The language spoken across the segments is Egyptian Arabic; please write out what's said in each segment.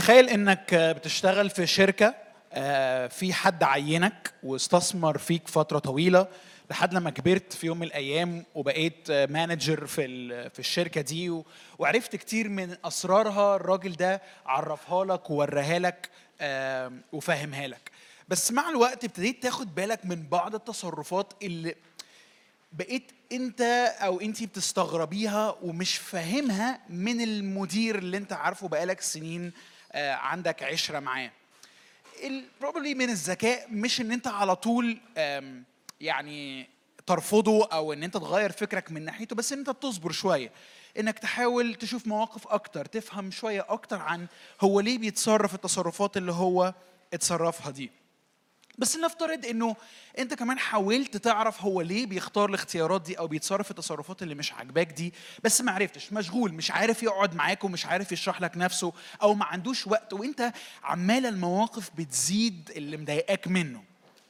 تخيل انك بتشتغل في شركه آه، في حد عينك واستثمر فيك فتره طويله لحد لما كبرت في يوم من الايام وبقيت آه، مانجر في ال- في الشركه دي و- وعرفت كتير من اسرارها الراجل ده عرفها لك ووراها لك آه، وفهمها لك بس مع الوقت ابتديت تاخد بالك من بعض التصرفات اللي بقيت انت او انت بتستغربيها ومش فاهمها من المدير اللي انت عارفه بقالك سنين آه، عندك عشره معاه بروبلي من الذكاء مش ان انت على طول آم، يعني ترفضه او ان انت تغير فكرك من ناحيته بس ان انت تصبر شويه انك تحاول تشوف مواقف اكتر تفهم شويه اكتر عن هو ليه بيتصرف التصرفات اللي هو اتصرفها دي بس نفترض انه انت كمان حاولت تعرف هو ليه بيختار الاختيارات دي او بيتصرف التصرفات اللي مش عاجباك دي بس ما عرفتش مشغول مش عارف يقعد معاك ومش عارف يشرح لك نفسه او ما عندوش وقت وانت عماله المواقف بتزيد اللي مضايقاك منه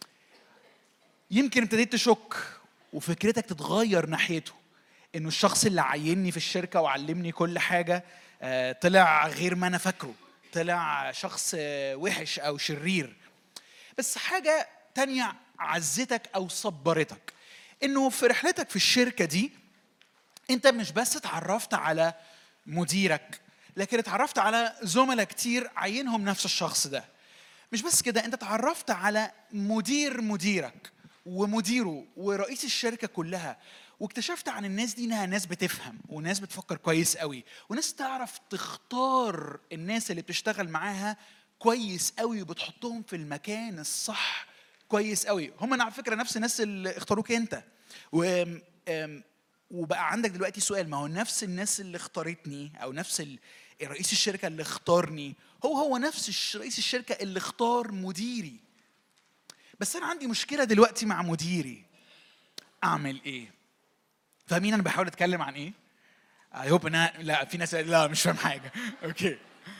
يمكن ابتديت تشك وفكرتك تتغير ناحيته انه الشخص اللي عيني في الشركه وعلمني كل حاجه آه، طلع غير ما انا فاكره طلع شخص آه، وحش او شرير بس حاجة تانية عزتك أو صبرتك إنه في رحلتك في الشركة دي أنت مش بس اتعرفت على مديرك لكن اتعرفت على زملاء كتير عينهم نفس الشخص ده مش بس كده أنت اتعرفت على مدير مديرك ومديره ورئيس الشركة كلها واكتشفت عن الناس دي انها ناس بتفهم وناس بتفكر كويس قوي وناس تعرف تختار الناس اللي بتشتغل معاها كويس قوي وبتحطهم في المكان الصح كويس قوي هم على فكره نفس الناس اللي اختاروك انت و أم، وبقى عندك دلوقتي سؤال ما هو نفس الناس اللي اختارتني او نفس ال- رئيس الشركه اللي اختارني هو هو نفس الش- رئيس الشركه اللي اختار مديري بس انا عندي مشكله دلوقتي مع مديري اعمل ايه فاهمين انا بحاول اتكلم عن ايه اي هوب ان أنا- لا في ناس لا مش فاهم حاجه اوكي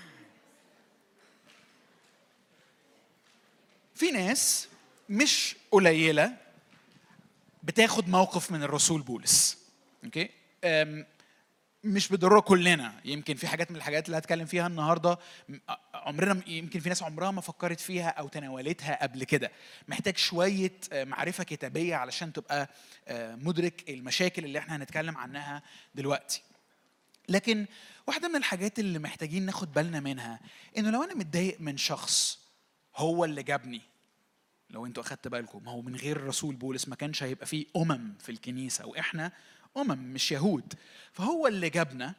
في ناس مش قليله بتاخد موقف من الرسول بولس اوكي أم، مش بالضروره كلنا يمكن في حاجات من الحاجات اللي هتكلم فيها النهارده م- عمرنا يمكن في ناس عمرها ما فكرت فيها او تناولتها قبل كده محتاج شويه آه، معرفه كتابيه علشان تبقى آه، مدرك المشاكل اللي احنا هنتكلم عنها دلوقتي لكن واحده من الحاجات اللي محتاجين ناخد بالنا منها انه لو انا متضايق من شخص هو اللي جابني لو انتوا اخدت بالكم هو من غير الرسول بولس ما كانش هيبقى فيه امم في الكنيسه واحنا امم مش يهود فهو اللي جابنا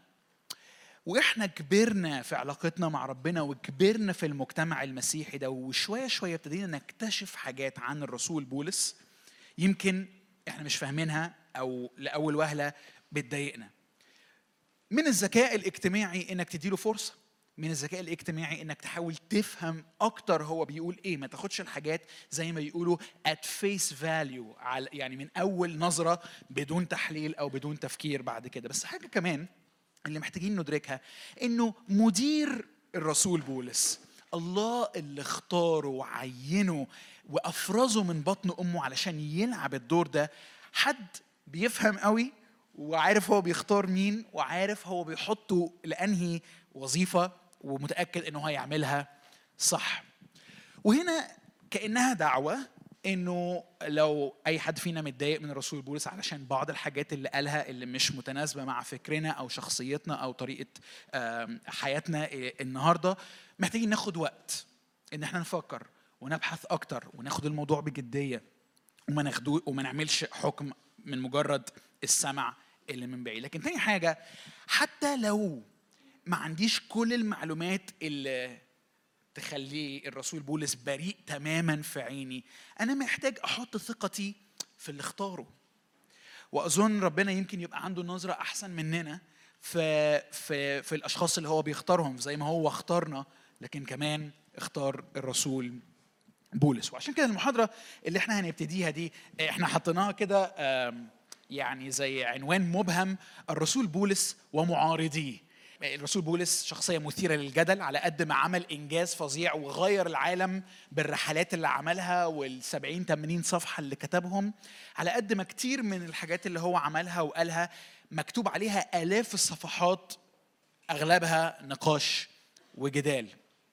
واحنا كبرنا في علاقتنا مع ربنا وكبرنا في المجتمع المسيحي ده وشويه شويه ابتدينا نكتشف حاجات عن الرسول بولس يمكن احنا مش فاهمينها او لاول وهله بتضايقنا من الذكاء الاجتماعي انك تديله فرصه من الذكاء الاجتماعي انك تحاول تفهم اكتر هو بيقول ايه ما تاخدش الحاجات زي ما بيقولوا at face value على يعني من اول نظره بدون تحليل او بدون تفكير بعد كده بس حاجه كمان اللي محتاجين ندركها انه مدير الرسول بولس الله اللي اختاره وعينه وافرزه من بطن امه علشان يلعب الدور ده حد بيفهم قوي وعارف هو بيختار مين وعارف هو بيحطه لانهي وظيفه ومتاكد انه هيعملها صح وهنا كانها دعوه انه لو اي حد فينا متضايق من الرسول بولس علشان بعض الحاجات اللي قالها اللي مش متناسبه مع فكرنا او شخصيتنا او طريقه آم، حياتنا إيه النهارده محتاجين ناخد وقت ان احنا نفكر ونبحث اكتر وناخد الموضوع بجديه وما ناخدوه وما نعملش حكم من مجرد السمع اللي من بعيد لكن تاني حاجه حتى لو ما عنديش كل المعلومات اللي تخلي الرسول بولس بريء تماما في عيني انا محتاج احط ثقتي في اللي اختاره واظن ربنا يمكن يبقى عنده نظره احسن مننا في في في الاشخاص اللي هو بيختارهم زي ما هو اختارنا لكن كمان اختار الرسول بولس وعشان كده المحاضره اللي احنا هنبتديها دي احنا حطيناها كده آم، يعني زي عنوان مبهم الرسول بولس ومعارضيه الرسول بولس شخصية مثيرة للجدل على قد ما عمل إنجاز فظيع وغير العالم بالرحلات اللي عملها والسبعين 80 صفحة اللي كتبهم على قد ما كتير من الحاجات اللي هو عملها وقالها مكتوب عليها آلاف الصفحات أغلبها نقاش وجدال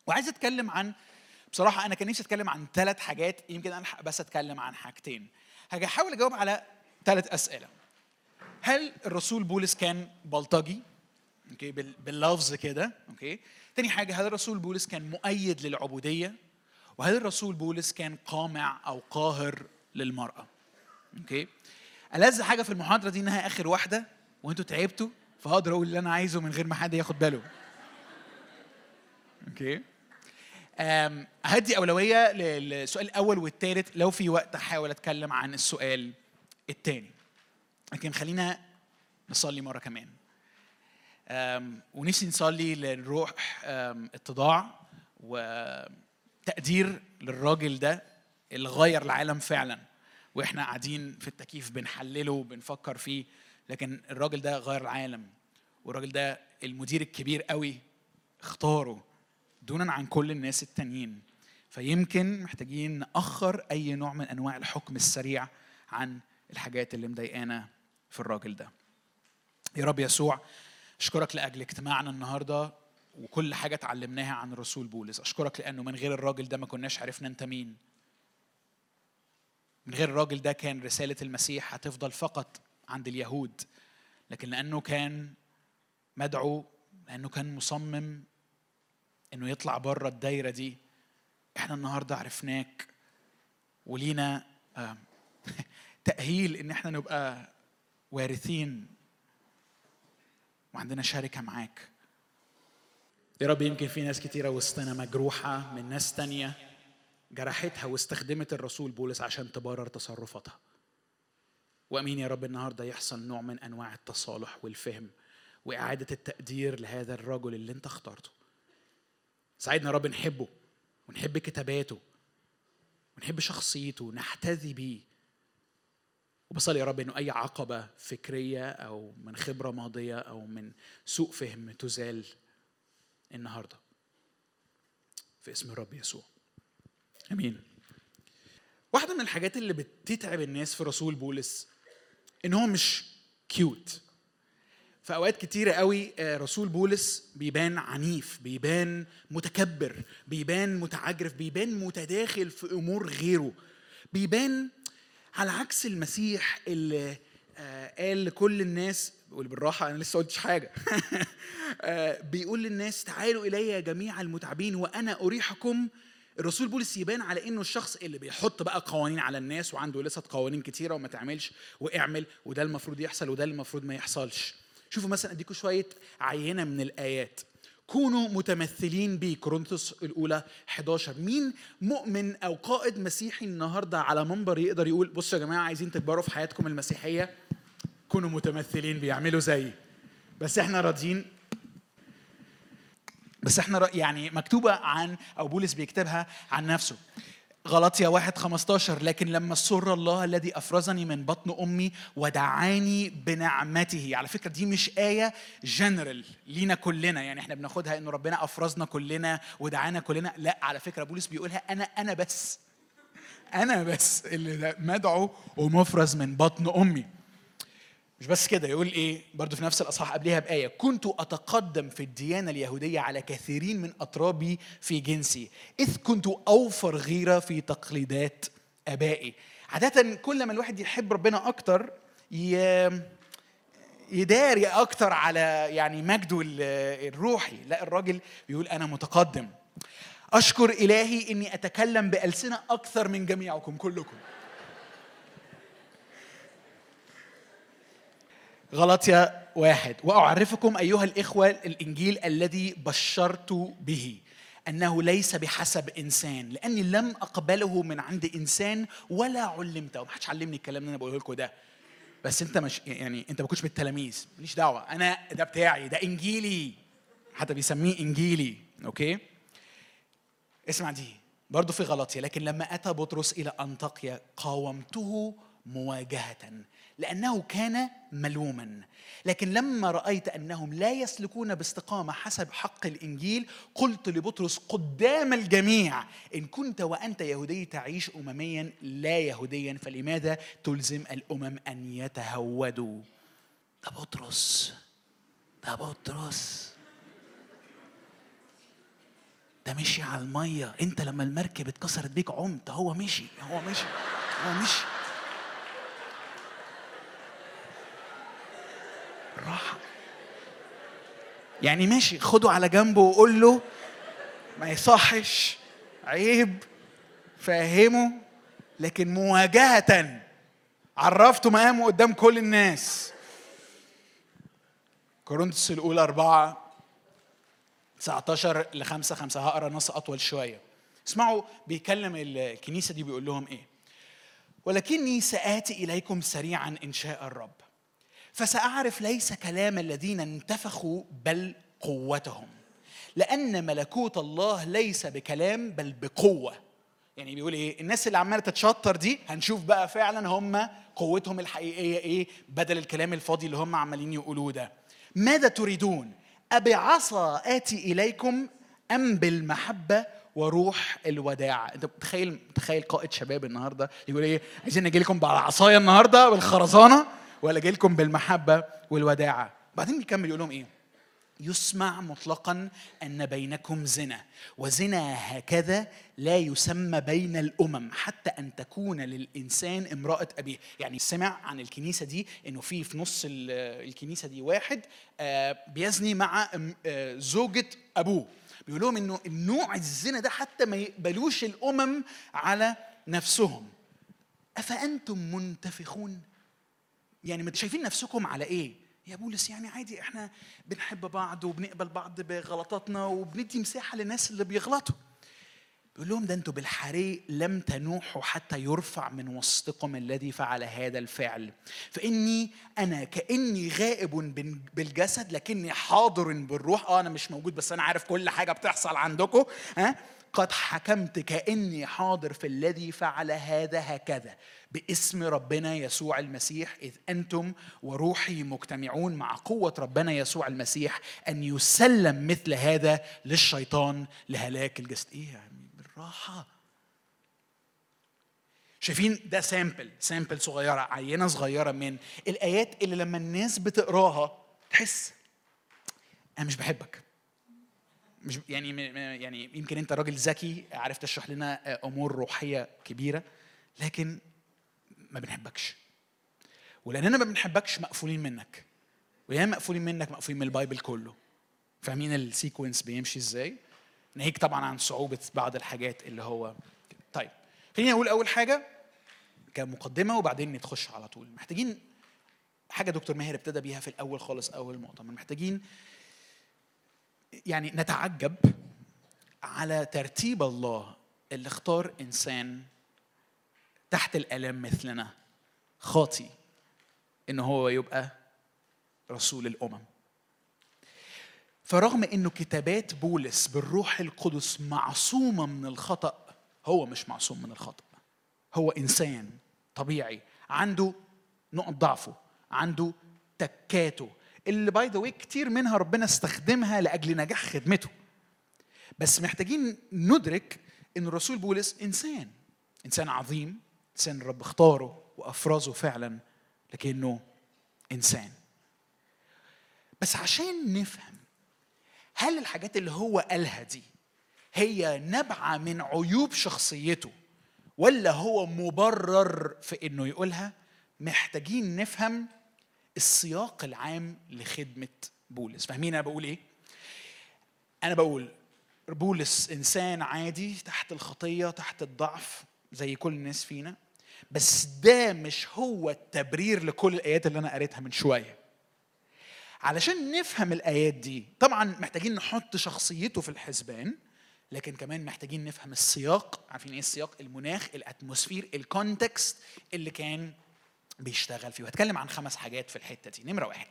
وعايز اتكلم عن بصراحه انا كان نفسي اتكلم عن ثلاث حاجات يمكن الحق بس اتكلم عن حاجتين هاجي احاول اجاوب على ثلاث اسئله هل الرسول بولس كان بلطجي اوكي بال- باللفظ كده اوكي تاني حاجه هل الرسول بولس كان مؤيد للعبوديه وهل الرسول بولس كان قامع او قاهر للمراه اوكي ألذ حاجه في المحاضره دي انها اخر واحده وانتوا تعبتوا فهقدر اقول اللي انا عايزه من غير ما حد ياخد باله اوكي أم، هدي اولويه للسؤال الاول والثالث لو في وقت احاول اتكلم عن السؤال الثاني لكن خلينا نصلي مره كمان أم، ونفسي نصلي للروح أم، اتضاع وتقدير للراجل ده اللي غير العالم فعلا واحنا قاعدين في التكييف بنحلله وبنفكر فيه لكن الراجل ده غير العالم والراجل ده المدير الكبير قوي اختاره دونا عن كل الناس التانيين فيمكن محتاجين نأخر أي نوع من أنواع الحكم السريع عن الحاجات اللي مضايقانا في الراجل ده يا رب يسوع أشكرك لأجل اجتماعنا النهاردة وكل حاجة اتعلمناها عن الرسول بولس أشكرك لأنه من غير الراجل ده ما كناش عرفنا أنت مين من غير الراجل ده كان رسالة المسيح هتفضل فقط عند اليهود لكن لأنه كان مدعو لأنه كان مصمم انه يطلع بره الدايره دي احنا النهارده عرفناك ولينا آم، تاهيل ان احنا نبقى وارثين وعندنا شركه معاك يا رب يمكن في ناس كتيره وسطنا مجروحه من ناس تانية جرحتها واستخدمت الرسول بولس عشان تبرر تصرفاتها وامين يا رب النهارده يحصل نوع من انواع التصالح والفهم واعاده التقدير لهذا الرجل اللي انت اخترته ساعدنا يا رب نحبه ونحب كتاباته ونحب شخصيته ونحتذي بيه وبصلي يا رب انه اي عقبه فكريه او من خبره ماضيه او من سوء فهم تزال النهارده في اسم الرب يسوع امين واحده من الحاجات اللي بتتعب الناس في رسول بولس ان هو مش كيوت في اوقات كتيره قوي آه، رسول بولس بيبان عنيف بيبان متكبر بيبان متعجرف بيبان متداخل في امور غيره بيبان على عكس المسيح اللي آه، قال لكل الناس بيقول بالراحه انا لسه قلتش حاجه آه، بيقول للناس تعالوا الي جميع المتعبين وانا اريحكم الرسول بولس يبان على انه الشخص اللي بيحط بقى قوانين على الناس وعنده لسه قوانين كتيره وما تعملش واعمل وده المفروض يحصل وده اللي المفروض ما يحصلش شوفوا مثلا اديكم شويه عينه من الايات كونوا متمثلين بي كورنثوس الاولى 11 مين مؤمن او قائد مسيحي النهارده على منبر يقدر يقول بصوا يا جماعه عايزين تكبروا في حياتكم المسيحيه كونوا متمثلين بيعملوا زيي بس احنا راضيين بس احنا رأ- يعني مكتوبة عن أو بولس بيكتبها عن نفسه غلطيا واحد 15 لكن لما سر الله الذي أفرزني من بطن أمي ودعاني بنعمته على فكرة دي مش آية جنرال لينا كلنا يعني احنا بناخدها إنه ربنا أفرزنا كلنا ودعانا كلنا لا على فكرة بولس بيقولها أنا أنا بس أنا بس اللي مدعو ومفرز من بطن أمي مش بس كده يقول ايه برضه في نفس الاصحاح قبلها بايه كنت اتقدم في الديانه اليهوديه على كثيرين من اطرابي في جنسي اذ كنت اوفر غيره في تقليدات ابائي عاده كل ما الواحد يحب ربنا اكتر ي... يداري اكتر على يعني مجده ال- الروحي لا الراجل بيقول انا متقدم اشكر الهي اني اتكلم بالسنه اكثر من جميعكم كلكم غلطيا واحد وأعرفكم أيها الإخوة الإنجيل الذي بشرت به أنه ليس بحسب إنسان لأني لم أقبله من عند إنسان ولا علمته ومحدش علمني الكلام اللي أنا بقوله لكم ده بس أنت مش يعني أنت ما كنتش من التلاميذ ماليش دعوة أنا ده بتاعي ده إنجيلي حتى بيسميه إنجيلي أوكي اسمع دي برضه في غلطية لكن لما أتى بطرس إلى أنطاكيا قاومته مواجهة لأنه كان ملوما لكن لما رأيت أنهم لا يسلكون باستقامة حسب حق الإنجيل قلت لبطرس قدام الجميع إن كنت وأنت يهودي تعيش أمميا لا يهوديا فلماذا تلزم الأمم أن يتهودوا ده بطرس ده بطرس ده مشي على الميه انت لما المركب اتكسرت بيك عمت هو مشي هو مشي هو مشي راحة يعني ماشي خده على جنبه وقول له ما يصحش عيب فهمه لكن مواجهة عرفته مقامه قدام كل الناس كورنثوس الأولى أربعة 19 ل 5 5 هقرا نص أطول شوية اسمعوا بيكلم الكنيسة دي بيقول لهم إيه ولكني سآتي إليكم سريعا إن شاء الرب فسأعرف ليس كلام الذين انتفخوا بل قوتهم لأن ملكوت الله ليس بكلام بل بقوة يعني بيقول ايه الناس اللي عماله تتشطر دي هنشوف بقى فعلا هم قوتهم الحقيقيه ايه بدل الكلام الفاضي اللي هم عمالين يقولوه ده ماذا تريدون أبعصا آتي إليكم أم بالمحبة وروح الوداع انت متخيل متخيل قائد شباب النهارده يقول ايه عايزين نجي لكم بالعصايه النهارده بالخرزانه ولا جاي لكم بالمحبه والوداعه بعدين بيكمل يقول لهم ايه يسمع مطلقا ان بينكم زنا وزنا هكذا لا يسمى بين الامم حتى ان تكون للانسان امراه ابيه يعني سمع عن الكنيسه دي انه في في نص ال- الكنيسه دي واحد آه، بيزني مع أم- آه، زوجة ابوه بيقول لهم انه النوع الزنا ده حتى ما يقبلوش الامم على نفسهم افانتم منتفخون يعني مت- شايفين نفسكم على ايه يا بولس يعني عادي احنا بنحب بعض وبنقبل بعض بغلطاتنا وبندي مساحه للناس اللي بيغلطوا بيقول لهم ده انتوا بالحري لم تنوحوا حتى يرفع من وسطكم الذي فعل هذا الفعل فاني انا كاني غائب بن- بالجسد لكني حاضر بالروح اه انا مش موجود بس انا عارف كل حاجه بتحصل عندكم ها قد حكمت كاني حاضر في الذي فعل هذا هكذا باسم ربنا يسوع المسيح اذ انتم وروحي مجتمعون مع قوه ربنا يسوع المسيح ان يسلم مثل هذا للشيطان لهلاك الجسد ايه يعني بالراحه شايفين ده سامبل سامبل صغيره عينه صغيره من الايات اللي لما الناس بتقراها تحس انا مش بحبك مش يعني م- م- يعني يمكن انت راجل ذكي عارف تشرح لنا امور روحيه كبيره لكن ما بنحبكش ولاننا ما بنحبكش مقفولين منك ويا مقفولين منك مقفولين من البايبل كله فاهمين السيكونس بيمشي ازاي ناهيك طبعا عن صعوبه بعض الحاجات اللي هو طيب خليني اقول اول حاجه كمقدمه وبعدين نتخش على طول محتاجين حاجه دكتور ماهر ابتدى بيها في الاول خالص اول مؤتمر محتاجين يعني نتعجب على ترتيب الله اللي اختار انسان تحت الالام مثلنا خاطي ان هو يبقى رسول الامم فرغم انه كتابات بولس بالروح القدس معصومه من الخطا هو مش معصوم من الخطا هو انسان طبيعي عنده نقط ضعفه عنده تكاته اللي باي ذا كتير منها ربنا استخدمها لاجل نجاح خدمته بس محتاجين ندرك ان الرسول بولس انسان انسان عظيم انسان الرب اختاره وافرزه فعلا لكنه انسان بس عشان نفهم هل الحاجات اللي هو قالها دي هي نبعه من عيوب شخصيته ولا هو مبرر في انه يقولها محتاجين نفهم السياق العام لخدمه بولس فاهمين انا بقول ايه انا بقول بولس انسان عادي تحت الخطيه تحت الضعف زي كل الناس فينا بس ده مش هو التبرير لكل الايات اللي انا قريتها من شويه علشان نفهم الايات دي طبعا محتاجين نحط شخصيته في الحسبان لكن كمان محتاجين نفهم السياق عارفين ايه السياق المناخ الاتموسفير الكونتكست اللي كان بيشتغل فيه وهتكلم عن خمس حاجات في الحته دي نمره واحد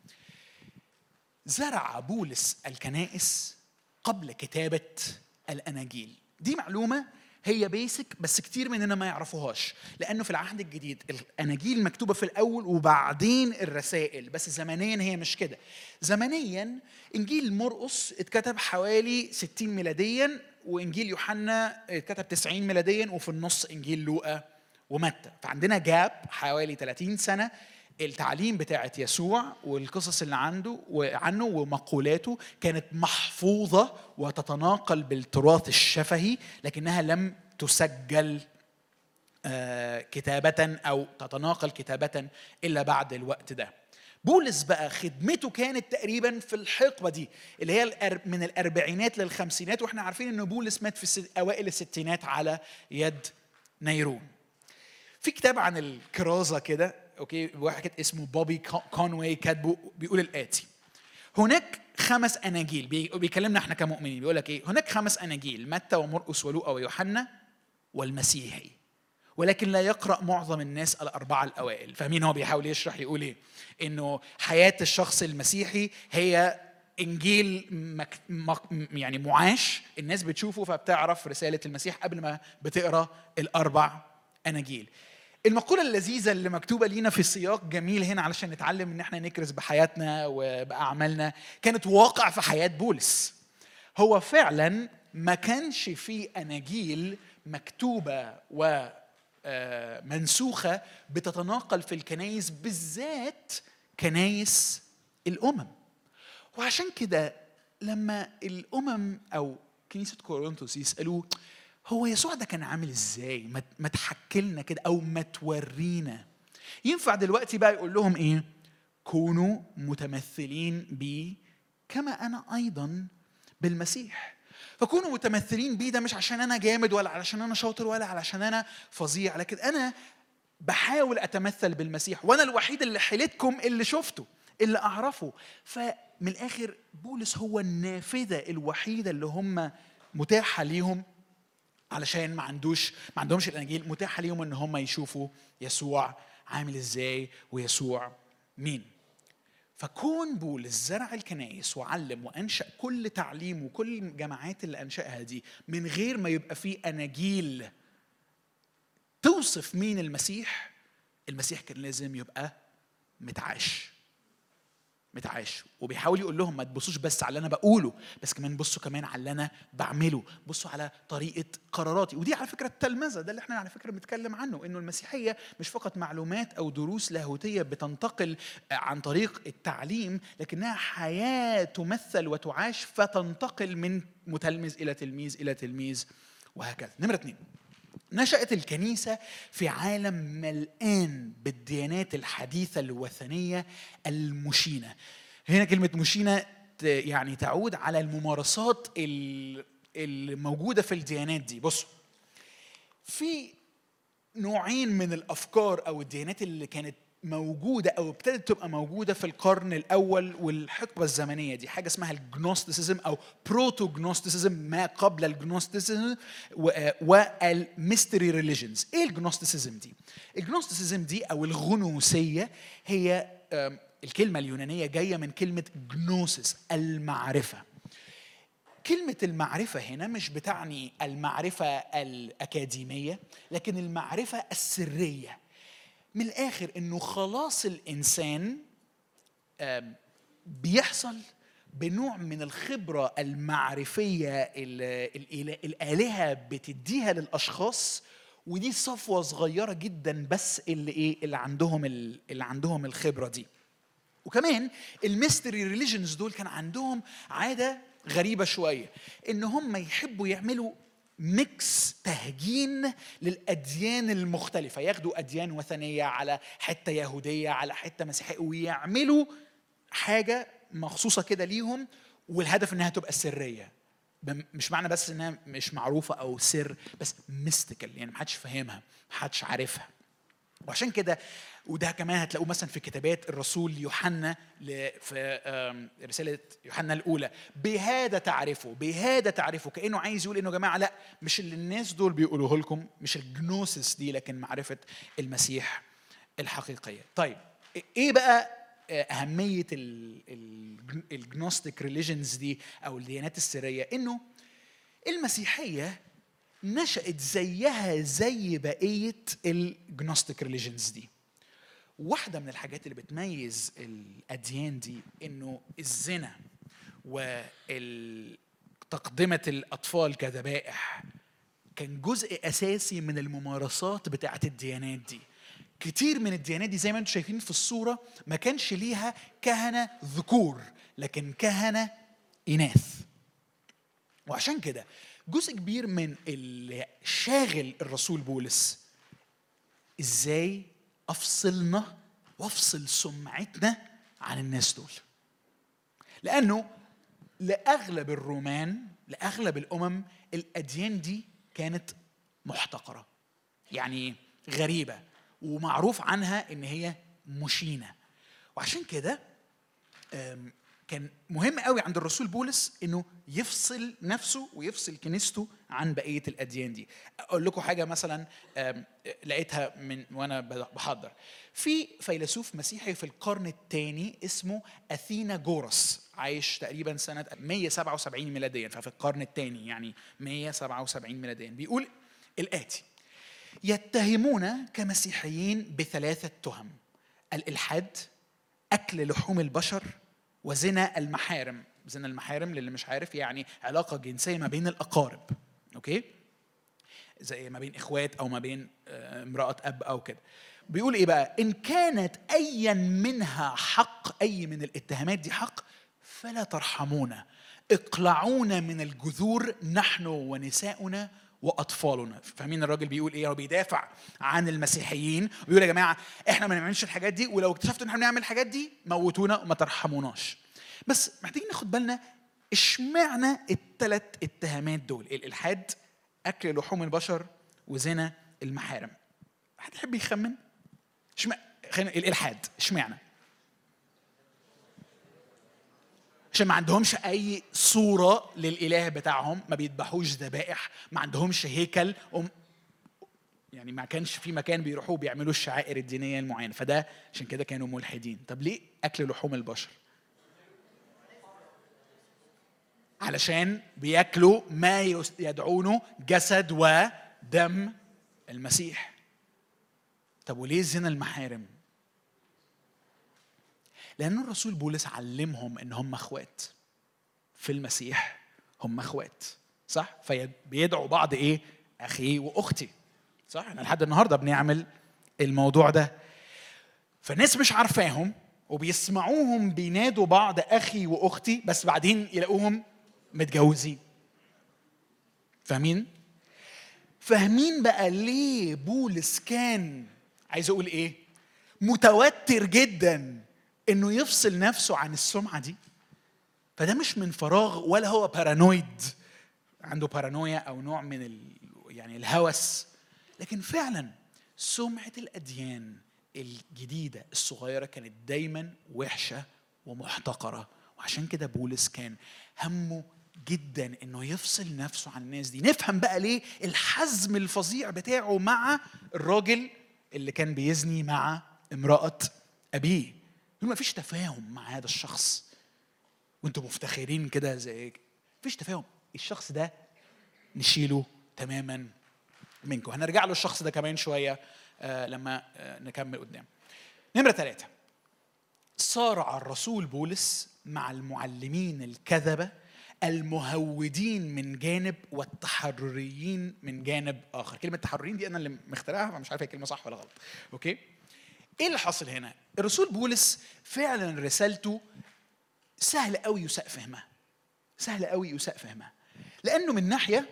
زرع بولس الكنائس قبل كتابه الاناجيل دي معلومه هي بيسك بس كتير مننا ما يعرفوهاش لانه في العهد الجديد الاناجيل مكتوبه في الاول وبعدين الرسائل بس زمنيا هي مش كده زمنيا انجيل مرقس اتكتب حوالي 60 ميلاديا وانجيل يوحنا اتكتب 90 ميلاديا وفي النص انجيل لوقا ومتى فعندنا جاب حوالي 30 سنه التعليم بتاعت يسوع والقصص اللي عنده وعنه ومقولاته كانت محفوظة وتتناقل بالتراث الشفهي لكنها لم تسجل آه، كتابة أو تتناقل كتابة إلا بعد الوقت ده بولس بقى خدمته كانت تقريبا في الحقبه دي اللي هي من الاربعينات للخمسينات واحنا عارفين ان بولس مات في اوائل الستينات على يد نيرون في كتاب عن الكرازه كده اوكي واحد اسمه بوبي كونواي كاتبه بيقول الاتي هناك خمس اناجيل بيكلمنا احنا كمؤمنين بيقول لك ايه هناك خمس اناجيل متى ومرقس ولوقا ويوحنا والمسيحي ولكن لا يقرا معظم الناس الاربعه الاوائل فاهمين هو بيحاول يشرح يقول ايه انه حياه الشخص المسيحي هي انجيل مك... مك... يعني معاش الناس بتشوفه فبتعرف رساله المسيح قبل ما بتقرا الاربع اناجيل المقولة اللذيذة اللي مكتوبة لينا في سياق جميل هنا علشان نتعلم ان احنا نكرز بحياتنا وبأعمالنا كانت واقع في حياة بولس هو فعلا ما كانش في أناجيل مكتوبة و آه، منسوخة بتتناقل في الكنايس بالذات كنايس الأمم وعشان كده لما الأمم أو كنيسة كورنثوس يسألوه هو يسوع ده كان عامل ازاي ما تحكي لنا كده او ما تورينا ينفع دلوقتي بقى يقول لهم ايه كونوا متمثلين بي كما انا ايضا بالمسيح فكونوا متمثلين بيه ده مش عشان انا جامد ولا علشان انا شاطر ولا علشان انا فظيع لكن انا بحاول اتمثل بالمسيح وانا الوحيد اللي حيلتكم اللي شفته اللي اعرفه فمن الاخر بولس هو النافذه الوحيده اللي هم متاحه ليهم علشان ما عندوش ما عندهمش الاناجيل متاحه ليهم ان هم يشوفوا يسوع عامل ازاي ويسوع مين فكون بولس زرع الكنائس وعلم وانشا كل تعليم وكل الجماعات اللي انشاها دي من غير ما يبقى فيه اناجيل توصف مين المسيح المسيح كان لازم يبقى متعاش متعاش وبيحاول يقول لهم ما تبصوش بس على اللي انا بقوله بس كمان بصوا كمان على اللي انا بعمله بصوا على طريقه قراراتي ودي على فكره التلمذه ده اللي احنا على فكره بنتكلم عنه انه المسيحيه مش فقط معلومات او دروس لاهوتيه بتنتقل عن طريق التعليم لكنها حياه تمثل وتعاش فتنتقل من متلمذ الى تلميذ الى تلميذ وهكذا نمره اثنين نشأت الكنيسة في عالم ملآن بالديانات الحديثة الوثنية المشينة هنا كلمة مشينة يعني تعود على الممارسات الموجودة في الديانات دي بصوا في نوعين من الأفكار أو الديانات اللي كانت موجوده او ابتدت تبقى موجوده في القرن الاول والحقبه الزمنيه دي حاجه اسمها الجنوستيسيزم او بروتو جنوستيسيزم ما قبل الجنوستيسيزم والميستري ريليجنز ايه الجنوستيسيزم دي الجنوستيسيزم دي او الغنوسيه هي الكلمه اليونانيه جايه من كلمه جنوسيس المعرفه كلمة المعرفة هنا مش بتعني المعرفة الأكاديمية لكن المعرفة السرية من الاخر انه خلاص الانسان بيحصل بنوع من الخبره المعرفيه الالهه بتديها للاشخاص ودي صفوه صغيره جدا بس اللي ايه اللي عندهم اللي عندهم الخبره دي وكمان الميستري ريليجنز دول كان عندهم عاده غريبه شويه ان هم يحبوا يعملوا ميكس تهجين للاديان المختلفه ياخدوا اديان وثنيه على حته يهوديه على حته مسيحيه ويعملوا حاجه مخصوصه كده ليهم والهدف انها تبقى سريه مش معنى بس انها مش معروفه او سر بس ميستيكال يعني محدش فاهمها محدش عارفها وعشان كده وده كمان هتلاقوه مثلا في كتابات الرسول يوحنا في رسالة يوحنا الأولى بهذا تعرفوا بهذا تعرفوا كأنه عايز يقول إنه يا جماعة لا مش اللي الناس دول بيقولوه لكم مش الجنوسس دي لكن معرفة المسيح الحقيقية طيب إيه بقى أهمية الجنوستيك ريليجنز دي أو الديانات السرية إنه المسيحية نشأت زيها زي بقية الجنوستيك ريليجنز دي واحدة من الحاجات اللي بتميز الأديان دي إنه الزنا وتقدمة الأطفال كذبائح كان جزء أساسي من الممارسات بتاعة الديانات دي كتير من الديانات دي زي ما انتم شايفين في الصوره ما كانش ليها كهنه ذكور لكن كهنه اناث وعشان كده جزء كبير من اللي شاغل الرسول بولس ازاي افصلنا وافصل سمعتنا عن الناس دول لانه لاغلب الرومان لاغلب الامم الاديان دي كانت محتقره يعني غريبه ومعروف عنها ان هي مشينه وعشان كده أم، كان مهم قوي عند الرسول بولس انه يفصل نفسه ويفصل كنيسته عن بقيه الاديان دي اقول لكم حاجه مثلا أم، لقيتها من وانا بحضر في فيلسوف مسيحي في القرن الثاني اسمه اثينا جورس عايش تقريبا سنه 177 ميلاديا ففي القرن الثاني يعني 177 ميلاديا بيقول الاتي يتهمون كمسيحيين بثلاثه تهم الالحاد اكل لحوم البشر وزنا المحارم زنا المحارم للي مش عارف يعني علاقه جنسيه ما بين الاقارب اوكي زي ما بين اخوات او ما بين آه، امراه اب او كده بيقول ايه بقى ان كانت ايا منها حق اي من الاتهامات دي حق فلا ترحمونا اقلعونا من الجذور نحن ونساؤنا واطفالنا فاهمين الراجل بيقول ايه هو بيدافع عن المسيحيين وبيقول يا جماعه احنا ما نعملش الحاجات دي ولو اكتشفتوا ان احنا بنعمل الحاجات دي موتونا وما ترحموناش بس محتاجين ناخد بالنا اشمعنى الثلاث اتهامات دول الالحاد اكل لحوم البشر وزنا المحارم حد يحب يخمن اشمعنى خلينا الالحاد اشمعنى عشان ما عندهمش اي صوره للاله بتاعهم ما بيذبحوش ذبائح ما عندهمش هيكل وم... يعني ما كانش في مكان بيروحوا بيعملوا الشعائر الدينيه المعينه فده عشان كده كانوا ملحدين طب ليه اكل لحوم البشر علشان بياكلوا ما يس- يدعونه جسد ودم المسيح طب وليه زنا المحارم لأن الرسول بولس علمهم إن هم إخوات في المسيح هم إخوات صح؟ فبيدعوا بعض إيه؟ أخي وأختي صح؟ احنا لحد النهاردة بنعمل الموضوع ده فالناس مش عارفاهم وبيسمعوهم بينادوا بعض أخي وأختي بس بعدين يلاقوهم متجوزين فاهمين؟ فاهمين بقى ليه بولس كان عايز اقول ايه متوتر جدا انه يفصل نفسه عن السمعه دي فده مش من فراغ ولا هو بارانويد عنده بارانويا او نوع من ال يعني الهوس لكن فعلا سمعه الاديان الجديده الصغيره كانت دايما وحشه ومحتقره وعشان كده بولس كان همه جدا انه يفصل نفسه عن الناس دي نفهم بقى ليه الحزم الفظيع بتاعه مع الراجل اللي كان بيزني مع امرأة أبيه يقول ما فيش تفاهم مع هذا الشخص وانتم مفتخرين كده زي مفيش تفاهم الشخص ده نشيله تماما منكم هنرجع له الشخص ده كمان شوية آه لما آه نكمل قدام نمرة ثلاثة صارع الرسول بولس مع المعلمين الكذبة المهودين من جانب والتحرريين من جانب اخر كلمه تحررين دي انا اللي مخترعها فمش عارف هي كلمه صح ولا غلط اوكي ايه اللي حصل هنا الرسول بولس فعلا رسالته سهل قوي يساء فهمها سهل قوي يساء فهمها لانه من ناحيه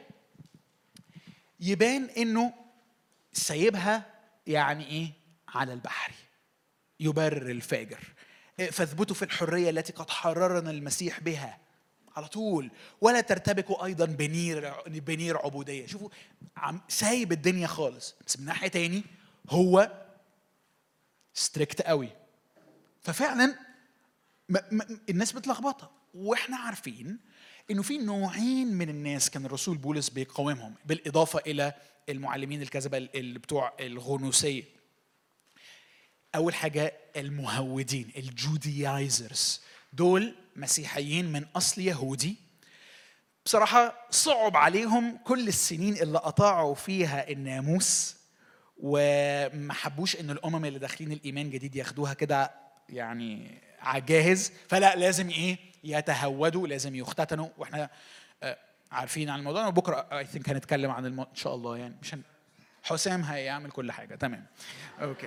يبان انه سايبها يعني ايه على البحر يبرر الفاجر فاثبتوا في الحريه التي قد حررنا المسيح بها على طول ولا ترتبكوا ايضا بنير بنير عبوديه شوفوا عم سايب الدنيا خالص بس من ناحيه تاني هو ستريكت قوي ففعلا م- م- الناس متلخبطه واحنا عارفين انه في نوعين من الناس كان الرسول بولس بيقاومهم بالاضافه الى المعلمين الكذبه اللي بتوع الغنوسيه اول حاجه المهودين الجوديايزرز دول مسيحيين من اصل يهودي بصراحه صعب عليهم كل السنين اللي قطعوا فيها الناموس وما حبوش ان الامم اللي داخلين الايمان جديد ياخدوها كده يعني على الجاهز فلا لازم ايه يتهودوا لازم يختتنوا واحنا آه، عارفين عن الموضوع وبكره اي ثينك هنتكلم عن المو... ان شاء الله يعني مش هن... حسام هيعمل كل حاجه تمام اوكي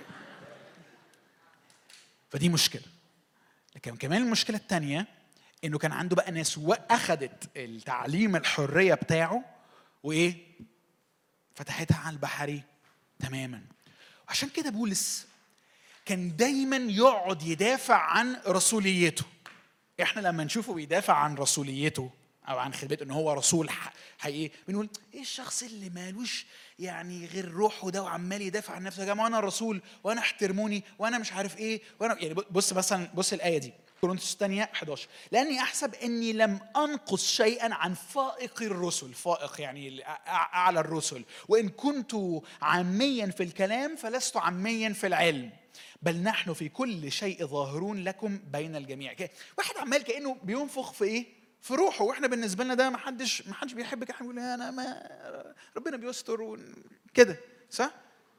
فدي مشكله لكن كمان المشكله الثانيه انه كان عنده بقى ناس اخذت التعليم الحريه بتاعه وايه فتحتها على البحري تماما عشان كده بولس كان دايما يقعد يدافع عن رسوليته احنا لما نشوفه بيدافع عن رسوليته او عن خدمته ان هو رسول حقيقي بنقول ايه الشخص اللي مالوش يعني غير روحه ده وعمال يدافع عن نفسه يا جماعه انا رسول وانا احترموني وانا مش عارف ايه وانا يعني بص مثلا بص الايه دي كورنثوس الثانية 11 لأني أحسب أني لم أنقص شيئا عن فائق الرسل فائق يعني أعلى الرسل وإن كنت عاميا في الكلام فلست عاميا في العلم بل نحن في كل شيء ظاهرون لكم بين الجميع واحد عمال كأنه بينفخ في إيه في روحه واحنا بالنسبه لنا ده ما حدش ما حدش بيحب كده بيقول انا ما ربنا بيستر كده صح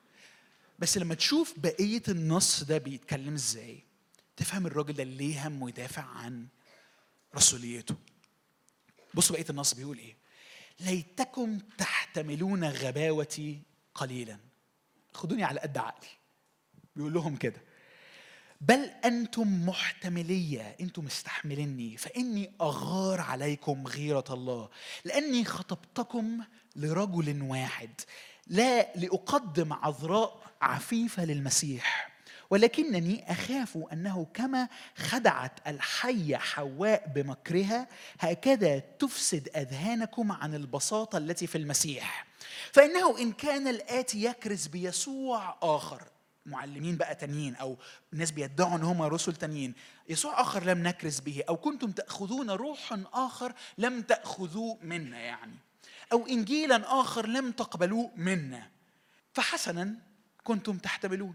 بس لما تشوف بقيه النص ده بيتكلم ازاي تفهم الراجل ده ليه هم يدافع عن رسوليته بصوا بقيه النص بيقول ايه ليتكم تحتملون غباوتي قليلا خدوني على قد عقلي بيقول لهم كده بل انتم محتمليه انتم مستحمليني فاني اغار عليكم غيره الله لاني خطبتكم لرجل واحد لا لاقدم عذراء عفيفه للمسيح ولكنني اخاف انه كما خدعت الحيه حواء بمكرها هكذا تفسد اذهانكم عن البساطه التي في المسيح فانه ان كان الاتي يكرز بيسوع اخر معلمين بقى تانيين او ناس بيدعوا ان هم رسل تانيين يسوع اخر لم نكرز به او كنتم تاخذون روحا اخر لم تاخذوه منا يعني او انجيلا اخر لم تقبلوه منا فحسنا كنتم تحتملون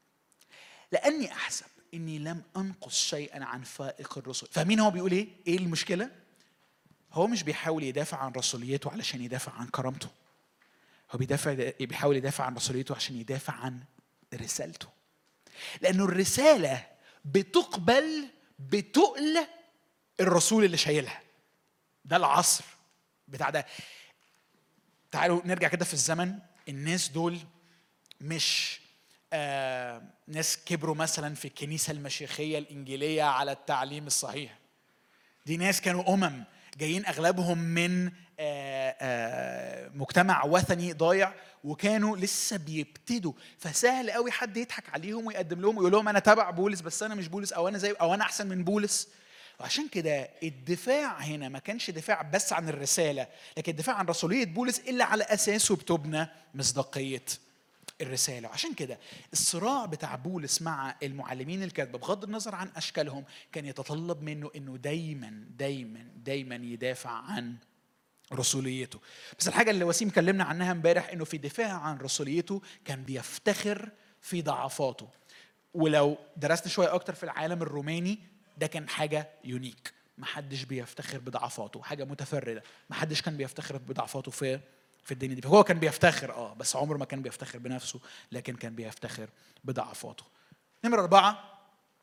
لاني احسب اني لم انقص شيئا عن فائق الرسل فاهمين هو بيقول ايه ايه المشكله هو مش بيحاول يدافع عن رسوليته علشان يدافع عن كرامته هو بيدافع بيحاول يدافع عن رسوليته عشان يدافع عن رسالته لأنه الرسالة بتقبل بتقل الرسول اللي شايلها ده العصر بتاع ده تعالوا نرجع كده في الزمن الناس دول مش آه ناس كبروا مثلا في الكنيسة المشيخية الإنجيلية على التعليم الصحيح دي ناس كانوا أمم جايين أغلبهم من آه آه مجتمع وثني ضايع وكانوا لسه بيبتدوا فسهل قوي حد يضحك عليهم ويقدم لهم ويقول لهم انا تبع بولس بس انا مش بولس او انا زي او انا احسن من بولس وعشان كده الدفاع هنا ما كانش دفاع بس عن الرساله لكن الدفاع عن رسوليه بولس الا على اساسه بتبنى مصداقيه الرساله وعشان كده الصراع بتاع بولس مع المعلمين الكذبه بغض النظر عن اشكالهم كان يتطلب منه انه دايما دايما دايما يدافع عن رسوليته بس الحاجة اللي وسيم كلمنا عنها امبارح انه في دفاع عن رسوليته كان بيفتخر في ضعفاته ولو درسنا شوية أكتر في العالم الروماني ده كان حاجة يونيك محدش بيفتخر بضعفاته حاجة متفردة محدش كان بيفتخر بضعفاته في في الدنيا دي فهو كان بيفتخر اه بس عمره ما كان بيفتخر بنفسه لكن كان بيفتخر بضعفاته نمرة أربعة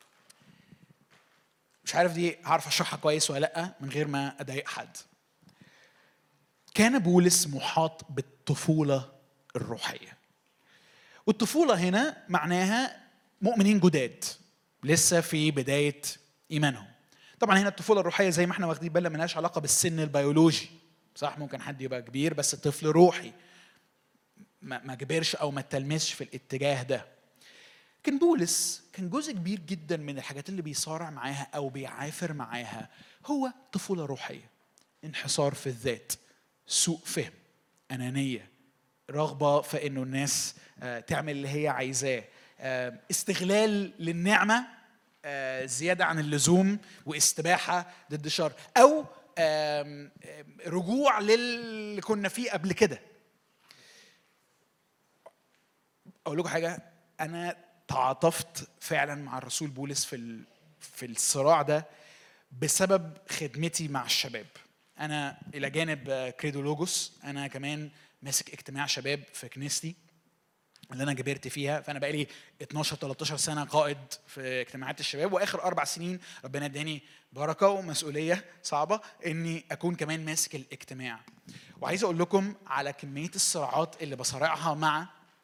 مش عارف دي هعرف أشرحها كويس ولا لأ من غير ما أضايق حد كان بولس محاط بالطفولة الروحية والطفولة هنا معناها مؤمنين جداد لسه في بداية إيمانهم طبعا هنا الطفولة الروحية زي ما احنا واخدين بالنا ملهاش علاقة بالسن البيولوجي صح ممكن حد يبقى كبير بس طفل روحي ما كبرش او ما تلمسش في الاتجاه ده كان بولس كان جزء كبير جدا من الحاجات اللي بيصارع معاها او بيعافر معاها هو طفوله روحيه انحصار في الذات سوء فهم انانيه رغبه في انه الناس تعمل اللي هي عايزاه استغلال للنعمه زياده عن اللزوم واستباحه ضد الشر او رجوع للي كنا فيه قبل كده اقول لكم حاجه انا تعاطفت فعلا مع الرسول بولس في في الصراع ده بسبب خدمتي مع الشباب انا الى جانب كريدو لوجوس انا كمان ماسك اجتماع شباب في كنيستي اللي انا كبرت فيها فانا بقالي 12 13 سنه قائد في اجتماعات الشباب واخر اربع سنين ربنا اداني بركه ومسؤوليه صعبه اني اكون كمان ماسك الاجتماع وعايز اقول لكم على كميه الصراعات اللي بصارعها مع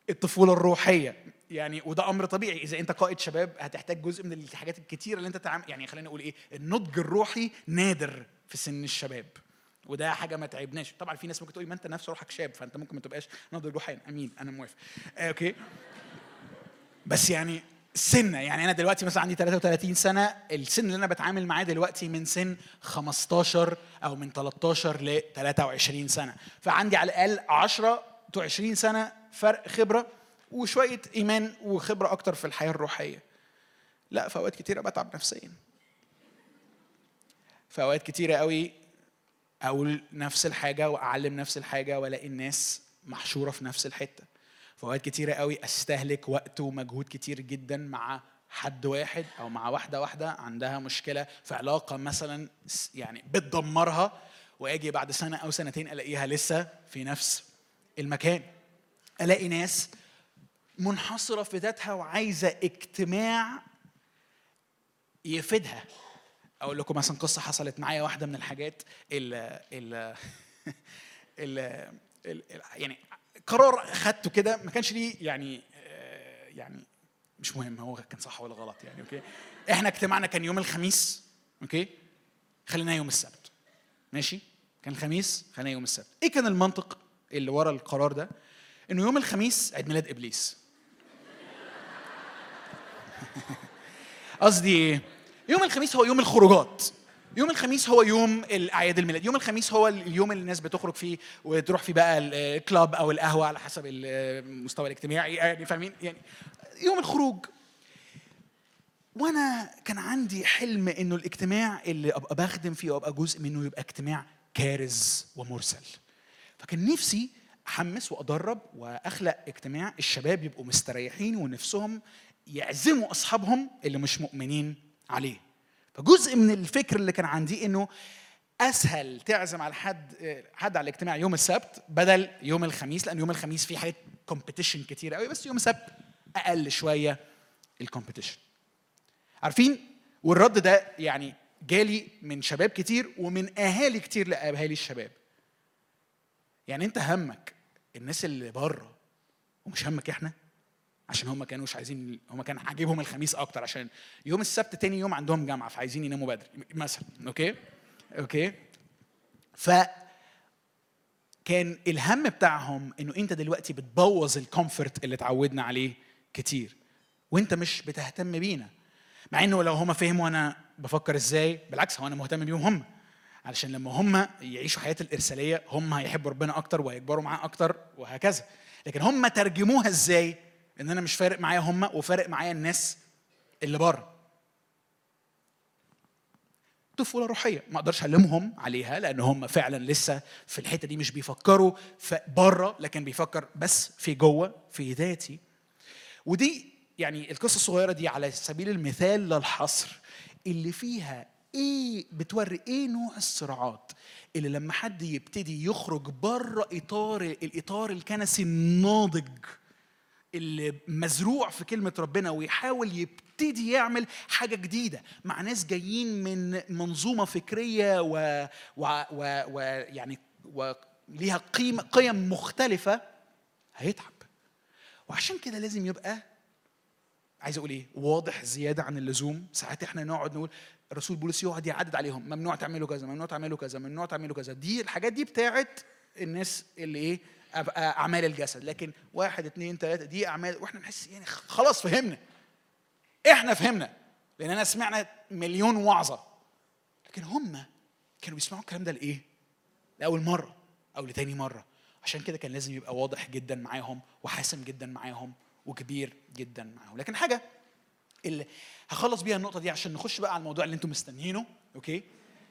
الطفوله الروحيه يعني وده امر طبيعي اذا انت قائد شباب هتحتاج جزء من الحاجات الكتيره اللي انت تعمل يعني خلينا نقول ايه النضج الروحي نادر في سن الشباب وده حاجه ما تعبناش طبعا في ناس ممكن تقول ما انت نفس روحك شاب فانت ممكن ما تبقاش ناضج روحيا امين انا موافق آه، اوكي بس يعني سنه يعني انا دلوقتي مثلا عندي 33 سنه السن اللي انا بتعامل معاه دلوقتي من سن 15 او من 13 ل 23 سنه فعندي على الاقل 10 تو 20 سنه فرق خبره وشويه ايمان وخبره اكتر في الحياه الروحيه لا في اوقات كتيره بتعب نفسيا في اوقات كتيره قوي اقول نفس الحاجه واعلم نفس الحاجه والاقي الناس محشوره في نفس الحته في اوقات كتيره قوي استهلك وقت ومجهود كتير جدا مع حد واحد او مع واحده واحده عندها مشكله في علاقه مثلا يعني بتدمرها واجي بعد سنه او سنتين الاقيها لسه في نفس المكان الاقي ناس منحصره في ذاتها وعايزه اجتماع يفيدها اقول لكم مثلا قصه حصلت معايا واحده من الحاجات ال ال ال يعني قرار خدته كده ما كانش ليه يعني آه، يعني مش مهم هو كان صح ولا غلط يعني اوكي احنا اجتماعنا كان يوم الخميس اوكي خليناه يوم السبت ماشي كان الخميس خليناه يوم السبت ايه كان المنطق اللي ورا القرار ده انه يوم الخميس عيد ميلاد ابليس قصدي ايه يوم الخميس هو يوم الخروجات يوم الخميس هو يوم الاعياد الميلاد يوم الخميس هو اليوم اللي الناس بتخرج فيه وتروح فيه بقى الكلاب او القهوه على حسب المستوى الاجتماعي يعني فاهمين يعني يوم الخروج وانا كان عندي حلم انه الاجتماع اللي ابقى بخدم فيه وابقى جزء منه يبقى اجتماع كارز ومرسل فكان نفسي احمس وادرب واخلق اجتماع الشباب يبقوا مستريحين ونفسهم يعزموا اصحابهم اللي مش مؤمنين عليه فجزء من الفكر اللي كان عندي انه اسهل تعزم على حد حد على الاجتماع يوم السبت بدل يوم الخميس لان يوم الخميس في حاجات كومبيتيشن كتير قوي بس يوم السبت اقل شويه الكومبيتيشن عارفين والرد ده يعني جالي من شباب كتير ومن اهالي كتير لاهالي الشباب يعني انت همك الناس اللي بره ومش همك احنا عشان هم كانوش عايزين هم كان عاجبهم الخميس اكتر عشان يوم السبت تاني يوم عندهم جامعه فعايزين يناموا بدري مثلا اوكي اوكي ف كان الهم بتاعهم انه انت دلوقتي بتبوظ الكومفورت اللي اتعودنا عليه كتير وانت مش بتهتم بينا مع انه لو هم فهموا انا بفكر ازاي بالعكس هو انا مهتم بيهم هم علشان لما هم يعيشوا حياه الارساليه هم هيحبوا ربنا اكتر وهيكبروا معاه اكتر وهكذا لكن هم ترجموها ازاي ان انا مش فارق معايا هم وفارق معايا الناس اللي بره طفوله روحيه ما اقدرش اعلمهم عليها لان هم فعلا لسه في الحته دي مش بيفكروا في بره لكن بيفكر بس في جوه في ذاتي ودي يعني القصه الصغيره دي على سبيل المثال للحصر اللي فيها ايه بتوري ايه نوع الصراعات اللي لما حد يبتدي يخرج بره اطار الاطار الكنسي الناضج اللي مزروع في كلمة ربنا ويحاول يبتدي يعمل حاجة جديدة مع ناس جايين من منظومة فكرية و, و... و... و... يعني وليها قيم قيم مختلفة هيتعب وعشان كده لازم يبقى عايز اقول ايه واضح زياده عن اللزوم ساعات احنا نقعد نقول الرسول بولس يقعد يعدد عليهم ممنوع تعملوا كذا ممنوع تعملوا كذا ممنوع تعملوا كذا دي الحاجات دي بتاعت الناس اللي ايه اعمال الجسد لكن واحد اثنين ثلاثه دي اعمال واحنا نحس يعني خلاص فهمنا احنا فهمنا لاننا سمعنا مليون وعظه لكن هم كانوا بيسمعوا الكلام ده لايه؟ لاول مره او لتاني مره عشان كده كان لازم يبقى واضح جدا معاهم وحاسم جدا معاهم وكبير جدا معاهم لكن حاجه اللي هخلص بيها النقطه دي عشان نخش بقى على الموضوع اللي انتم مستنيينه اوكي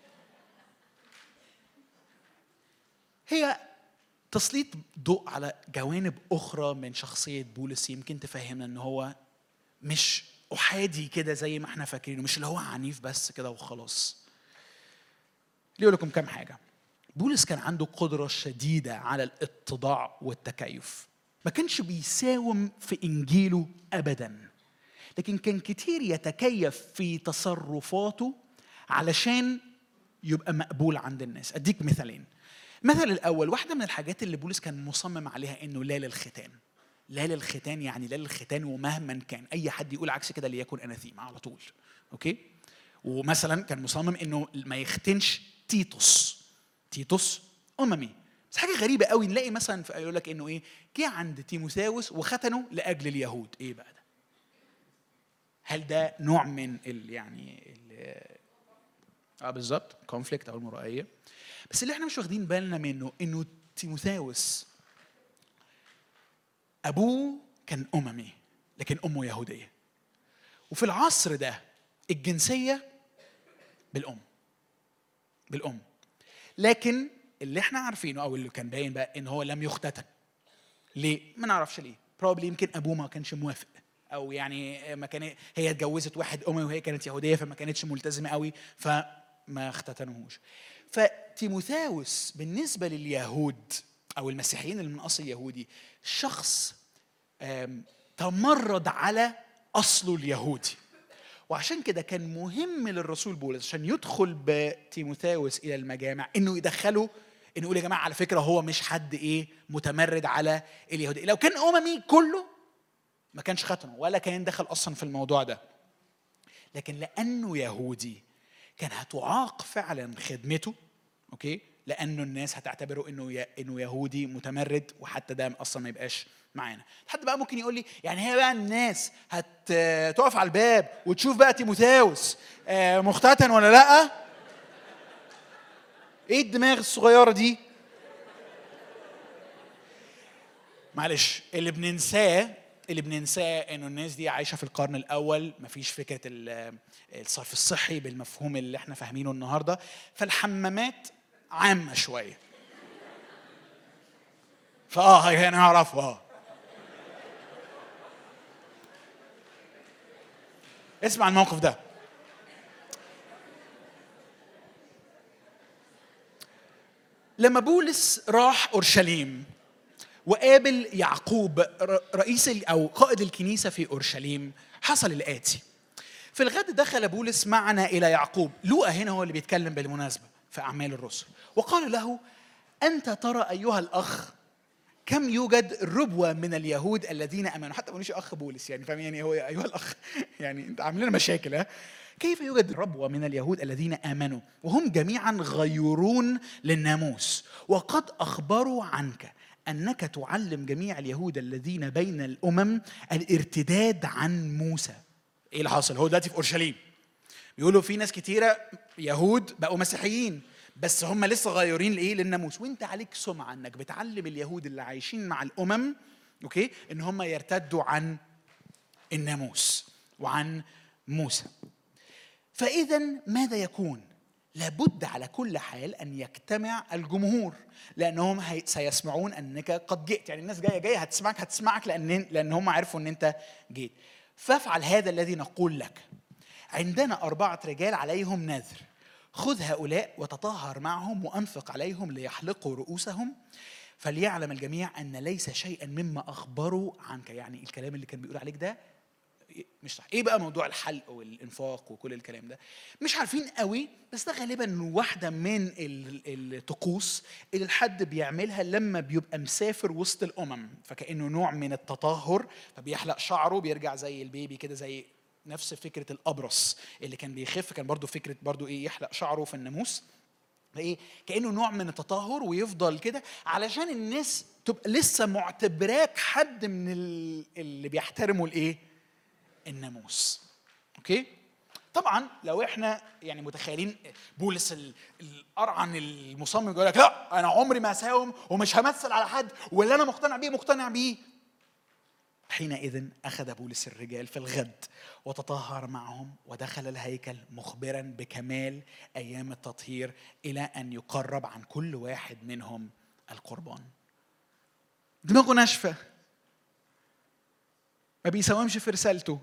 هي تسليط ضوء على جوانب اخرى من شخصيه بولس يمكن تفهمنا ان هو مش احادي كده زي ما احنا فاكرينه مش اللي هو عنيف بس كده وخلاص ليه لكم كام حاجه بولس كان عنده قدره شديده على الاتضاع والتكيف ما كانش بيساوم في انجيله ابدا لكن كان كتير يتكيف في تصرفاته علشان يبقى مقبول عند الناس اديك مثالين المثل الاول واحده من الحاجات اللي بولس كان مصمم عليها انه لا للختان لا للختان يعني لا للختان ومهما كان اي حد يقول عكس كده ليكن اناثيم على طول اوكي ومثلا كان مصمم انه ما يختنش تيتوس تيتوس اممي بس حاجه غريبه قوي نلاقي مثلا في- يقول لك انه ايه جه عند تيموثاوس وختنه لاجل اليهود ايه بقى ده هل ده نوع من ال يعني ال اه بالظبط كونفليكت او المرائيه بس اللي احنا مش واخدين بالنا منه انه تيموثاوس ابوه كان اممي لكن امه يهوديه وفي العصر ده الجنسيه بالام بالام لكن اللي احنا عارفينه او اللي كان باين بقى ان هو لم يختتن ليه ما نعرفش ليه بروبلي يمكن ابوه ما كانش موافق او يعني ما كان هي اتجوزت واحد امي وهي كانت يهوديه فما كانتش ملتزمه قوي فما اختتنوهوش فتيموثاوس بالنسبه لليهود او المسيحيين اللي من اصل يهودي شخص آم، تمرد على اصله اليهودي وعشان كده كان مهم للرسول بولس عشان يدخل بتيموثاوس الى المجامع انه يدخله انه يقول يا جماعه على فكره هو مش حد ايه متمرد على اليهوديه لو كان اممي كله ما كانش ختنه ولا كان دخل اصلا في الموضوع ده لكن لانه يهودي كان هتعاق فعلا خدمته اوكي لانه الناس هتعتبره انه ي... انه يهودي متمرد وحتى ده اصلا ما يبقاش معانا حد بقى ممكن يقول لي يعني هي بقى الناس هتقف على الباب وتشوف بقى تيموثاوس آه، مختتن ولا لا ايه الدماغ الصغيره دي معلش اللي بننساه اللي بننساه انه الناس دي عايشه في القرن الاول مفيش فكره ال- الصرف الصحي بالمفهوم اللي احنا فاهمينه النهارده فالحمامات عامه شويه فاه هي انا اعرفه اه اسمع الموقف ده لما بولس راح اورشليم وقابل يعقوب ر- رئيس ال- او قائد الكنيسه في اورشليم حصل الاتي في الغد دخل بولس معنا الى يعقوب لوقا هنا هو اللي بيتكلم بالمناسبه في اعمال الرسل وقال له انت ترى ايها الاخ كم يوجد ربوة من اليهود الذين امنوا حتى ما قالوش اخ بولس يعني فاهم يعني هو ايها الاخ يعني انت عامل لنا مشاكل ها كيف يوجد ربوة من اليهود الذين امنوا وهم جميعا غيورون للناموس وقد اخبروا عنك انك تعلم جميع اليهود الذين بين الامم الارتداد عن موسى ايه اللي حاصل هو دلوقتي في اورشليم بيقولوا في ناس كتيره يهود بقوا مسيحيين بس هم لسه غيورين لايه للناموس وانت عليك سمعه انك بتعلم اليهود اللي عايشين مع الامم اوكي ان هم يرتدوا عن الناموس وعن موسى فاذا ماذا يكون لابد على كل حال ان يجتمع الجمهور لانهم هي- سيسمعون انك قد جئت يعني الناس جايه جايه هتسمعك هتسمعك لان لان هم عرفوا ان انت جيت فافعل هذا الذي نقول لك عندنا أربعة رجال عليهم نذر خذ هؤلاء وتطهر معهم وأنفق عليهم ليحلقوا رؤوسهم فليعلم الجميع أن ليس شيئا مما أخبروا عنك يعني الكلام اللي كان بيقول عليك ده مش صح ايه بقى موضوع الحلق والانفاق وكل الكلام ده مش عارفين قوي بس ده غالبا واحده من ال- الطقوس اللي الحد بيعملها لما بيبقى مسافر وسط الامم فكانه نوع من التطهر فبيحلق شعره بيرجع زي البيبي كده زي نفس فكره الابرص اللي كان بيخف كان برضو فكره برضو ايه يحلق شعره في الناموس ايه كانه نوع من التطهر ويفضل كده علشان الناس تبقى لسه معتبراك حد من ال- اللي بيحترموا الايه الناموس اوكي طبعا لو احنا يعني متخيلين بولس ال- القرعن المصمم يقول لك لا انا عمري ما هساوم ومش همثل على حد واللي انا مقتنع بيه مقتنع بيه حينئذ اخذ بولس الرجال في الغد وتطهر معهم ودخل الهيكل مخبرا بكمال ايام التطهير الى ان يقرب عن كل واحد منهم القربان دماغه ناشفه ما بيساومش في رسالته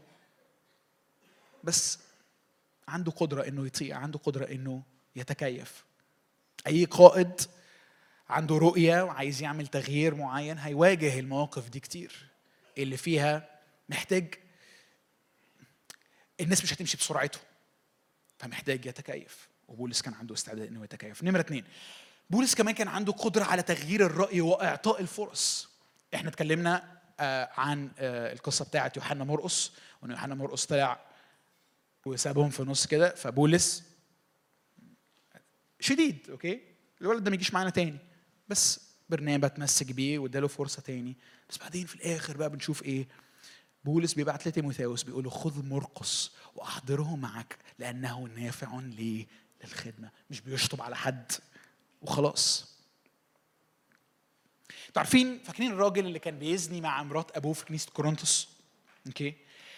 بس عنده قدرة إنه يطيع عنده قدرة إنه يتكيف أي قائد عنده رؤية وعايز يعمل تغيير معين هيواجه المواقف دي كتير اللي فيها محتاج الناس مش هتمشي بسرعته فمحتاج يتكيف وبولس كان عنده استعداد انه يتكيف نمرة اتنين بولس كمان كان عنده قدرة على تغيير الرأي وإعطاء الفرص احنا اتكلمنا آه، عن آه، القصه بتاعت يوحنا مرقس وان يوحنا مرقس طلع وسابهم في النص كده فبولس شديد اوكي الولد ده ما يجيش معانا تاني بس برنابا اتمسك بيه واداله فرصه تاني بس بعدين في الاخر بقى بنشوف ايه بولس بيبعت لتيموثاوس بيقول له خذ مرقس واحضره معك لانه نافع لي للخدمه مش بيشطب على حد وخلاص انتوا عارفين فاكرين الراجل اللي كان بيزني مع مرات ابوه في كنيسه كورنثوس اوكي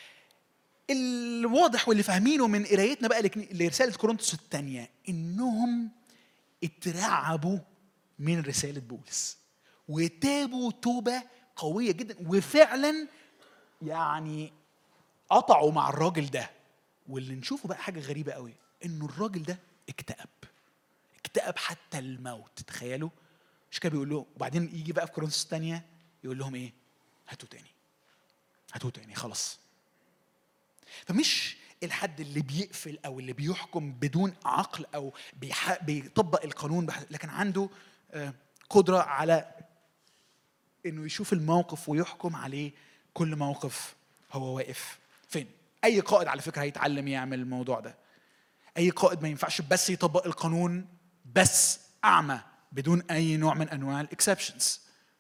الواضح واللي فاهمينه من قرايتنا بقى لكن- لرساله كورنثوس الثانيه انهم اترعبوا من رساله بولس وتابوا توبه قويه جدا وفعلا يعني قطعوا مع الراجل ده واللي نشوفه بقى حاجه غريبه قوي انه الراجل ده اكتئب اكتئب حتى الموت تخيلوا مش كده بيقول له وبعدين يجي بقى في كورنثوس الثانيه يقول لهم ايه هاتوا تاني هاتوا تاني خلاص فمش الحد اللي بيقفل او اللي بيحكم بدون عقل او بيح... بيطبق القانون بح... لكن عنده آه، قدره على انه يشوف الموقف ويحكم عليه كل موقف هو واقف فين اي قائد على فكره هيتعلم يعمل الموضوع ده اي قائد ما ينفعش بس يطبق القانون بس اعمى بدون اي نوع من انواع الاكسبشنز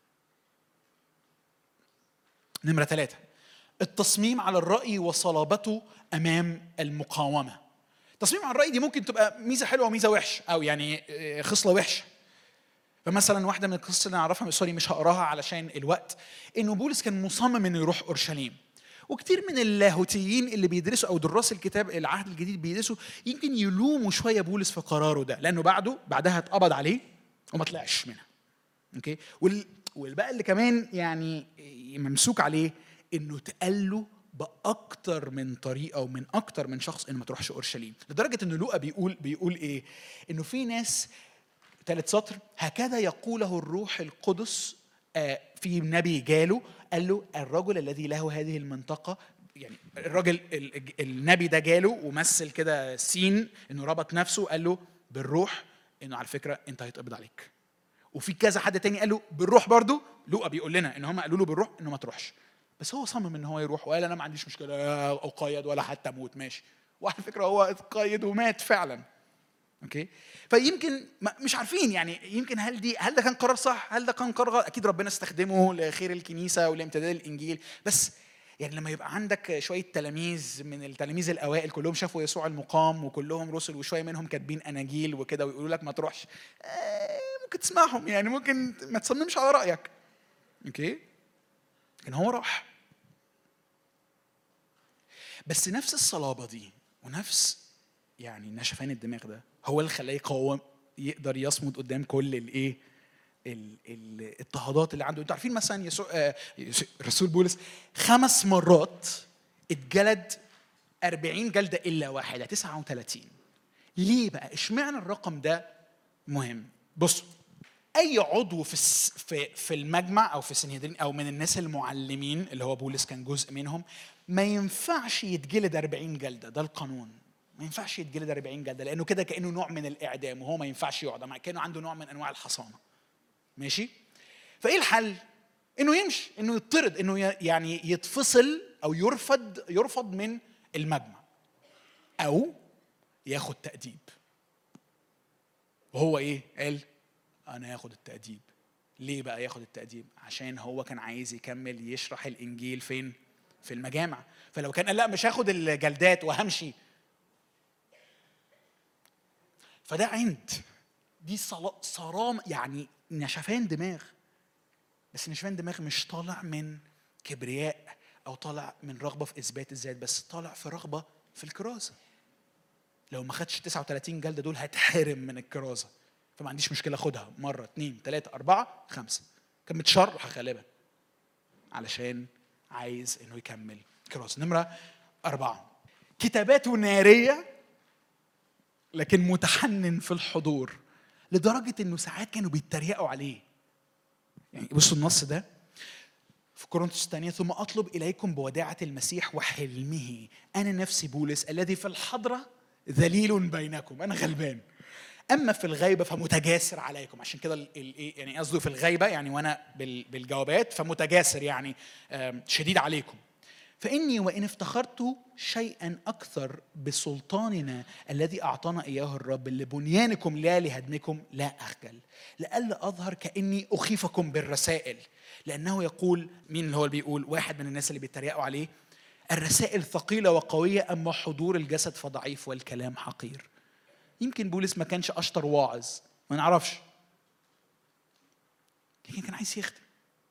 نمره ثلاثه التصميم على الراي وصلابته امام المقاومه التصميم على الراي دي ممكن تبقى ميزه حلوه وميزه وحشه او يعني آه، خصله وحشه فمثلا واحده من القصص اللي نعرفها سوري مش هقراها علشان الوقت انه بولس كان مصمم انه يروح اورشليم وكتير من اللاهوتيين اللي بيدرسوا او دراس الكتاب العهد الجديد بيدرسوا يمكن يلوموا شويه بولس في قراره ده لانه بعده بعدها اتقبض عليه وما طلعش منها اوكي وال والبقى اللي كمان يعني ممسوك عليه انه اتقال له باكتر من طريقه ومن اكتر من شخص انه ما تروحش اورشليم لدرجه ان لوقا بيقول بيقول ايه انه في ناس ثالث سطر هكذا يقوله الروح القدس آه، في نبي جاله قال له الرجل الذي له هذه المنطقة يعني الراجل ال- النبي ده جاله ومثل كده سين انه ربط نفسه قال له بالروح انه على فكرة انت هيتقبض عليك وفي كذا حد تاني قال له بالروح برضو لوقا بيقول لنا ان هم قالوا له بالروح انه ما تروحش بس هو صمم ان هو يروح وقال انا ما عنديش مشكله اقيد ولا حتى اموت ماشي وعلى فكره هو اتقيد ومات فعلا اوكي فيمكن ما- مش عارفين يعني يمكن هل دي هل ده كان قرار صح هل ده كان قرار غلط اكيد ربنا استخدمه لخير الكنيسه ولامتداد الانجيل بس يعني لما يبقى عندك شويه تلاميذ من التلاميذ الاوائل كلهم شافوا يسوع المقام وكلهم رسل وشويه منهم كاتبين اناجيل وكده ويقولوا لك ما تروحش آه، ممكن تسمعهم يعني ممكن ما تصممش على رايك اوكي لكن هو راح بس نفس الصلابه دي ونفس يعني نشفان الدماغ ده هو اللي خلاه يقاوم يقدر يصمد قدام كل الايه ال- ال- الاضطهادات اللي عنده انتوا عارفين مثلا يسوع آه، يسوع- رسول بولس خمس مرات اتجلد 40 جلده الا واحده 39 ليه بقى اشمعنى الرقم ده مهم بصوا اي عضو في الس- في في المجمع او في سنهدرين او من الناس المعلمين اللي هو بولس كان جزء منهم ما ينفعش يتجلد 40 جلده ده القانون ما ينفعش يتجلد 40 جلده لانه كده كانه نوع من الاعدام وهو ما ينفعش يعدم كانه عنده نوع من انواع الحصانه ماشي فايه الحل انه يمشي انه يطرد انه ي- يعني يتفصل او يرفض يرفض من المجمع او ياخد تاديب وهو ايه قال انا هاخد التاديب ليه بقى ياخد التاديب عشان هو كان عايز يكمل يشرح الانجيل فين في المجامع فلو كان قال لا مش هاخد الجلدات وهمشي فده عند دي صلا- صرام يعني نشفان دماغ بس نشفان دماغ مش طالع من كبرياء او طالع من رغبه في اثبات الذات بس طالع في رغبه في الكرازه لو ما خدش 39 جلده دول هتحرم من الكرازه فما عنديش مشكله اخدها مره اثنين ثلاثه اربعه خمسه كان متشرح غالبا علشان عايز انه يكمل كرازه نمره اربعه كتاباته ناريه لكن متحنن في الحضور لدرجه انه ساعات كانوا بيتريقوا عليه يعني بصوا النص ده في كورنثوس الثانية ثم أطلب إليكم بوداعة المسيح وحلمه أنا نفسي بولس الذي في الحضرة ذليل بينكم أنا غلبان اما في الغيبه فمتجاسر عليكم عشان كده ال- ال- إيه يعني قصده في الغيبه يعني وانا بال- بالجوابات فمتجاسر يعني آم، شديد عليكم فاني وان افتخرت شيئا اكثر بسلطاننا الذي اعطانا اياه الرب لبنيانكم لا لهدمكم لا اخجل لئلا اظهر كاني اخيفكم بالرسائل لانه يقول مين اللي هو اللي بيقول واحد من الناس اللي بيتريقوا عليه الرسائل ثقيله وقويه اما حضور الجسد فضعيف والكلام حقير يمكن بولس ما كانش اشطر واعظ ما نعرفش لكن كان عايز يخدم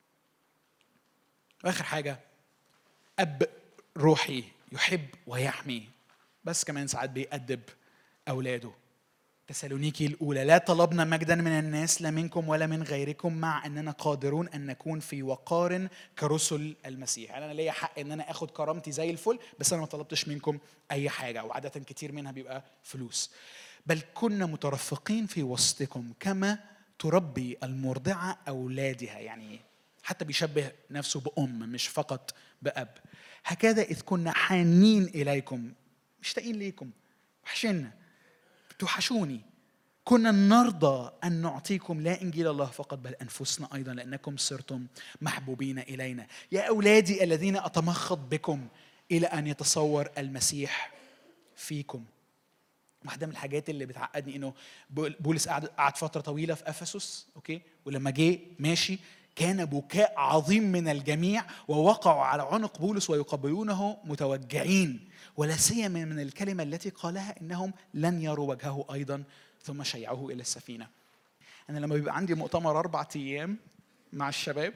واخر حاجه اب روحي يحب ويحمي بس كمان ساعات بيأدب اولاده تسالونيكي الاولى لا طلبنا مجدا من الناس لا منكم ولا من غيركم مع اننا قادرون ان نكون في وقار كرسل المسيح يعني انا ليا حق ان انا اخد كرامتي زي الفل بس انا ما طلبتش منكم اي حاجه وعاده كتير منها بيبقى فلوس بل كنا مترفقين في وسطكم كما تربي المرضعه اولادها يعني حتى بيشبه نفسه بام مش فقط باب هكذا اذ كنا حانين اليكم مشتاقين ليكم وحشنا توحشوني كنا نرضى أن نعطيكم لا إنجيل الله فقط بل أنفسنا أيضا لأنكم صرتم محبوبين إلينا يا أولادي الذين أتمخض بكم إلى أن يتصور المسيح فيكم واحدة من الحاجات اللي بتعقدني انه بول- بولس قعد قعد فترة طويلة في افسس اوكي ولما جه ماشي كان بكاء عظيم من الجميع ووقعوا على عنق بولس ويقبلونه متوجعين ولا سيما من الكلمة التي قالها انهم لن يروا وجهه ايضا ثم شيعوه الى السفينة. انا لما بيبقى عندي مؤتمر اربع ايام مع الشباب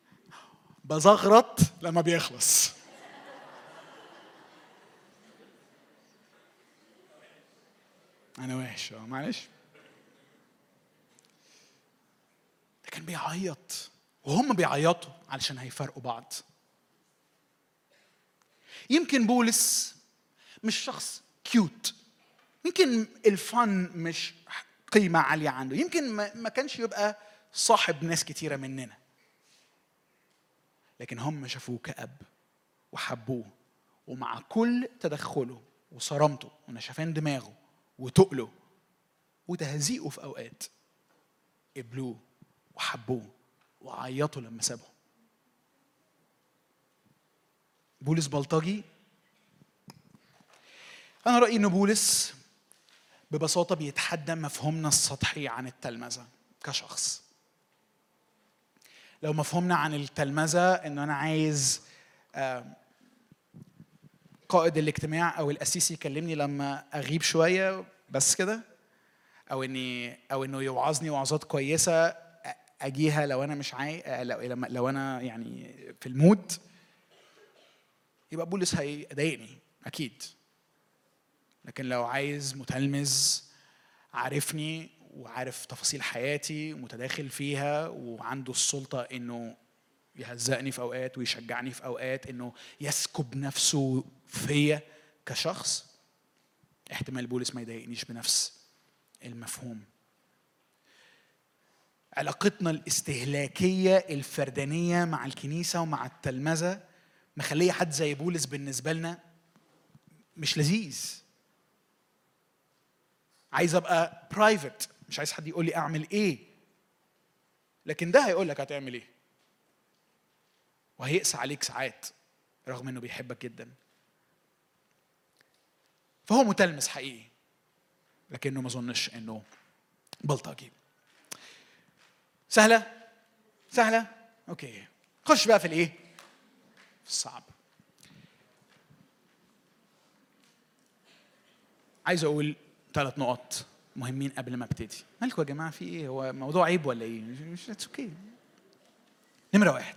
بزغرط لما بيخلص. انا وحش اه معلش ده كان بيعيط وهم بيعيطوا علشان هيفرقوا بعض يمكن بولس مش شخص كيوت يمكن الفن مش قيمة عالية عنده يمكن ما ما كانش يبقى صاحب ناس كتيرة مننا لكن هم شافوه كأب وحبوه ومع كل تدخله وصرامته ونشفان دماغه وتقله وتهزيئه في اوقات قبلوه وحبوه وعيطوا لما سابهم بولس بلطجي انا رايي ان بولس ببساطه بيتحدى مفهومنا السطحي عن التلمذه كشخص لو مفهومنا عن التلمذه ان انا عايز آم، قائد الاجتماع او القسيس يكلمني لما اغيب شويه بس كده او اني او انه يوعظني وعظات كويسه أ- اجيها لو انا مش عاي لو لما- لو انا يعني في المود يبقى بولس هيضايقني اكيد لكن لو عايز متلمذ عارفني وعارف تفاصيل حياتي ومتداخل فيها وعنده السلطه انه يهزقني في اوقات ويشجعني في اوقات انه يسكب نفسه فيا كشخص احتمال بولس ما يضايقنيش بنفس المفهوم علاقتنا الاستهلاكيه الفردانيه مع الكنيسه ومع التلمذه مخليه حد زي بولس بالنسبه لنا مش لذيذ عايز ابقى برايفت مش عايز حد يقول لي اعمل ايه لكن ده هيقول لك هتعمل ايه وهيقسى عليك ساعات رغم انه بيحبك جدا فهو متلمس حقيقي لكنه ما اظنش انه بلطجي سهله سهله اوكي خش بقى في الايه في الصعب عايز اقول ثلاث نقط مهمين قبل ما ابتدي مالكم يا جماعه في ايه هو موضوع عيب ولا ايه مش مش اتس اوكي نمره واحد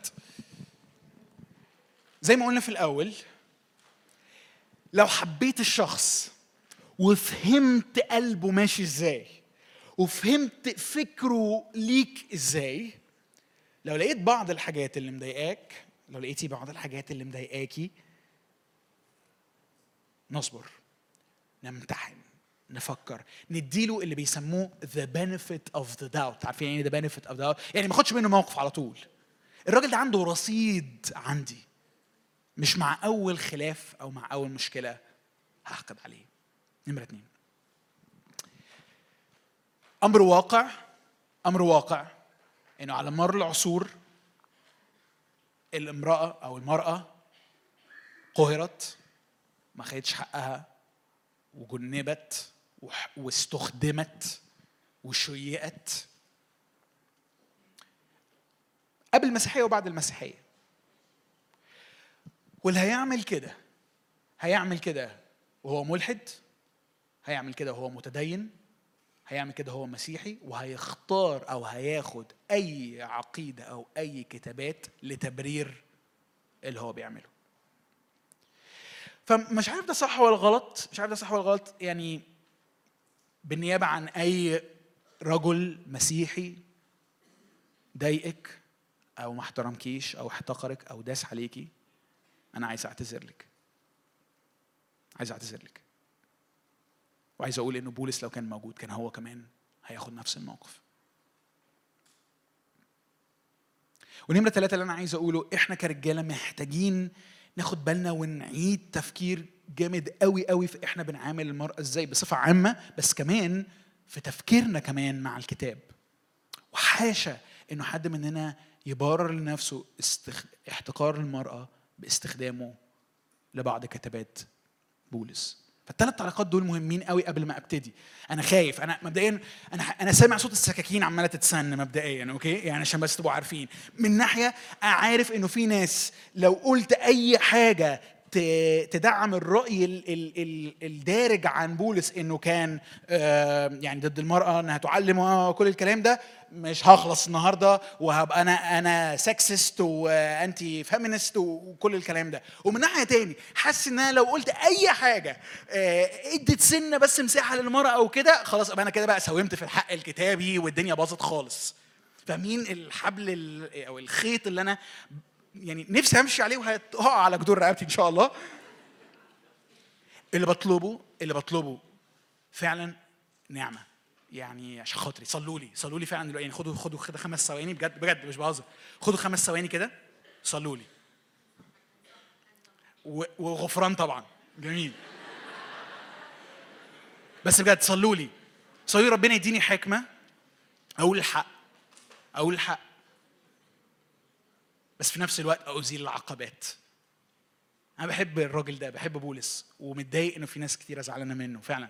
زي ما قلنا في الاول لو حبيت الشخص وفهمت قلبه ماشي ازاي وفهمت فكره ليك ازاي لو لقيت بعض الحاجات اللي مضايقاك لو لقيتي بعض الحاجات اللي مضايقاكي نصبر نمتحن نفكر نديله اللي بيسموه the benefit of the doubt عارفين يعني ايه the benefit of the doubt يعني ما اخدش منه موقف على طول الراجل ده عنده رصيد عندي مش مع اول خلاف او مع اول مشكله هحقد عليه نمره اتنين امر واقع امر واقع انه على مر العصور الامراه او المراه قهرت ما خدتش حقها وجنبت وح- واستخدمت وشيئت قبل المسيحيه وبعد المسيحيه واللي هيعمل كده هيعمل كده وهو ملحد هيعمل كده وهو متدين هيعمل كده هو مسيحي وهيختار او هياخد اي عقيده او اي كتابات لتبرير اللي هو بيعمله فمش عارف ده صح ولا غلط مش عارف ده صح ولا غلط يعني بالنيابه عن اي رجل مسيحي ضايقك او ما احترمكيش او احتقرك او داس عليكي انا عايز اعتذر لك عايز اعتذر لك وعايز اقول انه بولس لو كان موجود كان هو كمان هياخد نفس الموقف ونمرة ثلاثة اللي أنا عايز أقوله إحنا كرجالة محتاجين ناخد بالنا ونعيد تفكير جامد قوي قوي في إحنا بنعامل المرأة إزاي بصفة عامة بس كمان في تفكيرنا كمان مع الكتاب وحاشا إنه حد مننا يبرر لنفسه استخ... احتقار المرأة باستخدامه لبعض كتابات بولس فالثلاث تعليقات دول مهمين قوي قبل ما ابتدي انا خايف انا مبدئيا انا انا سامع صوت السكاكين عماله تتسن مبدئيا اوكي يعني عشان بس تبقوا عارفين من ناحيه عارف انه في ناس لو قلت اي حاجه ت- تدعم الراي ال- ال- ال- الدارج عن بولس انه كان آه، يعني ضد المراه انها تعلم وكل الكلام ده مش هخلص النهارده وهبقى انا انا سكسست وانتي فيمينست وكل الكلام ده ومن ناحيه تاني حاسس ان انا لو قلت اي حاجه آه، ادت سنه بس مساحه للمراه او كده خلاص ابقى انا كده بقى ساومت في الحق الكتابي والدنيا باظت خالص فاهمين الحبل ال- او الخيط اللي انا يعني نفسي امشي عليه وهتقع على جدور رقبتي ان شاء الله اللي بطلبه اللي بطلبه فعلا نعمه يعني عشان خاطري صلوا لي صلوا لي فعلا دلوقتي يعني خدوا خدوا خدوا خمس ثواني بجد بجد مش بهزر خدوا خمس ثواني كده صلوا لي و- وغفران طبعا جميل بس بجد صلوا لي صلوا لي ربنا يديني حكمه اقول الحق اقول الحق بس في نفس الوقت ازيل العقبات انا بحب الراجل ده بحب بولس ومتضايق انه في ناس كتيره زعلانه منه فعلا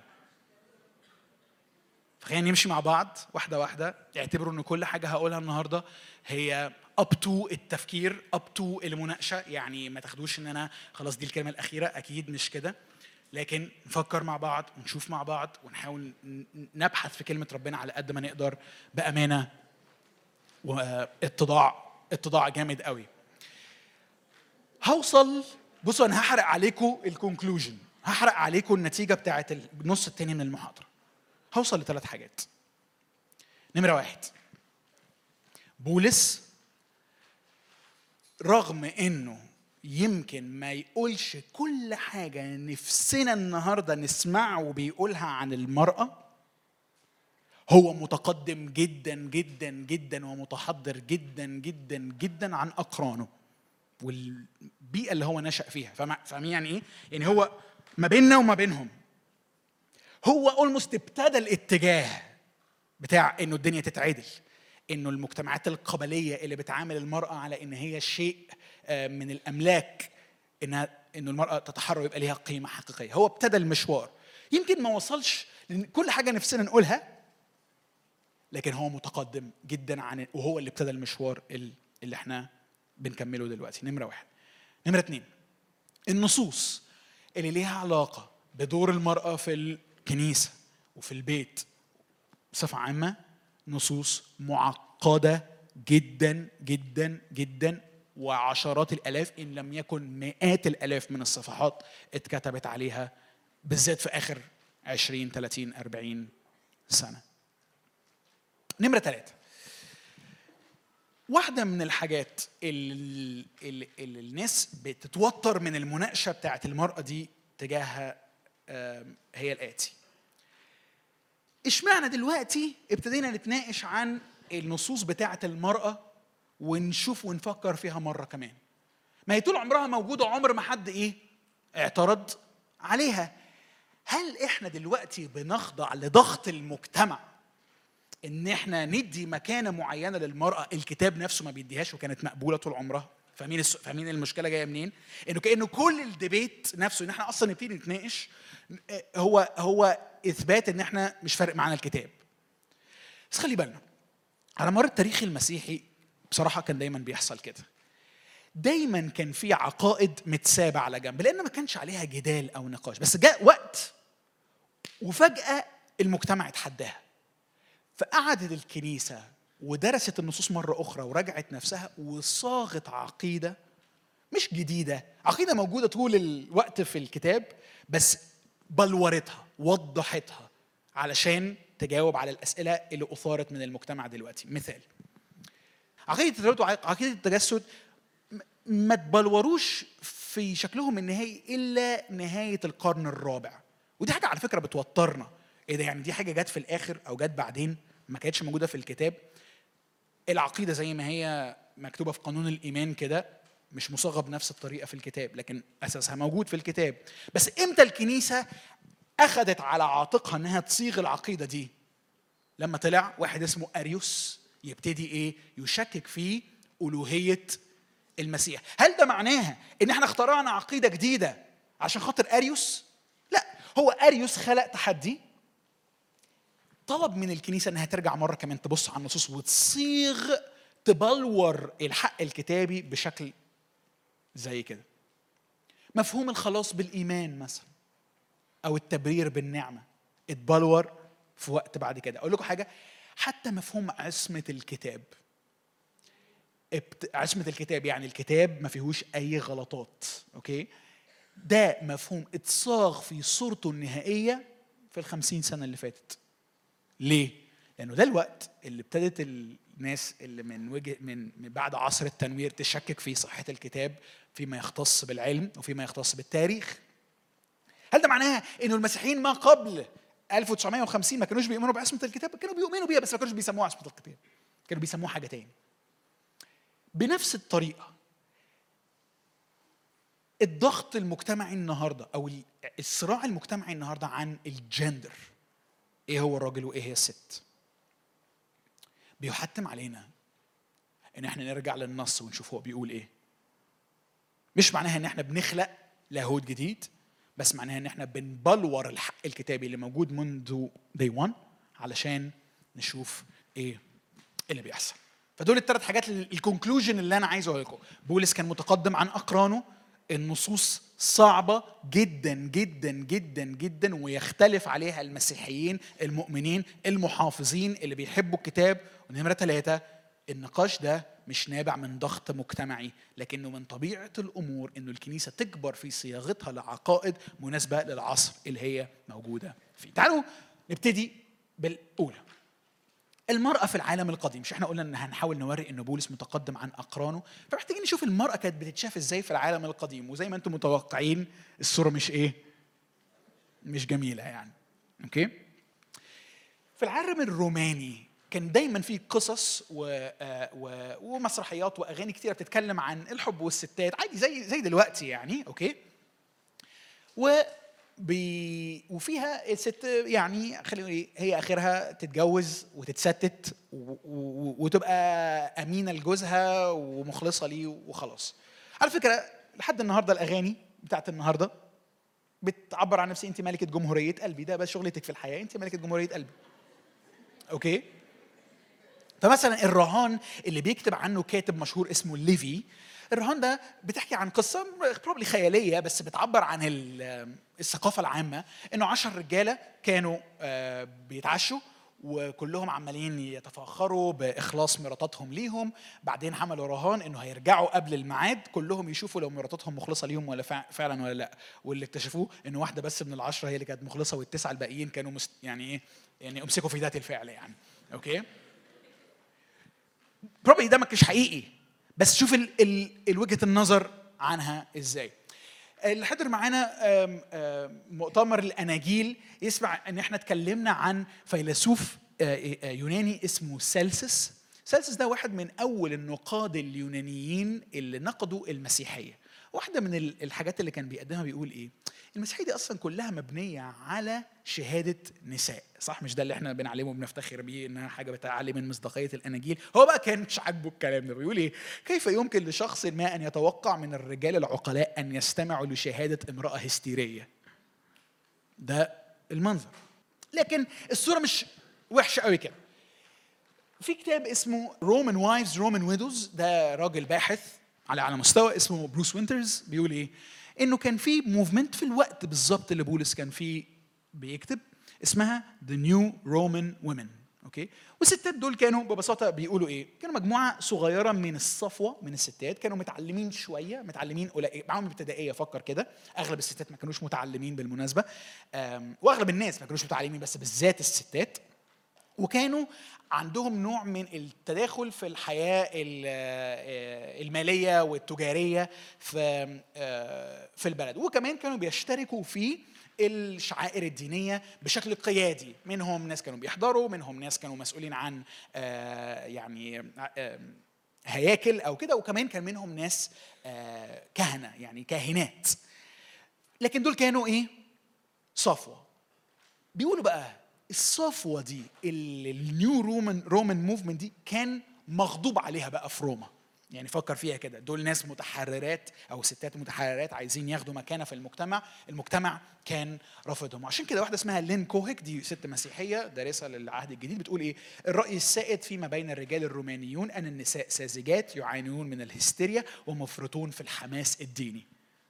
فخلينا نمشي مع بعض واحده واحده اعتبروا ان كل حاجه هقولها النهارده هي اب تو التفكير اب تو المناقشه يعني ما تاخدوش ان انا خلاص دي الكلمه الاخيره اكيد مش كده لكن نفكر مع بعض ونشوف مع بعض ونحاول ن- نبحث في كلمه ربنا على قد ما نقدر بامانه واتضاع اتضاع جامد قوي هوصل بصوا انا هحرق عليكم الكونكلوجن هحرق عليكم النتيجه بتاعت النص التاني من المحاضره هوصل لثلاث حاجات نمره واحد بولس رغم انه يمكن ما يقولش كل حاجه نفسنا النهارده نسمعه بيقولها عن المراه هو متقدم جدا جدا جدا ومتحضر جدا جدا جدا عن اقرانه والبيئه اللي هو نشا فيها فاهم فاهمين يعني ايه؟ يعني هو ما بيننا وما بينهم هو اولموست ابتدى الاتجاه بتاع انه الدنيا تتعدل انه المجتمعات القبليه اللي بتعامل المراه على ان هي شيء آه، من الاملاك انها انه المراه تتحرر ويبقى ليها قيمه حقيقيه هو ابتدى المشوار يمكن ما وصلش لأن كل حاجه نفسنا نقولها لكن هو متقدم جدا عن وهو اللي ابتدى المشوار ال- اللي احنا بنكمله دلوقتي نمره واحد نمره اتنين النصوص اللي ليها علاقه بدور المراه في الكنيسه وفي البيت بصفه عامه نصوص معقده جدا جدا جدا وعشرات الالاف ان لم يكن مئات الالاف من الصفحات اتكتبت عليها بالذات في اخر 20 30 40 سنه نمرة ثلاثة واحدة من الحاجات اللي, اللي, اللي الناس بتتوتر من المناقشة بتاعت المرأة دي تجاهها آم، هي الآتي اشمعنى دلوقتي ابتدينا نتناقش عن النصوص بتاعت المرأة ونشوف ونفكر فيها مرة كمان ما هي طول عمرها موجودة عمر ما حد ايه اعترض عليها هل احنا دلوقتي بنخضع لضغط المجتمع ان احنا ندي مكانه معينه للمراه الكتاب نفسه ما بيديهاش وكانت مقبوله طول عمرها فاهمين الس... فاهمين المشكله جايه منين انه كانه كل الديبيت نفسه ان احنا اصلا نبتدي نتناقش آه، هو هو اثبات ان احنا مش فارق معانا الكتاب بس خلي بالنا على مر التاريخ المسيحي بصراحه كان دايما بيحصل كده دايما كان في عقائد متسابه على جنب لان ما كانش عليها جدال او نقاش بس جاء وقت وفجاه المجتمع اتحداها فقعدت الكنيسه ودرست النصوص مره اخرى وراجعت نفسها وصاغت عقيده مش جديده عقيده موجوده طول الوقت في الكتاب بس بلورتها وضحتها علشان تجاوب على الاسئله اللي اثارت من المجتمع دلوقتي مثال عقيده التجسد وعقيده التجسد م- ما تبلوروش في شكلهم النهائي الا نهايه القرن الرابع ودي حاجه على فكره بتوترنا ايه ده يعني دي حاجه جت في الاخر او جت بعدين ما كانتش موجوده في الكتاب العقيده زي ما هي مكتوبه في قانون الايمان كده مش مصاغه بنفس الطريقه في الكتاب لكن اساسها موجود في الكتاب بس امتى الكنيسه اخذت على عاتقها انها تصيغ العقيده دي لما طلع واحد اسمه اريوس يبتدي ايه يشكك في الوهيه المسيح هل ده معناها ان احنا اخترعنا عقيده جديده عشان خاطر اريوس لا هو اريوس خلق تحدي طلب من الكنيسه انها ترجع مره كمان تبص على النصوص وتصيغ تبلور الحق الكتابي بشكل زي كده مفهوم الخلاص بالايمان مثلا او التبرير بالنعمه اتبلور في وقت بعد كده اقول لكم حاجه حتى مفهوم عصمه الكتاب ابت- عصمه الكتاب يعني الكتاب ما فيهوش اي غلطات اوكي ده مفهوم اتصاغ في صورته النهائيه في الخمسين سنه اللي فاتت ليه؟ لانه ده الوقت اللي ابتدت الناس اللي من وجه من من بعد عصر التنوير تشكك في صحه الكتاب فيما يختص بالعلم وفيما يختص بالتاريخ. هل ده معناها انه المسيحيين ما قبل 1950 ما كانوش بيؤمنوا بعصمه الكتاب؟ كانوا بيؤمنوا بيها بس ما كانوش بيسموها عصمه الكتاب. كانوا بيسموها حاجه تاني. بنفس الطريقه الضغط المجتمعي النهارده او الصراع المجتمعي النهارده عن الجندر ايه هو الراجل وايه هي الست بيحتم علينا ان احنا نرجع للنص ونشوف هو بيقول ايه مش معناها ان احنا بنخلق لاهوت جديد بس معناها ان احنا بنبلور الحق الكتابي اللي موجود منذ day one علشان نشوف ايه اللي بيحصل فدول الثلاث حاجات الكونكلوجن اللي انا عايز اقول لكم بولس كان متقدم عن اقرانه النصوص صعبة جدا جدا جدا جدا ويختلف عليها المسيحيين المؤمنين المحافظين اللي بيحبوا الكتاب ونمرة ثلاثة النقاش ده مش نابع من ضغط مجتمعي لكنه من طبيعة الأمور إنه الكنيسة تكبر في صياغتها لعقائد مناسبة للعصر اللي هي موجودة فيه تعالوا نبتدي بالأولى المرأة في العالم القديم مش احنا قلنا ان هنحاول نوري ان بولس متقدم عن اقرانه فمحتاجين نشوف المرأة كانت بتتشاف ازاي في العالم القديم وزي ما انتم متوقعين الصورة مش ايه مش جميلة يعني اوكي في العالم الروماني كان دايما في قصص و... آه، و... ومسرحيات واغاني كتيره بتتكلم عن الحب والستات عادي زي زي دلوقتي يعني اوكي و بي وفيها الست يعني خلينا نقول ايه هي اخرها تتجوز وتتستت و... و... وتبقى امينه لجوزها ومخلصه ليه وخلاص على فكره لحد النهارده الاغاني بتاعت النهارده بتعبر عن نفسي انت ملكه جمهوريه قلبي ده بس شغلتك في الحياه انت ملكه جمهوريه قلبي اوكي فمثلا الرهان اللي بيكتب عنه كاتب مشهور اسمه ليفي الرهان ده بتحكي عن قصه بروبلي خياليه بس بتعبر عن ال- الثقافه العامه انه عشر رجاله كانوا آه، بيتعشوا وكلهم عمالين يتفاخروا باخلاص مراتاتهم ليهم بعدين عملوا رهان انه هيرجعوا قبل الميعاد كلهم يشوفوا لو مراتاتهم مخلصه ليهم ولا فع- فعلا ولا لا واللي اكتشفوه انه واحده بس من العشره هي اللي كانت مخلصه والتسعه الباقيين كانوا مست... يعني ايه يعني امسكوا في ذات الفعل يعني اوكي بروبلي ده ما كانش حقيقي بس شوف ال ال الوجهه النظر عنها ازاي اللي حضر معانا آم، آم، مؤتمر الاناجيل يسمع ان احنا اتكلمنا عن فيلسوف آه، آه، يوناني اسمه سيلسس سيلسس ده واحد من اول النقاد اليونانيين اللي نقدوا المسيحيه واحده من ال- الحاجات اللي كان بيقدمها بيقول ايه المسيحيه دي اصلا كلها مبنيه على شهاده نساء صح مش ده اللي احنا بنعلمه وبنفتخر بيه انها حاجه بتعلي من مصداقيه الاناجيل هو بقى كانش عاجبه الكلام ده بيقول ايه كيف يمكن لشخص ما ان يتوقع من الرجال العقلاء ان يستمعوا لشهاده امراه هستيريه ده المنظر لكن الصوره مش وحشه قوي كده في كتاب اسمه رومان وايفز رومان ويدوز ده راجل باحث على على مستوى اسمه بروس وينترز بيقول ايه انه كان في موفمنت في الوقت بالظبط اللي بولس كان فيه بيكتب اسمها ذا نيو رومان وومن اوكي والستات دول كانوا ببساطه بيقولوا ايه كانوا مجموعه صغيره من الصفوه من الستات كانوا متعلمين شويه متعلمين قليل معاهم ابتدائيه فكر كده اغلب الستات ما كانوش متعلمين بالمناسبه أم، واغلب الناس ما كانوش متعلمين بس بالذات الستات وكانوا عندهم نوع من التداخل في الحياه ال- آه، الماليه والتجاريه في آه، في البلد وكمان كانوا بيشتركوا في الشعائر الدينيه بشكل قيادي منهم ناس كانوا بيحضروا منهم ناس كانوا مسؤولين عن آه، يعني آه، هياكل او كده وكمان كان منهم ناس آه، كهنه يعني كاهنات لكن دول كانوا ايه صفوه بيقولوا بقى الصفوه دي اللي النيو رومان رومان موفمنت دي كان مغضوب عليها بقى في روما يعني فكر فيها كده دول ناس متحررات او ستات متحررات عايزين ياخدوا مكانه في المجتمع المجتمع كان رافضهم وعشان كده واحده اسمها لين كوهيك دي ست مسيحيه دارسه للعهد الجديد بتقول ايه الراي السائد فيما بين الرجال الرومانيون ان النساء ساذجات يعانون من الهستيريا ومفرطون في الحماس الديني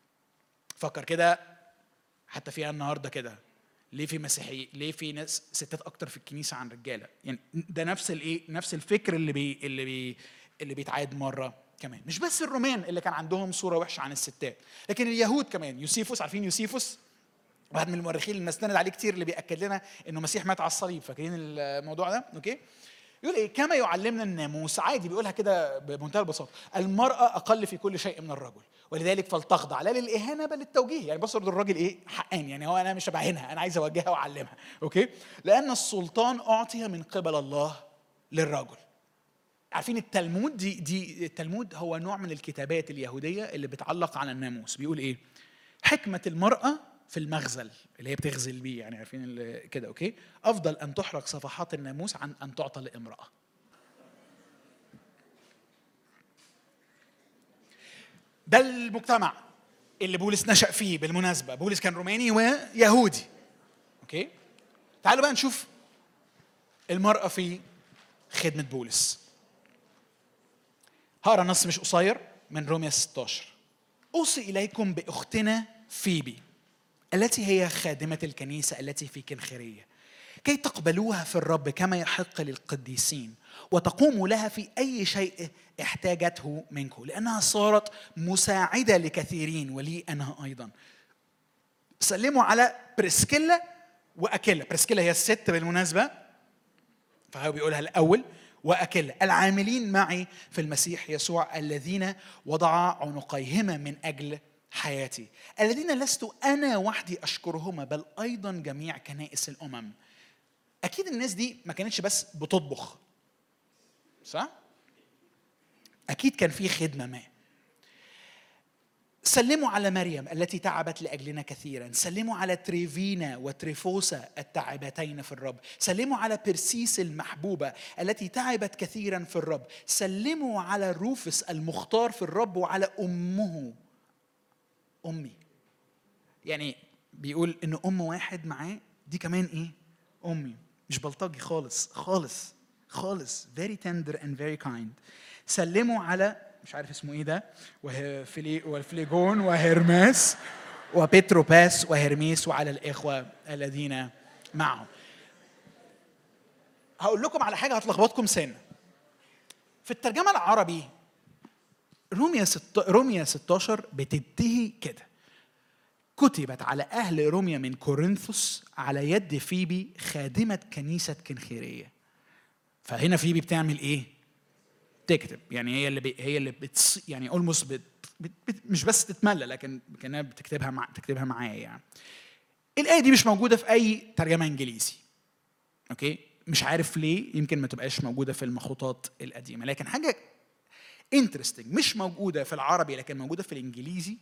فكر كده حتى فيها النهارده كده ليه في مسيحي ليه في ناس ستات اكتر في الكنيسه عن رجاله يعني ده نفس الايه نفس الفكر اللي بي اللي بي اللي بيتعاد مره كمان مش بس الرومان اللي كان عندهم صوره وحشه عن الستات لكن اليهود كمان يوسيفوس عارفين يوسيفوس واحد من المؤرخين اللي بنستند عليه كتير اللي بياكد لنا انه المسيح مات على الصليب فاكرين الموضوع ده اوكي يقول ايه كما يعلمنا الناموس عادي بيقولها كده بمنتهى البساطه المراه اقل في كل شيء من الرجل ولذلك فلتخضع لا للاهانه بل للتوجيه يعني بص برضه الراجل ايه حقاني يعني هو انا مش بعينها انا عايز اوجهها واعلمها اوكي لان السلطان اعطي من قبل الله للرجل عارفين التلمود دي دي التلمود هو نوع من الكتابات اليهوديه اللي بتعلق على الناموس بيقول ايه حكمه المراه في المغزل اللي هي بتغزل بيه يعني عارفين ال- كده اوكي افضل ان تحرق صفحات الناموس عن ان تعطى لامراه ده المجتمع اللي بولس نشأ فيه بالمناسبة بولس كان روماني ويهودي اوكي تعالوا بقى نشوف المرأة في خدمة بولس هقرا نص مش قصير من روميا 16 أوصي إليكم بأختنا فيبي التي هي خادمة الكنيسة التي في كنخرية كي تقبلوها في الرب كما يحق للقديسين وتقوموا لها في أي شيء احتاجته منكم لأنها صارت مساعدة لكثيرين ولي أنا أيضا سلموا على بريسكيلا وأكيلا بريسكيلا هي الست بالمناسبة فهو بيقولها الأول وأكل العاملين معي في المسيح يسوع الذين وضعا عنقيهما من أجل حياتي الذين لست أنا وحدي أشكرهما بل أيضا جميع كنائس الأمم أكيد الناس دي ما كانتش بس بتطبخ صح؟ أكيد كان في خدمة ما سلموا على مريم التي تعبت لاجلنا كثيرا، سلموا على تريفينا وتريفوسا التاعبتين في الرب، سلموا على بيرسيس المحبوبه التي تعبت كثيرا في الرب، سلموا على روفس المختار في الرب وعلى امه امي. يعني بيقول ان ام واحد معاه دي كمان ايه؟ امي، مش بلطجي خالص خالص خالص very tender and very kind. سلموا على مش عارف اسمه ايه ده وفلي والفليجون وهرماس وبيتروباس وهرميس وعلى الاخوه الذين معه هقول لكم على حاجه هتلخبطكم سنه في الترجمه العربي روميا ست... روميا 16 بتنتهي كده كتبت على اهل روميا من كورنثوس على يد فيبي خادمه كنيسه كنخيريه فهنا فيبي بتعمل ايه تكتب يعني هي اللي بي هي اللي بتص يعني اولموست بت بت بت مش بس تتملى لكن كانها بتكتبها مع تكتبها معايا يعني الايه دي مش موجوده في اي ترجمه انجليزي اوكي مش عارف ليه يمكن ما تبقاش موجوده في المخطوطات القديمه لكن حاجه انترستنج مش موجوده في العربي لكن موجوده في الانجليزي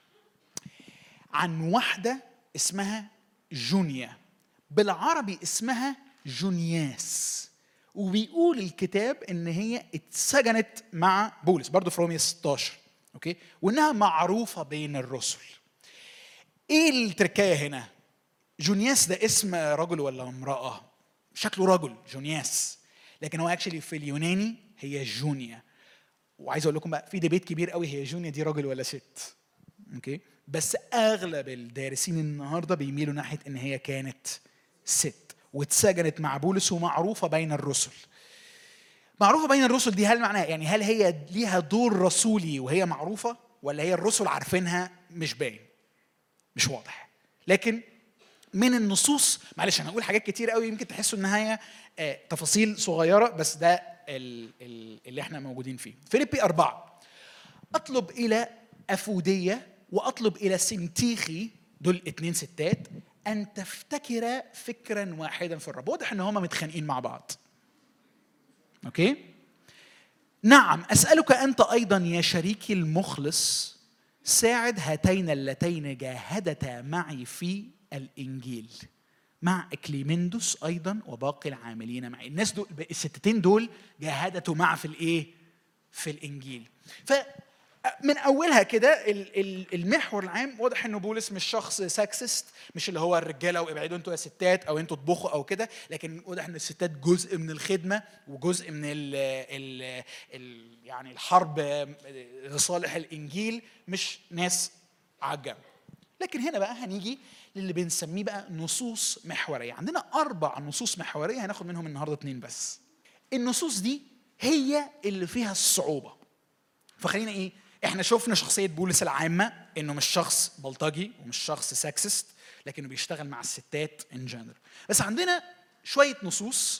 عن واحده اسمها جونيا بالعربي اسمها جونياس وبيقول الكتاب ان هي اتسجنت مع بولس برضه في رومية 16 اوكي وانها معروفه بين الرسل ايه التركايه هنا جونياس ده اسم رجل ولا امراه شكله رجل جونياس لكن هو اكشلي في اليوناني هي جونيا وعايز اقول لكم بقى في ديبيت كبير قوي هي جونيا دي راجل ولا ست اوكي بس اغلب الدارسين النهارده بيميلوا ناحيه ان هي كانت ست واتسجنت مع بولس ومعروفه بين الرسل معروفه بين الرسل دي هل معناها يعني هل هي ليها دور رسولي وهي معروفه ولا هي الرسل عارفينها مش باين مش واضح لكن من النصوص معلش انا هقول حاجات كتير قوي يمكن تحسوا انها هي آه، تفاصيل صغيره بس ده اللي احنا موجودين فيه فيليبي أربعة أطلب إلى أفودية وأطلب إلى سنتيخي دول اتنين ستات أن تفتكر فكرا واحدا في الرب واضح إن هما متخانقين مع بعض أوكي نعم أسألك أنت أيضا يا شريكي المخلص ساعد هاتين اللتين جاهدتا معي في الإنجيل مع اكليمندس ايضا وباقي العاملين معي الناس دول الستتين دول جاهدتوا مع في الايه في الانجيل ف من اولها كده المحور العام واضح انه بولس مش شخص ساكسست مش اللي هو الرجاله وابعدوا انتوا يا ستات او انتوا اطبخوا او كده لكن واضح ان الستات جزء من الخدمه وجزء من ال ال ال يعني الحرب لصالح الانجيل مش ناس عجم لكن هنا بقى هنيجي للي بنسميه بقى نصوص محوريه عندنا اربع نصوص محوريه هناخد منهم النهارده اتنين بس النصوص دي هي اللي فيها الصعوبه فخلينا ايه احنا شفنا شخصيه بولس العامه انه مش شخص بلطجي ومش شخص سكسست لكنه بيشتغل مع الستات ان جنرال بس عندنا شويه نصوص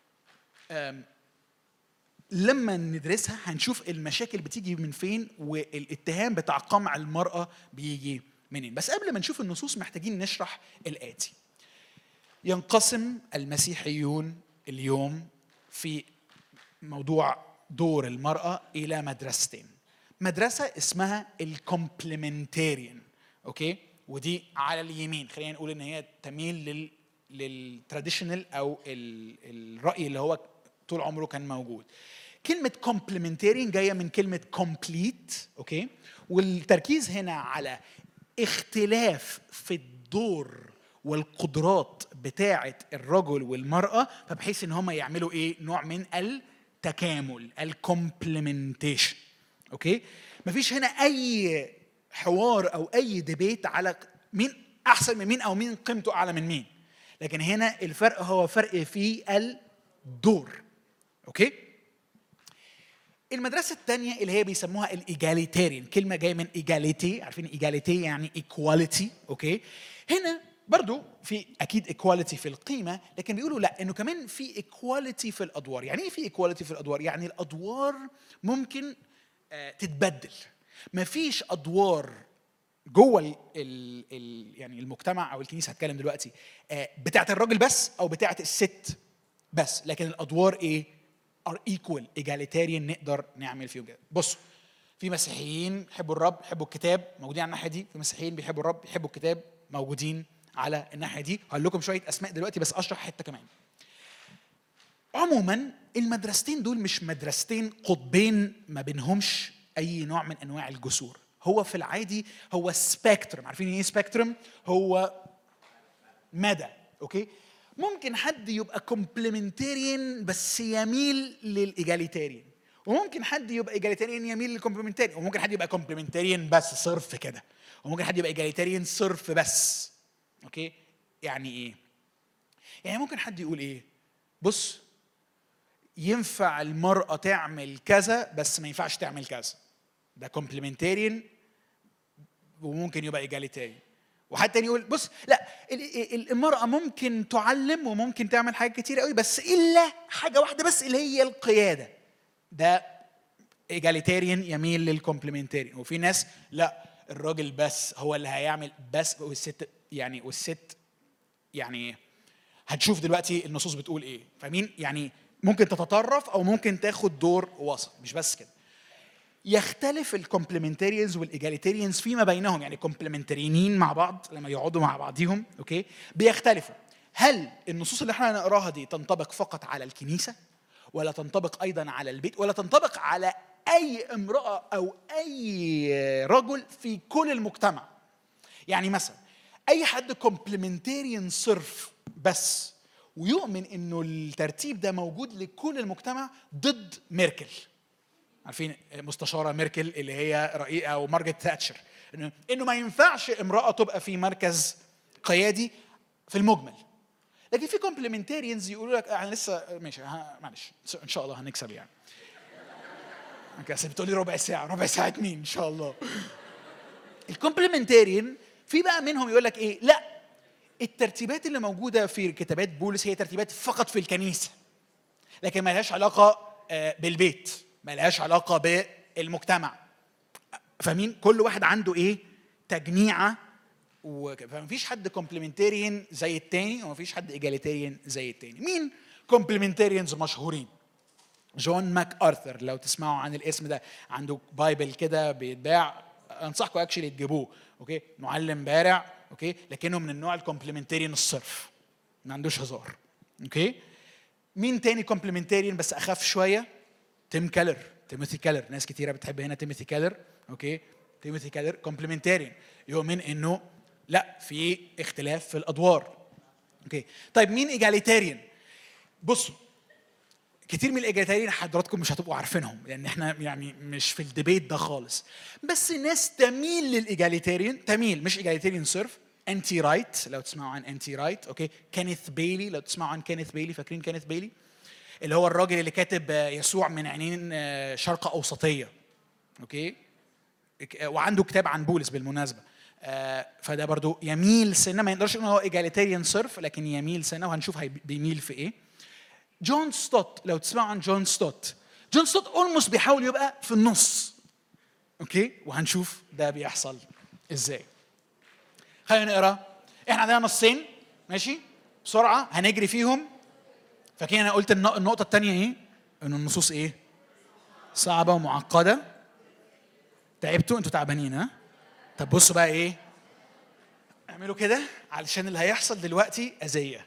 لما ندرسها هنشوف المشاكل بتيجي من فين والاتهام بتاع قمع المراه بيجي منين بس قبل ما نشوف النصوص محتاجين نشرح الآتي ينقسم المسيحيون اليوم في موضوع دور المرأة إلى مدرستين مدرسة اسمها الكومبلمنتاريان أوكي ودي على اليمين خلينا نقول إن هي تميل لل للتراديشنال أو الرأي اللي هو طول عمره كان موجود كلمة كومبلمنتاريان جاية من كلمة كومبليت أوكي والتركيز هنا على اختلاف في الدور والقدرات بتاعه الرجل والمراه فبحيث ان هم يعملوا ايه نوع من التكامل الكومبلمنتيشن اوكي مفيش هنا اي حوار او اي ديبيت على مين احسن من مين او مين قيمته اعلى من مين لكن هنا الفرق هو فرق في الدور اوكي المدرسه الثانيه اللي هي بيسموها الايجاليتيريان كلمه جايه من ايجاليتي عارفين ايجاليتي يعني ايكواليتي اوكي هنا برضو في اكيد ايكواليتي في القيمه لكن بيقولوا لا انه كمان في ايكواليتي في الادوار يعني ايه في ايكواليتي في الادوار يعني الادوار ممكن آه، تتبدل مفيش ادوار جوه ال ال ال يعني المجتمع او الكنيسه هتكلم دلوقتي آه، بتاعت الراجل بس او بتاعت الست بس لكن الادوار ايه ار ايكوال ايجاليتاريان نقدر نعمل فيهم كده بصوا في مسيحيين بيحبوا الرب بيحبوا الكتاب موجودين على الناحيه دي في مسيحيين بيحبوا الرب بيحبوا الكتاب موجودين على الناحيه دي هقول لكم شويه اسماء دلوقتي بس اشرح حته كمان عموما المدرستين دول مش مدرستين قطبين ما بينهمش اي نوع من انواع الجسور هو في العادي هو سبيكترم عارفين ايه سبيكترم هو مدى اوكي ممكن حد يبقى كومبلمنتاريان بس يميل للايجاليتاريان وممكن حد يبقى ايجاليتاريان يميل للكومبلمنتاريان وممكن حد يبقى كومبلمنتاريان بس صرف كده وممكن حد يبقى ايجاليتاريان صرف بس اوكي يعني ايه يعني ممكن حد يقول ايه بص ينفع المرأة تعمل كذا بس ما ينفعش تعمل كذا ده كومبلمنتاريان وممكن يبقى ايجاليتاريان وحد تاني يقول بص لا المرأة ممكن تعلم وممكن تعمل حاجات كتير قوي بس إلا حاجة واحدة بس اللي هي القيادة ده ايجاليتاريان يميل للكومبلمنتاريان وفي ناس لا الراجل بس هو اللي هيعمل بس والست يعني والست يعني هتشوف دلوقتي النصوص بتقول ايه فاهمين يعني ممكن تتطرف او ممكن تاخد دور وسط مش بس كده يختلف الكومبلمنتاريانز والايجاليتيريانز فيما بينهم يعني كومبلمنتريين مع بعض لما يقعدوا مع بعضيهم اوكي بيختلفوا هل النصوص اللي احنا هنقراها دي تنطبق فقط على الكنيسه ولا تنطبق ايضا على البيت ولا تنطبق على اي امراه او اي رجل في كل المجتمع يعني مثلا اي حد كومبلمنتاريان صرف بس ويؤمن انه الترتيب ده موجود لكل المجتمع ضد ميركل عارفين مستشاره ميركل اللي هي رئيسه او مارجريت تاتشر انه انه ما ينفعش امراه تبقى في مركز قيادي في المجمل لكن في كومبلمنتاريانز يقولوا لك انا لسه ماشي ها- معلش ان شاء الله هنكسب يعني انت أصل بتقولي ربع ساعه ربع ساعه مين ان شاء الله الكومبلمنتاريان في بقى منهم يقول لك ايه لا الترتيبات اللي موجوده في كتابات بولس هي ترتيبات فقط في الكنيسه لكن ما لهاش علاقه آه، بالبيت ما لهاش علاقه بالمجتمع فاهمين كل واحد عنده ايه تجميعه وك- فمفيش حد كومبلمنتاريان زي التاني ومفيش حد ايجاليتاريان زي التاني مين كومبلمنتاريانز مشهورين جون ماك ارثر لو تسمعوا عن الاسم ده عنده بايبل كده بيتباع انصحكم اكشلي تجيبوه اوكي معلم بارع اوكي لكنه من النوع الكومبلمنتاريان الصرف ما عندوش هزار اوكي مين تاني كومبلمنتاريان بس اخف شويه تيم كالر تيموثي كالر ناس كتيره بتحب هنا تيموثي كالر اوكي تيموثي كالر كومبلمنتاريان يؤمن انه لا في اختلاف في الادوار اوكي طيب مين ايجاليتاريان بصوا كتير من الايجاليتاريين حضراتكم مش هتبقوا عارفينهم لان احنا يعني مش في الديبيت ده خالص بس ناس تميل للايجاليتاريان تميل مش ايجاليتاريان صرف انتي رايت لو تسمعوا عن انتي رايت اوكي كينيث بيلي لو تسمعوا عن كينيث بيلي فاكرين كينيث بيلي اللي هو الراجل اللي كاتب آه، يسوع من عينين آه، شرق اوسطيه اوكي ك- وعنده كتاب عن بولس بالمناسبه آه، فده برضو يميل سنه ما يقدرش يقول إن هو ايجاليتاريان صرف لكن يميل سنه وهنشوف هي بيميل في ايه جون ستوت لو تسمعوا عن جون ستوت جون ستوت اولموست بيحاول يبقى في النص اوكي وهنشوف ده بيحصل ازاي خلينا نقرا احنا عندنا نصين ماشي بسرعه هنجري فيهم فاكرين انا قلت النق- النقطه الثانيه ايه ان النصوص ايه صعبه ومعقده تعبتوا انتوا تعبانين ها طب بصوا بقى ايه اعملوا كده علشان اللي هيحصل دلوقتي اذيه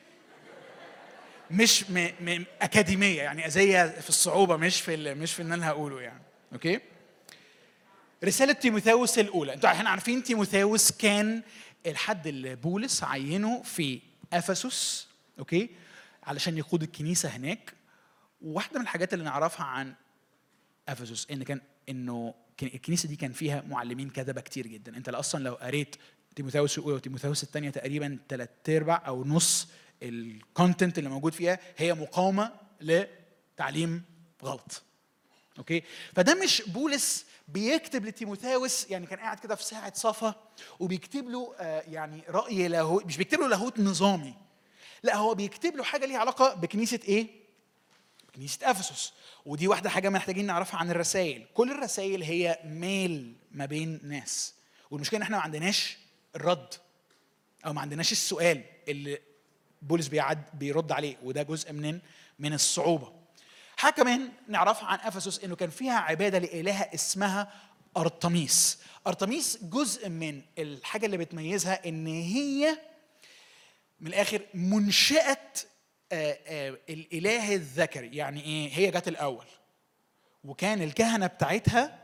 مش م... م... اكاديميه يعني اذيه في الصعوبه مش في ال... مش في ان انا هقوله يعني اوكي رساله تيموثاوس الاولى انتوا احنا عارفين تيموثاوس كان الحد اللي بولس عينه في افسس اوكي علشان يقود الكنيسه هناك واحده من الحاجات اللي نعرفها عن افسس ان كان انه كان- الكنيسه دي كان فيها معلمين كذبه كتير جدا انت اصلا لو قريت تيموثاوس الاولى وتيموثاوس الثانيه تقريبا ثلاث ارباع او نص الكونتنت اللي موجود فيها هي مقاومه لتعليم غلط اوكي فده مش بولس بيكتب لتيموثاوس يعني كان قاعد كده في ساعه صفا وبيكتب له آه، يعني راي لاهوت مش بيكتب له لاهوت نظامي لا هو بيكتب له حاجه ليها علاقه بكنيسه ايه كنيسه افسس ودي واحده حاجه محتاجين نعرفها عن الرسائل كل الرسائل هي ميل ما بين ناس والمشكله ان احنا ما عندناش الرد او ما عندناش السؤال اللي بولس بيعد بيرد عليه وده جزء من من الصعوبه حاجه كمان نعرفها عن افسس انه كان فيها عباده لالهه اسمها ارتميس ارتميس جزء من الحاجه اللي بتميزها ان هي من الاخر منشاه آه، آه، الاله الذكري يعني ايه هي جت الاول وكان الكهنه بتاعتها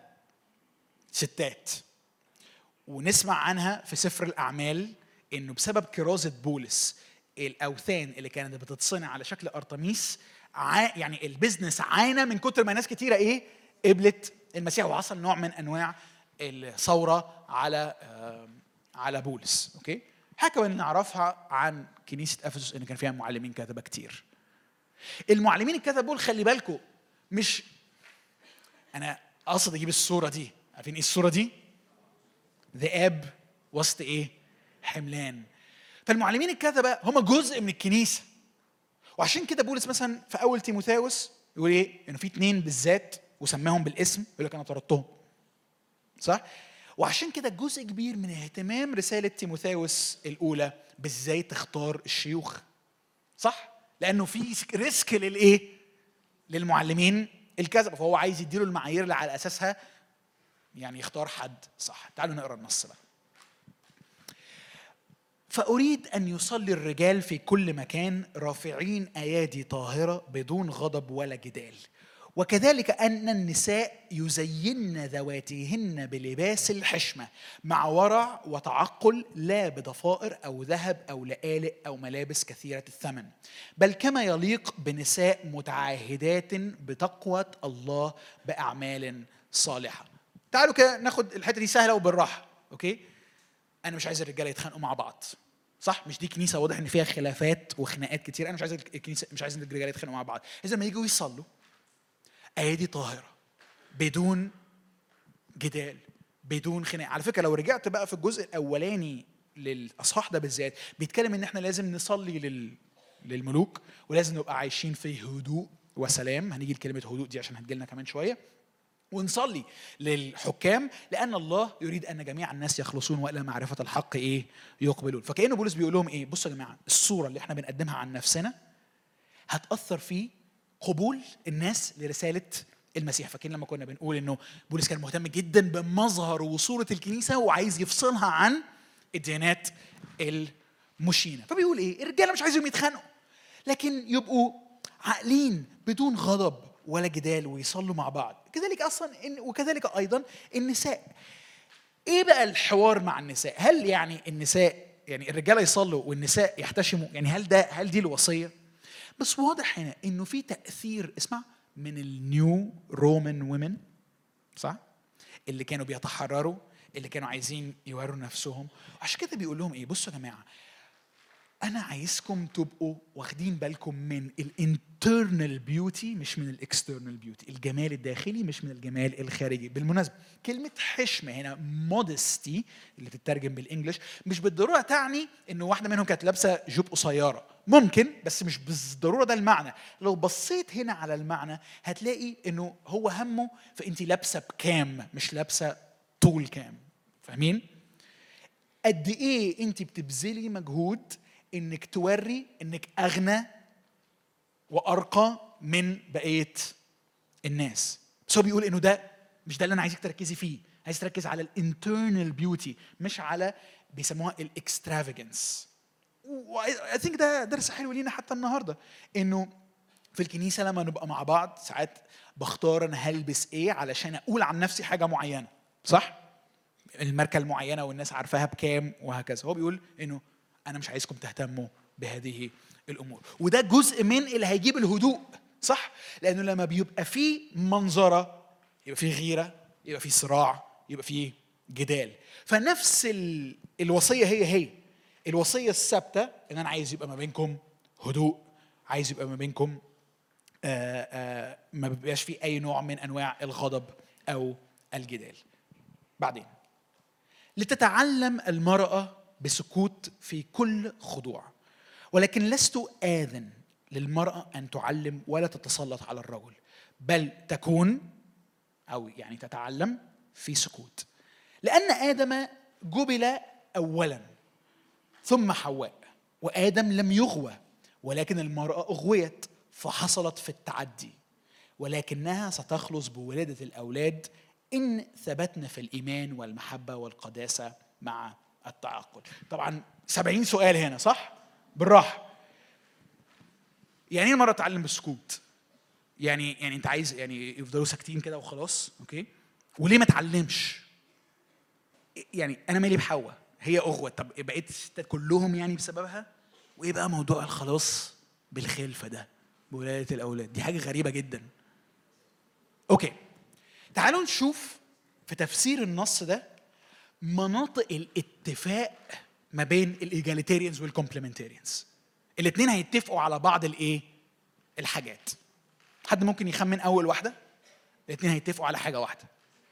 ستات ونسمع عنها في سفر الاعمال انه بسبب كرازه بولس الاوثان اللي كانت بتتصنع على شكل ارتميس ع... يعني البيزنس عانى من كتر ما ناس كتيره ايه قبلت المسيح وحصل نوع من انواع الثوره على آه، على بولس اوكي حاجه كمان نعرفها عن كنيسه افسس ان كان فيها معلمين كذبه كتير المعلمين الكذبه دول خلي بالكم مش انا قصد اجيب الصوره دي عارفين ايه الصوره دي ذئاب وسط ايه حملان فالمعلمين الكذبه هم جزء من الكنيسه وعشان كده بولس مثلا في اول تيموثاوس يقول ايه انه في اتنين بالذات وسماهم بالاسم يقول لك انا طردتهم صح وعشان كده جزء كبير من اهتمام رساله تيموثاوس الاولى بازاي تختار الشيوخ صح لانه في ريسك للايه للمعلمين الكذبه فهو عايز يديله المعايير اللي على اساسها يعني يختار حد صح تعالوا نقرا النص بقى فأريد أن يصلي الرجال في كل مكان رافعين أيادي طاهرة بدون غضب ولا جدال وكذلك أن النساء يزين ذواتهن بلباس الحشمة مع ورع وتعقل لا بضفائر أو ذهب أو لآلئ أو ملابس كثيرة الثمن بل كما يليق بنساء متعاهدات بتقوى الله بأعمال صالحة تعالوا كده ناخد الحتة دي سهلة وبالراحة أوكي أنا مش عايز الرجالة يتخانقوا مع بعض صح مش دي كنيسه واضح ان فيها خلافات وخناقات كتير انا مش عايز الكنيسه مش عايز الرجاله يتخانقوا مع بعض اذا ما يجوا يصلوا ايادي طاهره بدون جدال بدون خناق على فكره لو رجعت بقى في الجزء الاولاني للاصحاح ده بالذات بيتكلم ان احنا لازم نصلي لل للملوك ولازم نبقى عايشين في هدوء وسلام هنيجي لكلمه هدوء دي عشان هتجيلنا كمان شويه ونصلي للحكام لان الله يريد ان جميع الناس يخلصون والى معرفه الحق ايه يقبلون فكأن بولس بيقول لهم ايه بصوا يا جماعه الصوره اللي احنا بنقدمها عن نفسنا هتاثر في قبول الناس لرساله المسيح فاكرين لما كنا بنقول انه بولس كان مهتم جدا بمظهر وصوره الكنيسه وعايز يفصلها عن الديانات المشينه فبيقول ايه الرجاله مش عايزهم يتخانقوا لكن يبقوا عاقلين بدون غضب ولا جدال ويصلوا مع بعض كذلك اصلا إن وكذلك ايضا النساء ايه بقى الحوار مع النساء هل يعني النساء يعني الرجاله يصلوا والنساء يحتشموا يعني هل ده هل دي الوصيه بس واضح هنا انه في تاثير اسمع من النيو رومان وومن صح اللي كانوا بيتحرروا اللي كانوا عايزين يوروا نفسهم عشان كده بيقول لهم ايه بصوا يا جماعه انا عايزكم تبقوا واخدين بالكم من الانترنال بيوتي مش من الاكسترنال بيوتي الجمال الداخلي مش من الجمال الخارجي بالمناسبه كلمه حشمه هنا مودستي اللي تترجم بالانجلش مش بالضروره تعني انه واحده منهم كانت لابسه جوب قصيره ممكن بس مش بالضروره ده المعنى لو بصيت هنا على المعنى هتلاقي انه هو همه فانت لابسه بكام مش لابسه طول كام فاهمين قد ايه انت بتبذلي مجهود انك توري انك اغنى وارقى من بقيه الناس بس هو بيقول انه ده مش ده اللي انا عايزك تركزي فيه عايز تركز على الانترنال بيوتي مش على بيسموها الاكسترافيجنس واي ثينك ده درس حلو لينا حتى النهارده انه في الكنيسه لما نبقى مع بعض ساعات بختار انا هلبس ايه علشان اقول عن نفسي حاجه معينه صح الماركه المعينه والناس عارفاها بكام وهكذا هو بيقول انه انا مش عايزكم تهتموا بهذه الامور وده جزء من اللي هيجيب الهدوء صح لانه لما بيبقى في منظره يبقى في غيره يبقى في صراع يبقى في جدال فنفس ال... الوصيه هي هي الوصيه الثابته ان انا عايز يبقى ما بينكم هدوء عايز يبقى ما بينكم آآ آآ ما بيبقاش في اي نوع من انواع الغضب او الجدال بعدين لتتعلم المراه بسكوت في كل خضوع ولكن لست آذن للمرأة أن تعلم ولا تتسلط على الرجل بل تكون أو يعني تتعلم في سكوت لأن آدم جبل أولا ثم حواء وآدم لم يغوى ولكن المرأة أغويت فحصلت في التعدي ولكنها ستخلص بولادة الأولاد إن ثبتنا في الإيمان والمحبة والقداسة مع التعقل طبعا سبعين سؤال هنا صح بالراحة يعني ايه مرة اتعلم بالسكوت يعني يعني انت عايز يعني يفضلوا ساكتين كده وخلاص اوكي وليه ما اتعلمش يعني انا مالي بحواء هي اغوة طب بقيت الستات كلهم يعني بسببها وايه بقى موضوع الخلاص بالخلفة ده بولادة الاولاد دي حاجة غريبة جدا اوكي تعالوا نشوف في تفسير النص ده مناطق الاتفاق ما بين الايجاليتيريانز والكومبلمنتيريانز الاثنين هيتفقوا على بعض الايه الحاجات حد ممكن يخمن اول واحده الاثنين هيتفقوا على حاجه واحده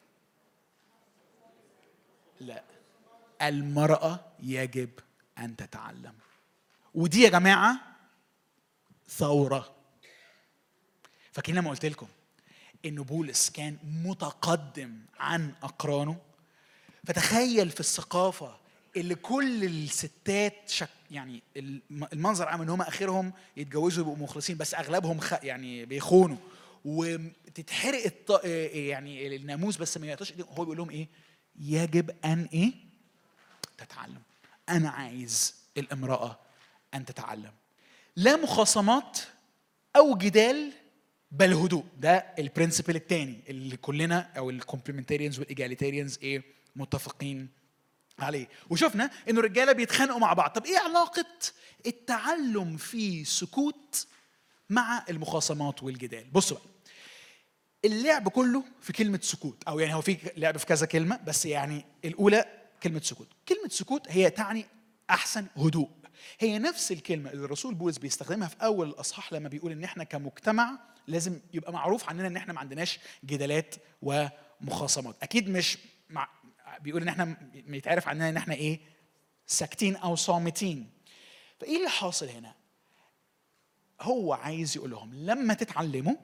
لا المراه يجب ان تتعلم ودي يا جماعه ثوره فاكرين لما قلت لكم ان بولس كان متقدم عن اقرانه فتخيل في الثقافه اللي كل الستات شك يعني الم- المنظر عام ان هم اخرهم يتجوزوا يبقوا مخلصين بس اغلبهم خ... يعني بيخونوا وتتحرق الط... يعني الناموس بس ما يقطعش إيديهم. هو بيقول لهم ايه؟ يجب ان ايه؟ تتعلم انا عايز الامراه ان تتعلم لا مخاصمات او جدال بل هدوء ده البرنسبل الثاني اللي كلنا او الكومبلمنتاريانز والايجاليتاريانز ايه متفقين عليه وشفنا انه الرجاله بيتخانقوا مع بعض طب ايه علاقه التعلم في سكوت مع المخاصمات والجدال بصوا بقى اللعب كله في كلمة سكوت أو يعني هو في لعب في كذا كلمة بس يعني الأولى كلمة سكوت كلمة سكوت هي تعني أحسن هدوء هي نفس الكلمة اللي الرسول بولس بيستخدمها في أول الأصحاح لما بيقول إن إحنا كمجتمع لازم يبقى معروف عننا إن إحنا ما عندناش جدالات ومخاصمات أكيد مش مع بيقول إن إحنا يتعرف عننا إن إحنا إيه ساكتين أو صامتين فإيه اللي حاصل هنا هو عايز يقول لهم لما تتعلموا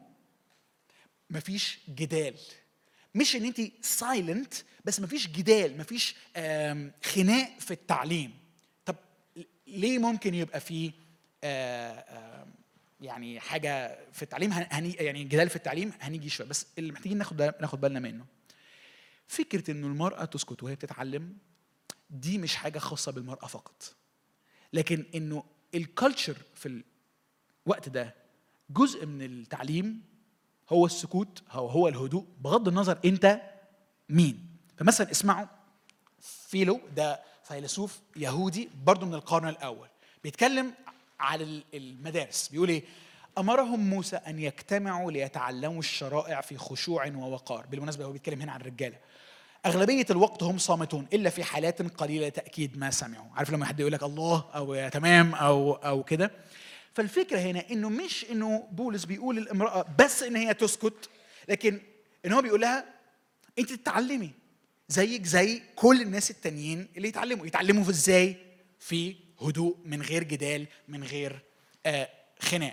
مفيش جدال مش ان انت سايلنت بس مفيش جدال مفيش آم، خناق في التعليم طب ليه ممكن يبقى في آه، آم، يعني حاجه في التعليم هن- هني يعني جدال في التعليم هنيجي شويه بس اللي محتاجين ناخد بال- ناخد بالنا منه فكره انه المراه تسكت وهي بتتعلم دي مش حاجه خاصه بالمراه فقط لكن انه الكالتشر في الوقت ده جزء من التعليم هو السكوت هو هو الهدوء بغض النظر انت مين فمثلا اسمعوا فيلو ده فيلسوف يهودي برضه من القرن الاول بيتكلم على ال- المدارس بيقول ايه امرهم موسى ان يجتمعوا ليتعلموا الشرائع في خشوع ووقار بالمناسبه هو بيتكلم هنا عن الرجاله أغلبية الوقت هم صامتون إلا في حالات قليلة تأكيد ما سمعوا عارف لما حد يقول لك الله أو يا تمام أو أو كده فالفكرة هنا إنه مش إنه بولس بيقول للامرأة بس إن هي تسكت لكن إن هو بيقول لها أنت تتعلمي زيك زي كل الناس التانيين اللي يتعلموا يتعلموا في إزاي في هدوء من غير جدال من غير آه خناق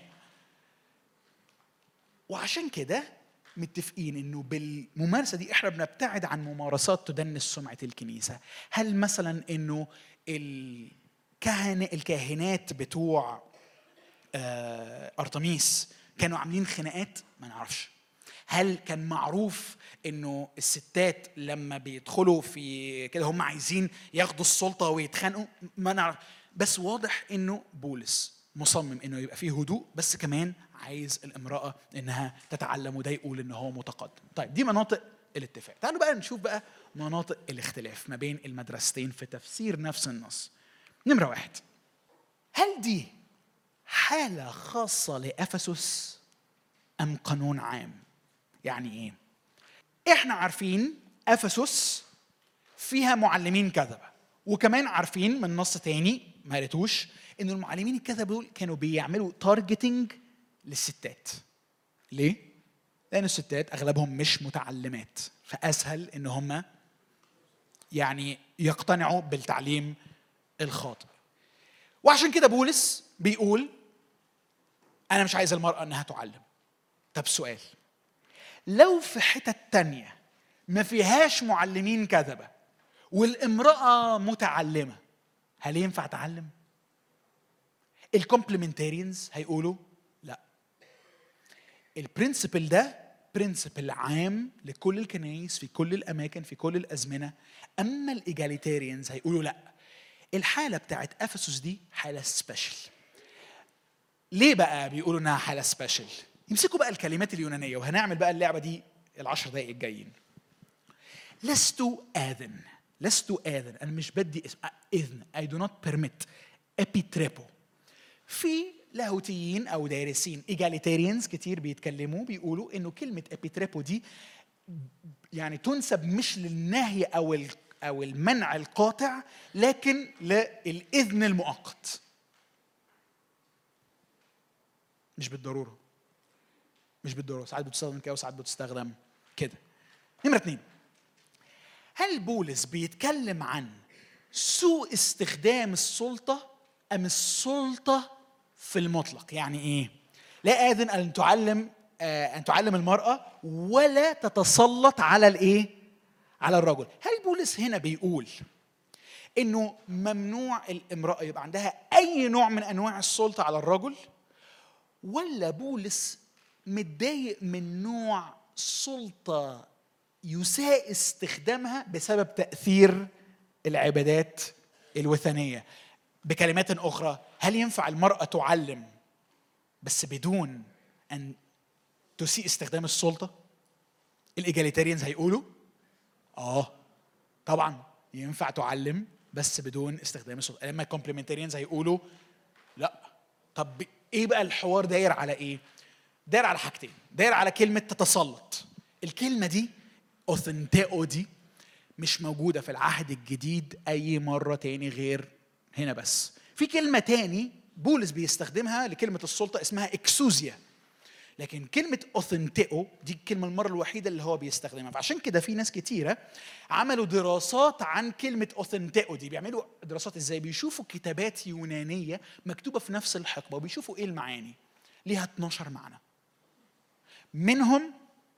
وعشان كده متفقين انه بالممارسه دي احنا بنبتعد عن ممارسات تدنس سمعه الكنيسه هل مثلا انه الكهنه الكاهنات بتوع آه، ارتميس كانوا عاملين خناقات ما نعرفش هل كان معروف انه الستات لما بيدخلوا في كده هم عايزين ياخدوا السلطه ويتخانقوا ما نعرف بس واضح انه بولس مصمم انه يبقى فيه هدوء بس كمان عايز الامراه انها تتعلم وده يقول ان هو متقدم طيب دي مناطق الاتفاق تعالوا بقى نشوف بقى مناطق الاختلاف ما بين المدرستين في تفسير نفس النص نمره واحد هل دي حالة خاصة لأفسس أم قانون عام؟ يعني إيه؟ إحنا عارفين أفسس فيها معلمين كذبة وكمان عارفين من نص تاني ما قريتوش إن المعلمين الكذبة دول كانوا بيعملوا تارجتنج للستات. ليه؟ لأن الستات أغلبهم مش متعلمات فأسهل إن هم يعني يقتنعوا بالتعليم الخاطئ. وعشان كده بولس بيقول انا مش عايز المراه انها تعلم طب سؤال لو في حتت تانية ما فيهاش معلمين كذبة والامرأة متعلمة هل ينفع تعلم؟ الكومبلمنتاريانز هيقولوا لا البرنسبل ده برنسبل عام لكل الكنائس في كل الاماكن في كل الازمنه اما الايجاليتاريانز هيقولوا لا الحاله بتاعت افسس دي حاله سبيشال ليه بقى بيقولوا انها حاله سبيشال يمسكوا بقى الكلمات اليونانيه وهنعمل بقى اللعبه دي العشر دقائق الجايين لست آذن لست آذن أنا مش بدي اسم إذن I do not permit epitrepo في لاهوتيين أو دارسين إيجاليتاريانز كتير بيتكلموا بيقولوا إنه كلمة epitrepo دي يعني تنسب مش للنهي أو ال- أو المنع القاطع لكن للإذن المؤقت مش بالضرورة مش بالضرورة ساعات بتستخدم كده وساعات بتستخدم كده نمرة اتنين هل بولس بيتكلم عن سوء استخدام السلطة أم السلطة في المطلق يعني إيه؟ لا آذن أن تعلم آه، أن تعلم المرأة ولا تتسلط على الإيه؟ على الرجل هل بولس هنا بيقول انه ممنوع الامراه يبقى عندها اي نوع من انواع السلطه على الرجل ولا بولس متضايق من نوع سلطه يساء استخدامها بسبب تاثير العبادات الوثنيه بكلمات اخرى هل ينفع المراه تعلم بس بدون ان تسيء استخدام السلطه الايجاليتاريانز هيقولوا اه طبعا ينفع تعلم بس بدون استخدام السلطه لما الكومبلمنتاريانز هيقولوا لا طب ايه بقى الحوار داير على ايه داير على حاجتين داير على كلمه تتسلط الكلمه دي اوثنتيو دي مش موجوده في العهد الجديد اي مره تاني غير هنا بس في كلمه تاني بولس بيستخدمها لكلمه السلطه اسمها اكسوزيا لكن كلمة أوثنتيو دي الكلمة المرة الوحيدة اللي هو بيستخدمها فعشان كده في ناس كتيرة عملوا دراسات عن كلمة أوثنتيو دي بيعملوا دراسات ازاي بيشوفوا كتابات يونانية مكتوبة في نفس الحقبة وبيشوفوا ايه المعاني ليها 12 معنى منهم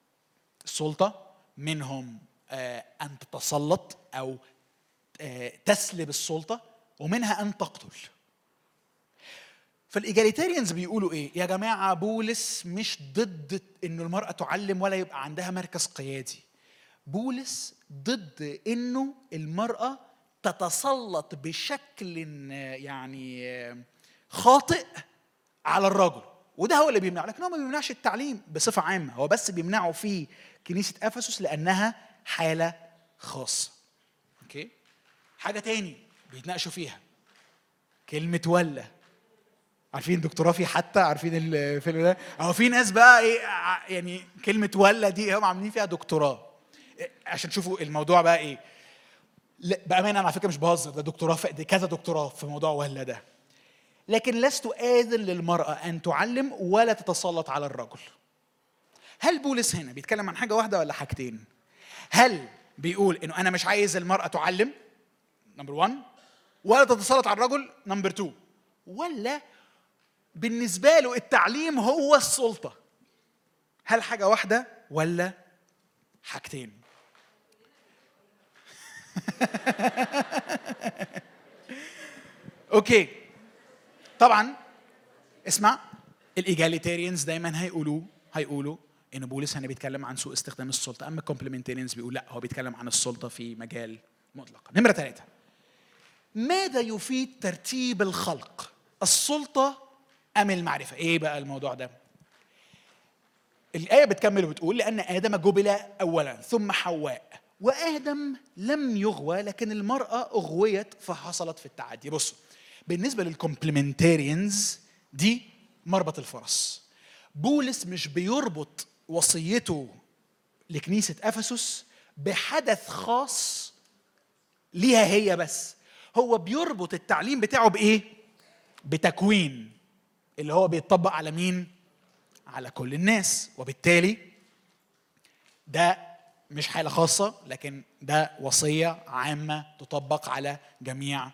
السلطة منهم آه أن تتسلط أو آه تسلب السلطة ومنها أن تقتل فالايجاليتاريانز بيقولوا ايه؟ يا جماعه بولس مش ضد انه المراه تعلم ولا يبقى عندها مركز قيادي. بولس ضد انه المراه تتسلط بشكل يعني خاطئ على الرجل وده هو اللي بيمنعه لكن هو ما بيمنعش التعليم بصفه عامه هو بس بيمنعه في كنيسه افسس لانها حاله خاصه. اوكي؟ حاجه تاني بيتناقشوا فيها كلمه ولا عارفين دكتوراه في حتى عارفين الفيلم ده او في ناس بقى ايه يعني كلمه ولا دي هم عاملين فيها دكتوراه عشان تشوفوا الموضوع بقى ايه لا بامانه انا على فكره مش بهزر ده دكتوراه في كذا دكتوراه في موضوع ولا ده لكن لست آذن للمرأة أن تعلم ولا تتسلط على الرجل هل بولس هنا بيتكلم عن حاجة واحدة ولا حاجتين هل بيقول إنه أنا مش عايز المرأة تعلم نمبر 1 ولا تتسلط على الرجل نمبر 2 ولا بالنسبة له التعليم هو السلطة هل حاجة واحدة ولا حاجتين اوكي طبعا اسمع الايجاليتيريانز دايما هيقولوا هيقولوا ان بولس هنا بيتكلم عن سوء استخدام السلطه اما الكومبلمنتيريانز بيقول لا هو بيتكلم عن السلطه في مجال مطلق نمره ثلاثه ماذا يفيد ترتيب الخلق السلطه ام المعرفه ايه بقى الموضوع ده الايه بتكمل وبتقول لان ادم جبل اولا ثم حواء وادم لم يغوى لكن المراه اغويت فحصلت في التعدي بصوا بالنسبه للكومبلمنتاريانز دي مربط الفرس بولس مش بيربط وصيته لكنيسه افسس بحدث خاص ليها هي بس هو بيربط التعليم بتاعه بايه بتكوين اللي هو بيتطبق على مين على كل الناس وبالتالي ده مش حاله خاصه لكن ده وصيه عامه تطبق على جميع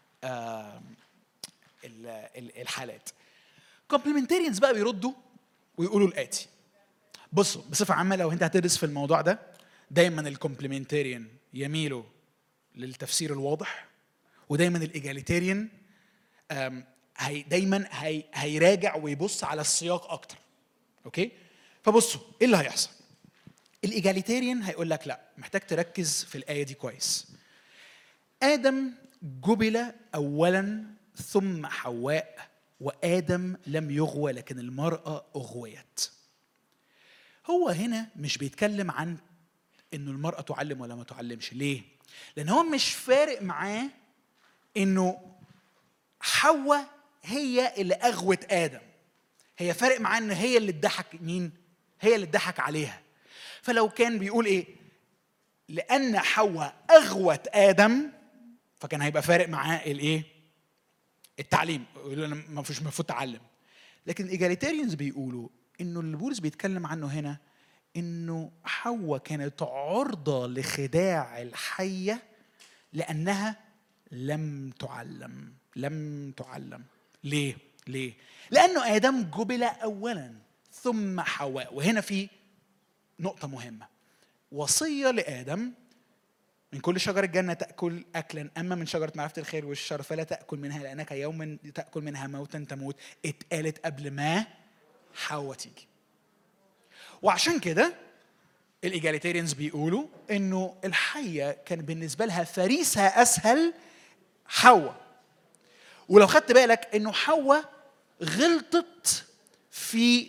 الحالات كومبلمنتاريانز بقى بيردوا ويقولوا الاتي بصوا بصفه عامه لو انت هتدرس في الموضوع ده دايما الكومبلمنتاريان يميلوا للتفسير الواضح ودايما الايجاليتيريان هي دايما هي هيراجع ويبص على السياق اكتر اوكي فبصوا ايه اللي هيحصل الايجاليتيريان هيقول لك لا محتاج تركز في الايه دي كويس ادم جبل اولا ثم حواء وادم لم يغوى لكن المراه اغويت هو هنا مش بيتكلم عن انه المراه تعلم ولا ما تعلمش ليه لان هو مش فارق معاه انه حواء هي اللي اغوت ادم هي فارق معاه ان هي اللي اتضحك مين هي اللي اتضحك عليها فلو كان بيقول ايه لان حواء اغوت ادم فكان هيبقى فارق معاه الايه التعليم يقول انا ما فيش المفروض تعلم لكن الايجاليتاريانز بيقولوا انه اللي بولس بيتكلم عنه هنا انه حواء كانت عرضه لخداع الحيه لانها لم تعلم لم تعلم ليه ليه لانه ادم جبل اولا ثم حواء وهنا في نقطه مهمه وصيه لادم من كل شجر الجنة تأكل أكلا أما من شجرة معرفة الخير والشر فلا تأكل منها لأنك يوما تأكل منها موتا تموت اتقالت قبل ما حواء تيجي وعشان كده الايجاليتيريانز بيقولوا انه الحيه كان بالنسبه لها فريسها اسهل حواء ولو خدت بالك انه حواء غلطت في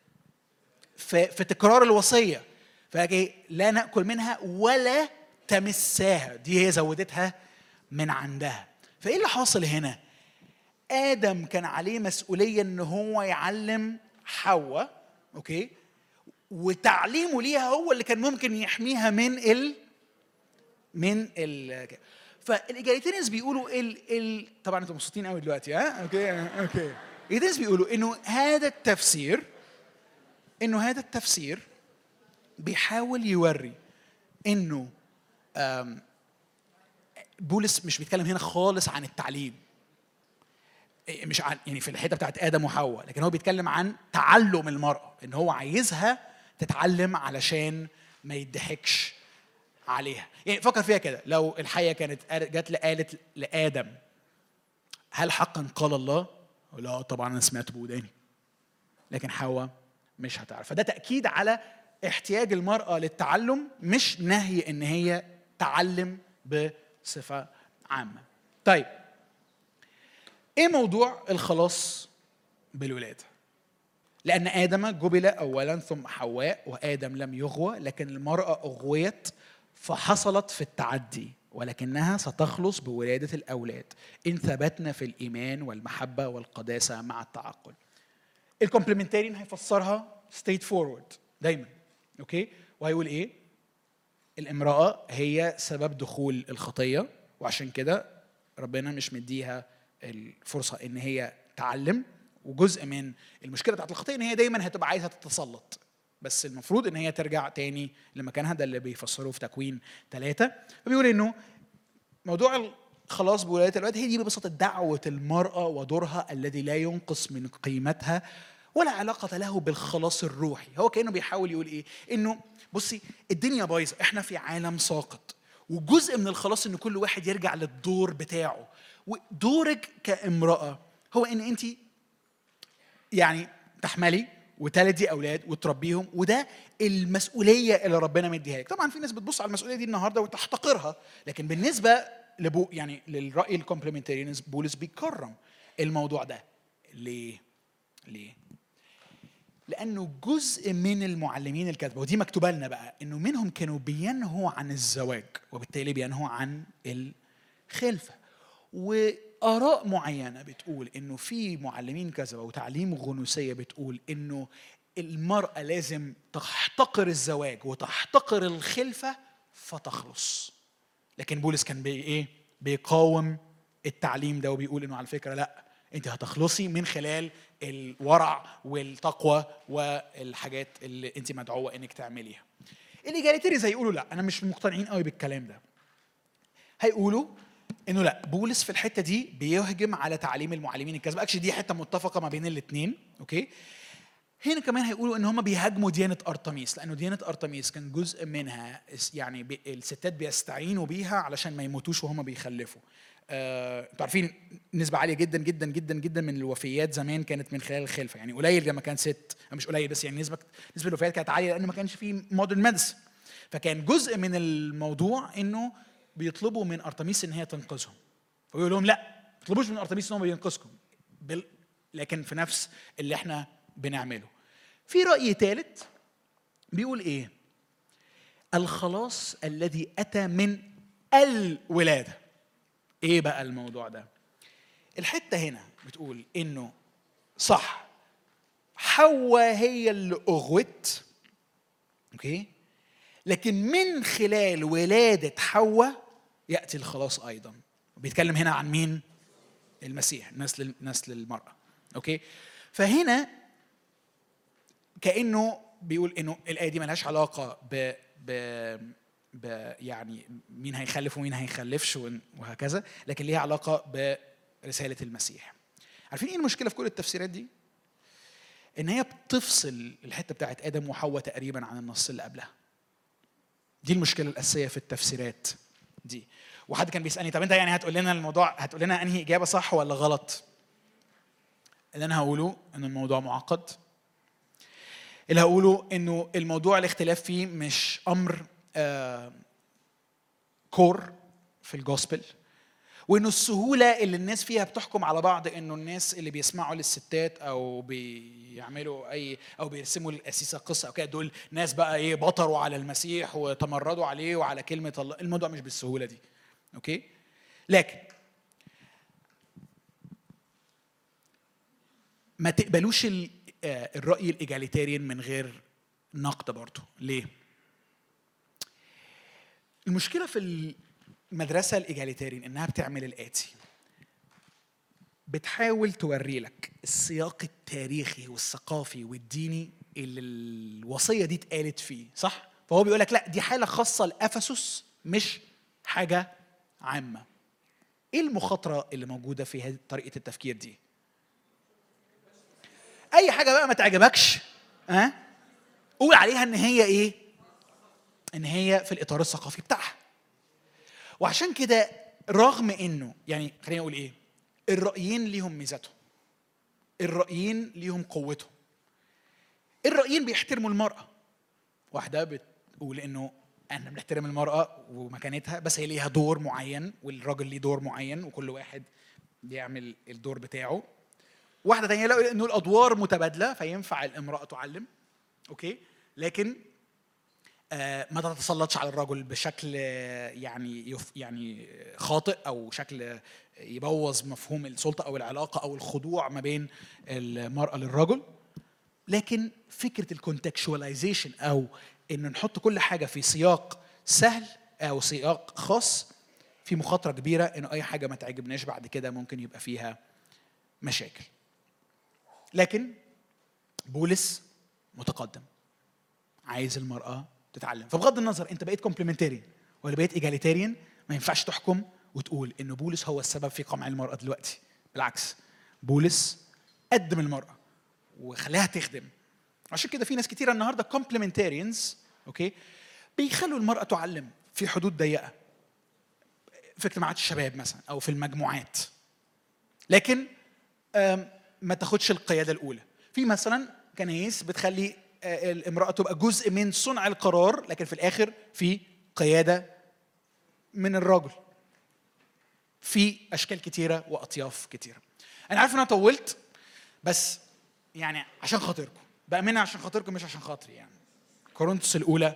في, في تكرار الوصيه فجي لا ناكل منها ولا تمساها دي هي زودتها من عندها فايه اللي حاصل هنا ادم كان عليه مسؤوليه ان هو يعلم حواء اوكي وتعليمه ليها هو اللي كان ممكن يحميها من ال من ال فالايجاليتيريانز بيقولوا ال ال طبعا انتم مبسوطين قوي دلوقتي ها اوكي اوكي الايجاليتيريانز بيقولوا انه هذا التفسير انه هذا التفسير بيحاول يوري انه آم، بولس مش بيتكلم هنا خالص عن التعليم إيه، مش عن يعني في الحته بتاعت ادم وحواء لكن هو بيتكلم عن تعلم المراه ان هو عايزها تتعلم علشان ما يضحكش عليها يعني فكر فيها كده لو الحيه كانت قالت- جت قالت لادم هل حقا قال الله لا طبعا انا سمعت بوداني لكن حواء مش هتعرف فده تاكيد على احتياج المراه للتعلم مش نهي ان هي تعلم بصفه عامه طيب ايه موضوع الخلاص بالولاده لان ادم جبل اولا ثم حواء وادم لم يغوى لكن المراه اغويت فحصلت في التعدي ولكنها ستخلص بولاده الاولاد ان ثبتنا في الايمان والمحبه والقداسه مع التعقل الكومبلمنتاريان هيفسرها ستيت فورورد دايما اوكي وهيقول ايه الامراه هي سبب دخول الخطيه وعشان كده ربنا مش مديها الفرصه ان هي تعلم وجزء من المشكله بتاعت الخطيه ان هي دايما هتبقى عايزه تتسلط بس المفروض ان هي ترجع تاني لمكانها ده اللي بيفسروه في تكوين ثلاثة فبيقول انه موضوع الخلاص بولاية الأولاد هي دي ببساطة دعوة المرأة ودورها الذي لا ينقص من قيمتها ولا علاقة له بالخلاص الروحي هو كأنه بيحاول يقول إيه إنه بصي الدنيا بايظة إحنا في عالم ساقط وجزء من الخلاص إن كل واحد يرجع للدور بتاعه ودورك كامرأة هو إن أنت يعني تحملي وتلدي اولاد وتربيهم وده المسؤوليه اللي ربنا مديها لك طبعا في ناس بتبص على المسؤوليه دي النهارده وتحتقرها لكن بالنسبه لبو يعني للراي الكومبلمنتاريانز بولس بيكرم الموضوع ده ليه ليه لانه جزء من المعلمين الكاتبه ودي مكتوبه لنا بقى انه منهم كانوا بينهوا عن الزواج وبالتالي بينهوا عن الخلفه واراء معينه بتقول انه في معلمين كذبه وتعليم غنوصيه بتقول انه المراه لازم تحتقر الزواج وتحتقر الخلفه فتخلص لكن بولس كان بي ايه بيقاوم التعليم ده وبيقول انه على فكره لا انت هتخلصي من خلال الورع والتقوى والحاجات اللي انت مدعوه انك تعمليها الايجاليتيريز هيقولوا لا انا مش مقتنعين قوي بالكلام ده هيقولوا انه لا بولس في الحته دي بيهجم على تعليم المعلمين الكذب اكشلي دي حته متفقه ما بين الاثنين اوكي هنا كمان هيقولوا ان هم بيهاجموا ديانه ارتميس لانه ديانه ارتميس كان جزء منها اس- يعني بي- الستات بيستعينوا بيها علشان ما يموتوش وهم بيخلفوا آه، انتوا عارفين نسبة عالية جدا جدا جدا جدا من الوفيات زمان كانت من خلال الخلفة يعني قليل لما كان ست مش قليل بس يعني نسبة نسبة الوفيات كانت عالية لأن ما كانش في مودرن ميديسن فكان جزء من الموضوع انه بيطلبوا من ارتميس ان هي تنقذهم ويقول لهم لا ما تطلبوش من ارتميس ان هو ينقذكم بل لكن في نفس اللي احنا بنعمله في راي ثالث بيقول ايه الخلاص الذي اتى من الولاده ايه بقى الموضوع ده الحته هنا بتقول انه صح حواء هي اللي اغوت اوكي لكن من خلال ولاده حواء ياتي الخلاص ايضا بيتكلم هنا عن مين المسيح نسل نسل المراه اوكي فهنا كانه بيقول انه الايه دي ملهاش علاقه ب ب ب يعني مين هيخلف ومين هيخلفش وهكذا لكن ليها علاقه برساله المسيح عارفين ايه المشكله في كل التفسيرات دي ان هي بتفصل الحته بتاعت ادم وحواء تقريبا عن النص اللي قبلها دي المشكله الاساسيه في التفسيرات دي وحد كان بيسالني طب انت يعني هتقول لنا الموضوع هتقول لنا انهي اجابه صح ولا غلط اللي انا هقوله ان الموضوع معقد اللي هقوله انه الموضوع الاختلاف فيه مش امر آه كور في الجوسبل وانه السهوله اللي الناس فيها بتحكم على بعض انه الناس اللي بيسمعوا للستات او بيعملوا اي او بيرسموا للقسيسه قصه او كده دول ناس بقى ايه بطروا على المسيح وتمردوا عليه وعلى كلمه الله الموضوع مش بالسهوله دي اوكي لكن ما تقبلوش الراي الايجاليتاريان من غير نقد برضه ليه المشكله في المدرسه الايجاليتاريان انها بتعمل الاتي بتحاول توري لك السياق التاريخي والثقافي والديني اللي الوصيه دي اتقالت فيه صح فهو بيقول لك لا دي حاله خاصه لافسس مش حاجه عامه ايه المخاطره اللي موجوده في هذه طريقه التفكير دي اي حاجه بقى ما تعجبكش ها أه؟ قول عليها ان هي ايه ان هي في الاطار الثقافي بتاعها وعشان كده رغم انه يعني خلينا نقول ايه الرايين ليهم ميزاتهم الرايين ليهم قوتهم الرايين بيحترموا المراه واحده بتقول انه احنا بنحترم المراه ومكانتها بس هي ليها دور معين والراجل ليه دور معين وكل واحد بيعمل الدور بتاعه واحده تانية لقوا انه الادوار متبادله فينفع الامراه تعلم اوكي لكن آه ما تتسلطش على الرجل بشكل يعني يف يعني خاطئ او شكل يبوظ مفهوم السلطه او العلاقه او الخضوع ما بين المراه للرجل لكن فكره الكونتكشواليزيشن او ان نحط كل حاجه في سياق سهل او سياق خاص في مخاطره كبيره انه اي حاجه ما تعجبناش بعد كده ممكن يبقى فيها مشاكل لكن بولس متقدم عايز المراه تتعلم فبغض النظر انت بقيت كومبلمنتاريان ولا بقيت ايجاليتاريان ما ينفعش تحكم وتقول انه بولس هو السبب في قمع المراه دلوقتي بالعكس بولس قدم المراه وخلاها تخدم عشان كده في ناس كتيره النهارده كومبلمنتاريانز اوكي بيخلوا المراه تعلم في حدود ضيقه في اجتماعات الشباب مثلا او في المجموعات لكن ما تاخدش القياده الاولى في مثلا كنايس بتخلي الامراه تبقى جزء من صنع القرار لكن في الاخر في قياده من الرجل في اشكال كتيره واطياف كتيره انا عارف ان انا طولت بس يعني عشان خاطركم بامانه عشان خاطركم مش عشان خاطري يعني كورنثوس الاولى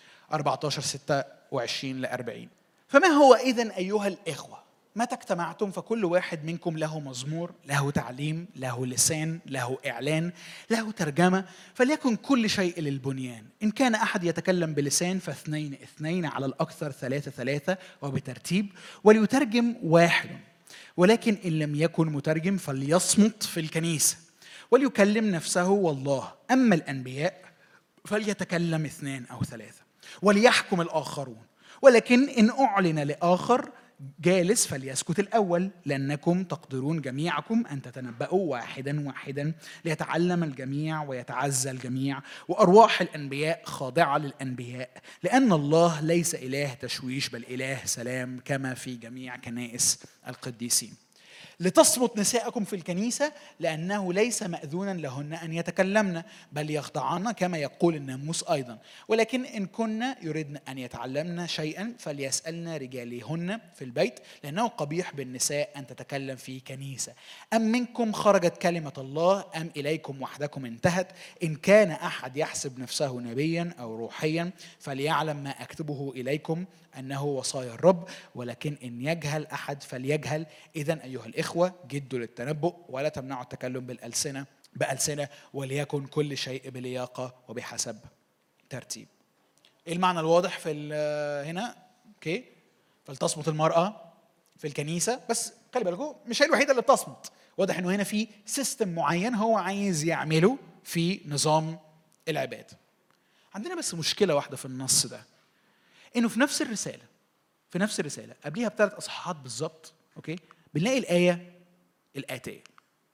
14 26 ل 40 فما هو اذا ايها الاخوه متى اجتمعتم فكل واحد منكم له مزمور له تعليم له لسان له اعلان له ترجمه فليكن كل شيء للبنيان ان كان احد يتكلم بلسان فاثنين اثنين على الاكثر ثلاثه ثلاثه وبترتيب وليترجم واحد ولكن ان لم يكن مترجم فليصمت في الكنيسه وليكلم نفسه والله اما الانبياء فليتكلم اثنان او ثلاثه وليحكم الاخرون ولكن ان اعلن لاخر جالس فليسكت الأول لأنكم تقدرون جميعكم أن تتنبأوا واحدا واحدا ليتعلم الجميع ويتعزى الجميع وأرواح الأنبياء خاضعة للأنبياء لأن الله ليس إله تشويش بل إله سلام كما في جميع كنائس القديسين لتصمت نساءكم في الكنيسة لأنه ليس مأذونا لهن أن يتكلمن بل يخضعن كما يقول الناموس أيضا ولكن إن كنا يردن أن يتعلمن شيئا فليسألن رجالهن في البيت لأنه قبيح بالنساء أن تتكلم في كنيسة أم منكم خرجت كلمة الله أم إليكم وحدكم انتهت إن كان أحد يحسب نفسه نبيا أو روحيا فليعلم ما أكتبه إليكم أنه وصايا الرب ولكن إن يجهل أحد فليجهل إذا أيها الإخوة جدوا للتنبؤ ولا تمنعوا التكلم بالألسنة بألسنة وليكن كل شيء بلياقة وبحسب ترتيب إيه المعنى الواضح في هنا أوكي فلتصمت المرأة في الكنيسة بس خلي بالكم مش هي الوحيدة اللي بتصمت واضح إنه هنا في سيستم معين هو عايز يعمله في نظام العباد عندنا بس مشكلة واحدة في النص ده انه في نفس الرساله في نفس الرساله قبليها بثلاث اصحاحات بالظبط اوكي بنلاقي الايه الاتيه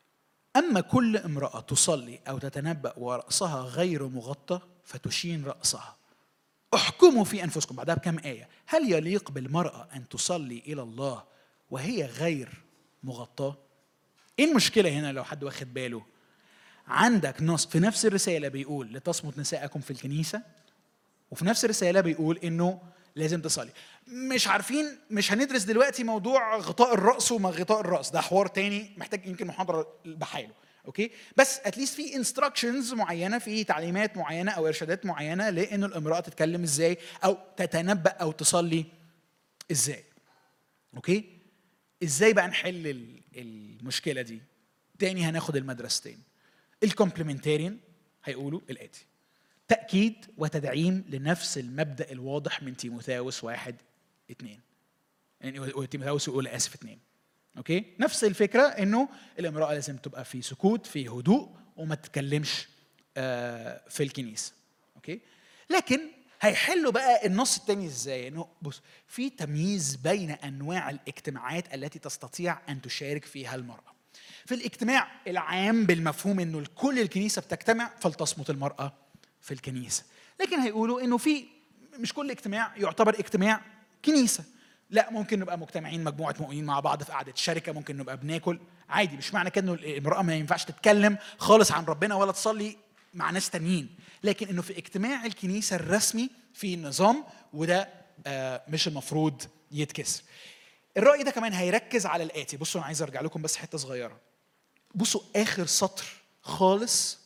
اما كل امراه تصلي او تتنبا وراسها غير مغطى فتشين راسها احكموا في انفسكم بعدها بكم ايه هل يليق بالمراه ان تصلي الى الله وهي غير مغطاه ايه المشكله هنا لو حد واخد باله عندك نص في نفس الرساله بيقول لتصمت نساءكم في الكنيسه وفي نفس الرساله بيقول انه لازم تصلي مش عارفين مش هندرس دلوقتي موضوع غطاء الراس وما غطاء الراس ده حوار تاني محتاج يمكن محاضره بحاله اوكي بس اتليست في انستراكشنز معينه في تعليمات معينه او ارشادات معينه لان الامراه تتكلم ازاي او تتنبأ او تصلي ازاي اوكي ازاي بقى نحل المشكله دي تاني هناخد المدرستين الكومبلمنتاريان هيقولوا الاتي تأكيد وتدعيم لنفس المبدأ الواضح من تيموثاوس واحد اثنين يعني تيموثاوس يقول آسف اثنين اوكي نفس الفكرة انه الامرأة لازم تبقى في سكوت في هدوء وما تتكلمش آه، في الكنيسة اوكي لكن هيحلوا بقى النص الثاني ازاي انه بص في تمييز بين انواع الاجتماعات التي تستطيع ان تشارك فيها المراه في الاجتماع العام بالمفهوم انه كل الكنيسه بتجتمع فلتصمت المراه في الكنيسه لكن هيقولوا انه في مش كل اجتماع يعتبر اجتماع كنيسه لا ممكن نبقى مجتمعين مجموعه مؤمنين مع بعض في قعده شركه ممكن نبقى بناكل عادي مش معنى كده انه المراه ما ينفعش تتكلم خالص عن ربنا ولا تصلي مع ناس تانيين لكن انه في اجتماع الكنيسه الرسمي في نظام وده آه، مش المفروض يتكسر الراي ده كمان هيركز على الاتي بصوا انا عايز ارجع لكم بس حته صغيره بصوا اخر سطر خالص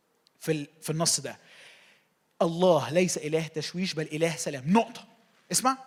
في في النص ده الله ليس اله تشويش بل اله سلام نقطه اسمع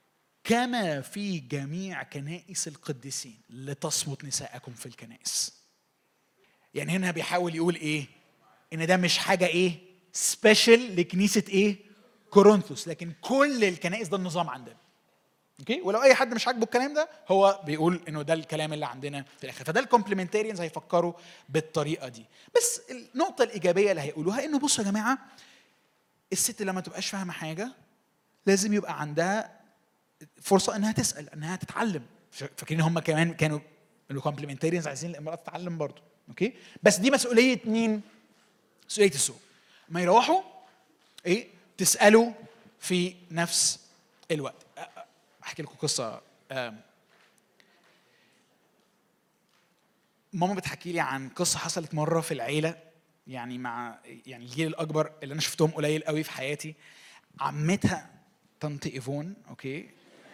كما في جميع كنائس القديسين لتصمت نساءكم في الكنائس يعني هنا بيحاول يقول ايه ان ده مش حاجه ايه سبيشال لكنيسه ايه كورنثوس لكن كل الكنائس ده النظام عندنا اوكي ولو اي حد مش عاجبه الكلام ده هو بيقول انه ده الكلام اللي عندنا في الاخر فده الكومبلمنتاريانز هيفكروا بالطريقه دي بس النقطه الايجابيه اللي هيقولوها انه بصوا يا جماعه الست لما تبقاش فاهمه حاجه لازم يبقى عندها فرصه انها تسال انها تتعلم فاكرين هم كمان كانوا الكومبلمنتاريانز عايزين الامراه تتعلم برضه اوكي بس دي مسؤوليه مين مسؤوليه السوق ما يروحوا ايه تسالوا في نفس الوقت احكي لكم قصه ماما بتحكي لي عن قصه حصلت مره في العيله يعني مع يعني الجيل الاكبر اللي انا شفتهم قليل قوي في حياتي عمتها طنط ايفون اوكي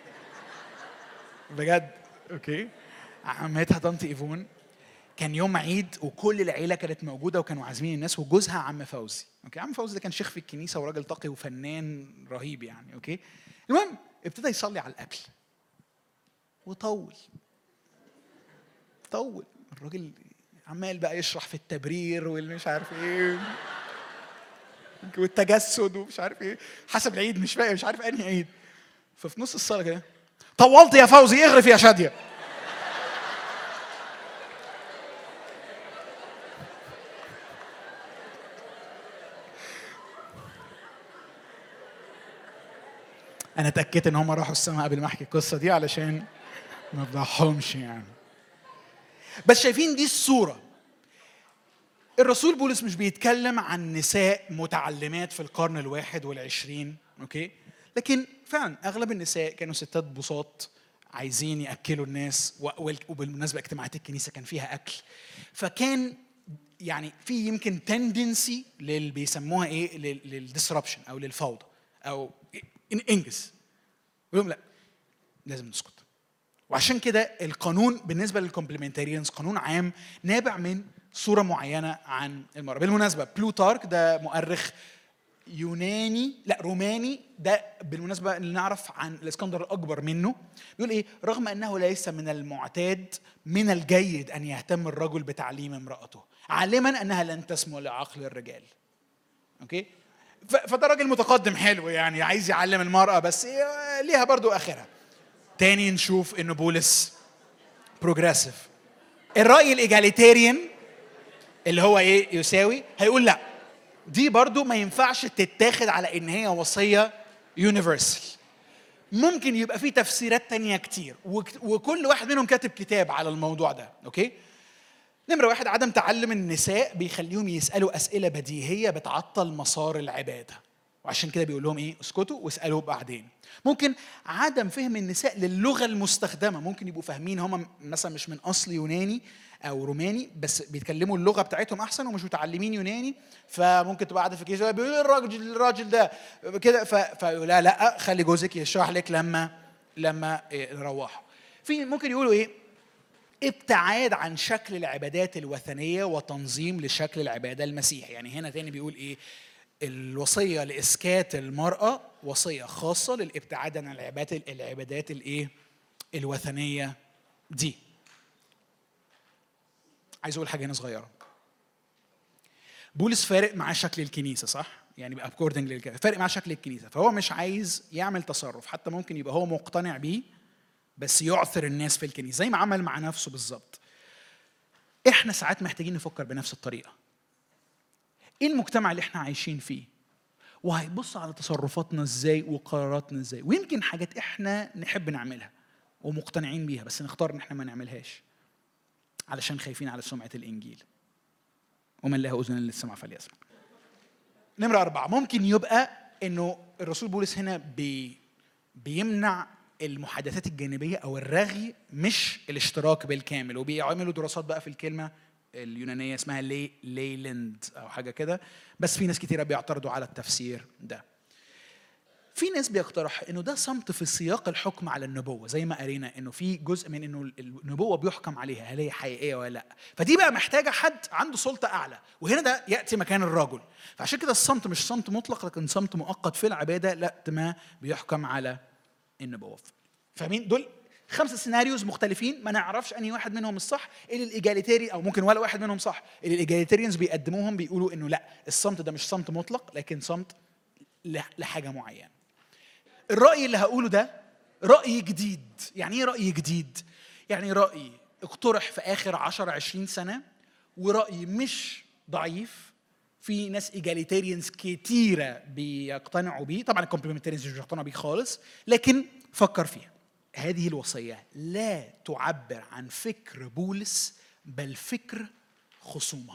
بجد اوكي عمتها طنط ايفون كان يوم عيد وكل العيله كانت موجوده وكانوا عازمين الناس وجوزها عم فوزي اوكي عم فوزي ده كان شيخ في الكنيسه وراجل تقي وفنان رهيب يعني اوكي المهم ابتدى يصلي على الاكل وطول طول الراجل عمال بقى يشرح في التبرير والمش عارف ايه والتجسد ومش عارف ايه حسب العيد مش فاهم مش عارف انهي عيد ففي نص الصلاه كده طولت يا فوزي اغرف يا شاديه انا اتاكدت ان هم راحوا السماء قبل ما احكي القصه دي علشان ما افضحهمش يعني بس شايفين دي الصوره الرسول بولس مش بيتكلم عن نساء متعلمات في القرن الواحد والعشرين اوكي لكن فعلا اغلب النساء كانوا ستات بساط عايزين ياكلوا الناس وبالمناسبه اجتماعات الكنيسه كان فيها اكل فكان يعني في يمكن تندنسي للي بيسموها ايه للديسربشن او للفوضى او انجز يقول لهم لا لازم نسكت وعشان كده القانون بالنسبه للكومبلمنتاريانز قانون عام نابع من صوره معينه عن المراه بالمناسبه بلوتارك ده مؤرخ يوناني لا روماني ده بالمناسبه اللي نعرف عن الاسكندر الاكبر منه بيقول ايه رغم انه ليس من المعتاد من الجيد ان يهتم الرجل بتعليم امراته عالما انها لن تسمو لعقل الرجال اوكي فده راجل متقدم حلو يعني عايز يعلم المرأة بس ليها برضو آخرها تاني نشوف إنه بولس بروجريسيف الرأي الإيجاليتيريان اللي هو إيه يساوي هيقول لا دي برضو ما ينفعش تتاخد على إن هي وصية يونيفرسال ممكن يبقى في تفسيرات تانية كتير وكل واحد منهم كاتب كتاب على الموضوع ده أوكي نمرة واحد عدم تعلم النساء بيخليهم يسألوا أسئلة بديهية بتعطل مسار العبادة وعشان كده بيقول لهم ايه اسكتوا واسالوا بعدين ممكن عدم فهم النساء للغه المستخدمه ممكن يبقوا فاهمين هم مثلا مش من اصل يوناني او روماني بس بيتكلموا اللغه بتاعتهم احسن ومش متعلمين يوناني فممكن تبقى قاعده في الكيس بيقول إيه الراجل الراجل ده كده ف- فيقول لا لا خلي جوزك يشرح لك لما لما إيه، نروحوا في ممكن يقولوا ايه ابتعاد عن شكل العبادات الوثنية وتنظيم لشكل العبادة المسيحي يعني هنا تاني بيقول ايه الوصية لإسكات المرأة وصية خاصة للابتعاد عن العبادات العبادات الايه الوثنية دي عايز اقول حاجة هنا صغيرة بولس فارق معاه شكل الكنيسة صح؟ يعني اكوردنج للكلام فارق معاه شكل الكنيسة فهو مش عايز يعمل تصرف حتى ممكن يبقى هو مقتنع بيه بس يعثر الناس في الكنيسه زي ما عمل مع نفسه بالظبط احنا ساعات محتاجين نفكر بنفس الطريقه ايه المجتمع اللي احنا عايشين فيه وهيبص على تصرفاتنا ازاي وقراراتنا ازاي ويمكن حاجات احنا نحب نعملها ومقتنعين بيها بس نختار ان احنا ما نعملهاش علشان خايفين على سمعه الانجيل ومن له اذن للسمع فليسمع نمرة أربعة ممكن يبقى إنه الرسول بولس هنا بي بيمنع المحادثات الجانبية أو الرغي مش الاشتراك بالكامل وبيعملوا دراسات بقى في الكلمة اليونانية اسمها لي ليلند أو حاجة كده بس في ناس كتيرة بيعترضوا على التفسير ده في ناس بيقترح انه ده صمت في سياق الحكم على النبوه زي ما قرينا انه في جزء من انه النبوه بيحكم عليها هل هي حقيقيه ولا لا فدي بقى محتاجه حد عنده سلطه اعلى وهنا ده ياتي مكان الرجل فعشان كده الصمت مش صمت مطلق لكن صمت مؤقت في العباده لا ما بيحكم على النبوه فاهمين دول خمسة سيناريوز مختلفين ما نعرفش انهي واحد منهم الصح اللي الايجاليتيري او ممكن ولا واحد منهم صح اللي الايجاليتيريانز بيقدموهم بيقولوا انه لا الصمت ده مش صمت مطلق لكن صمت لحاجه معينه الرأي اللي هقوله ده رأي جديد يعني ايه رأي جديد يعني رأي اقترح في آخر 10 20 سنة ورأي مش ضعيف في ناس ايجاليتيريانز كتيرة بيقتنعوا بيه طبعا الكومبلمنتاريانز مش بيقتنعوا بيه خالص لكن فكر فيها هذه الوصية لا تعبر عن فكر بولس بل فكر خصومه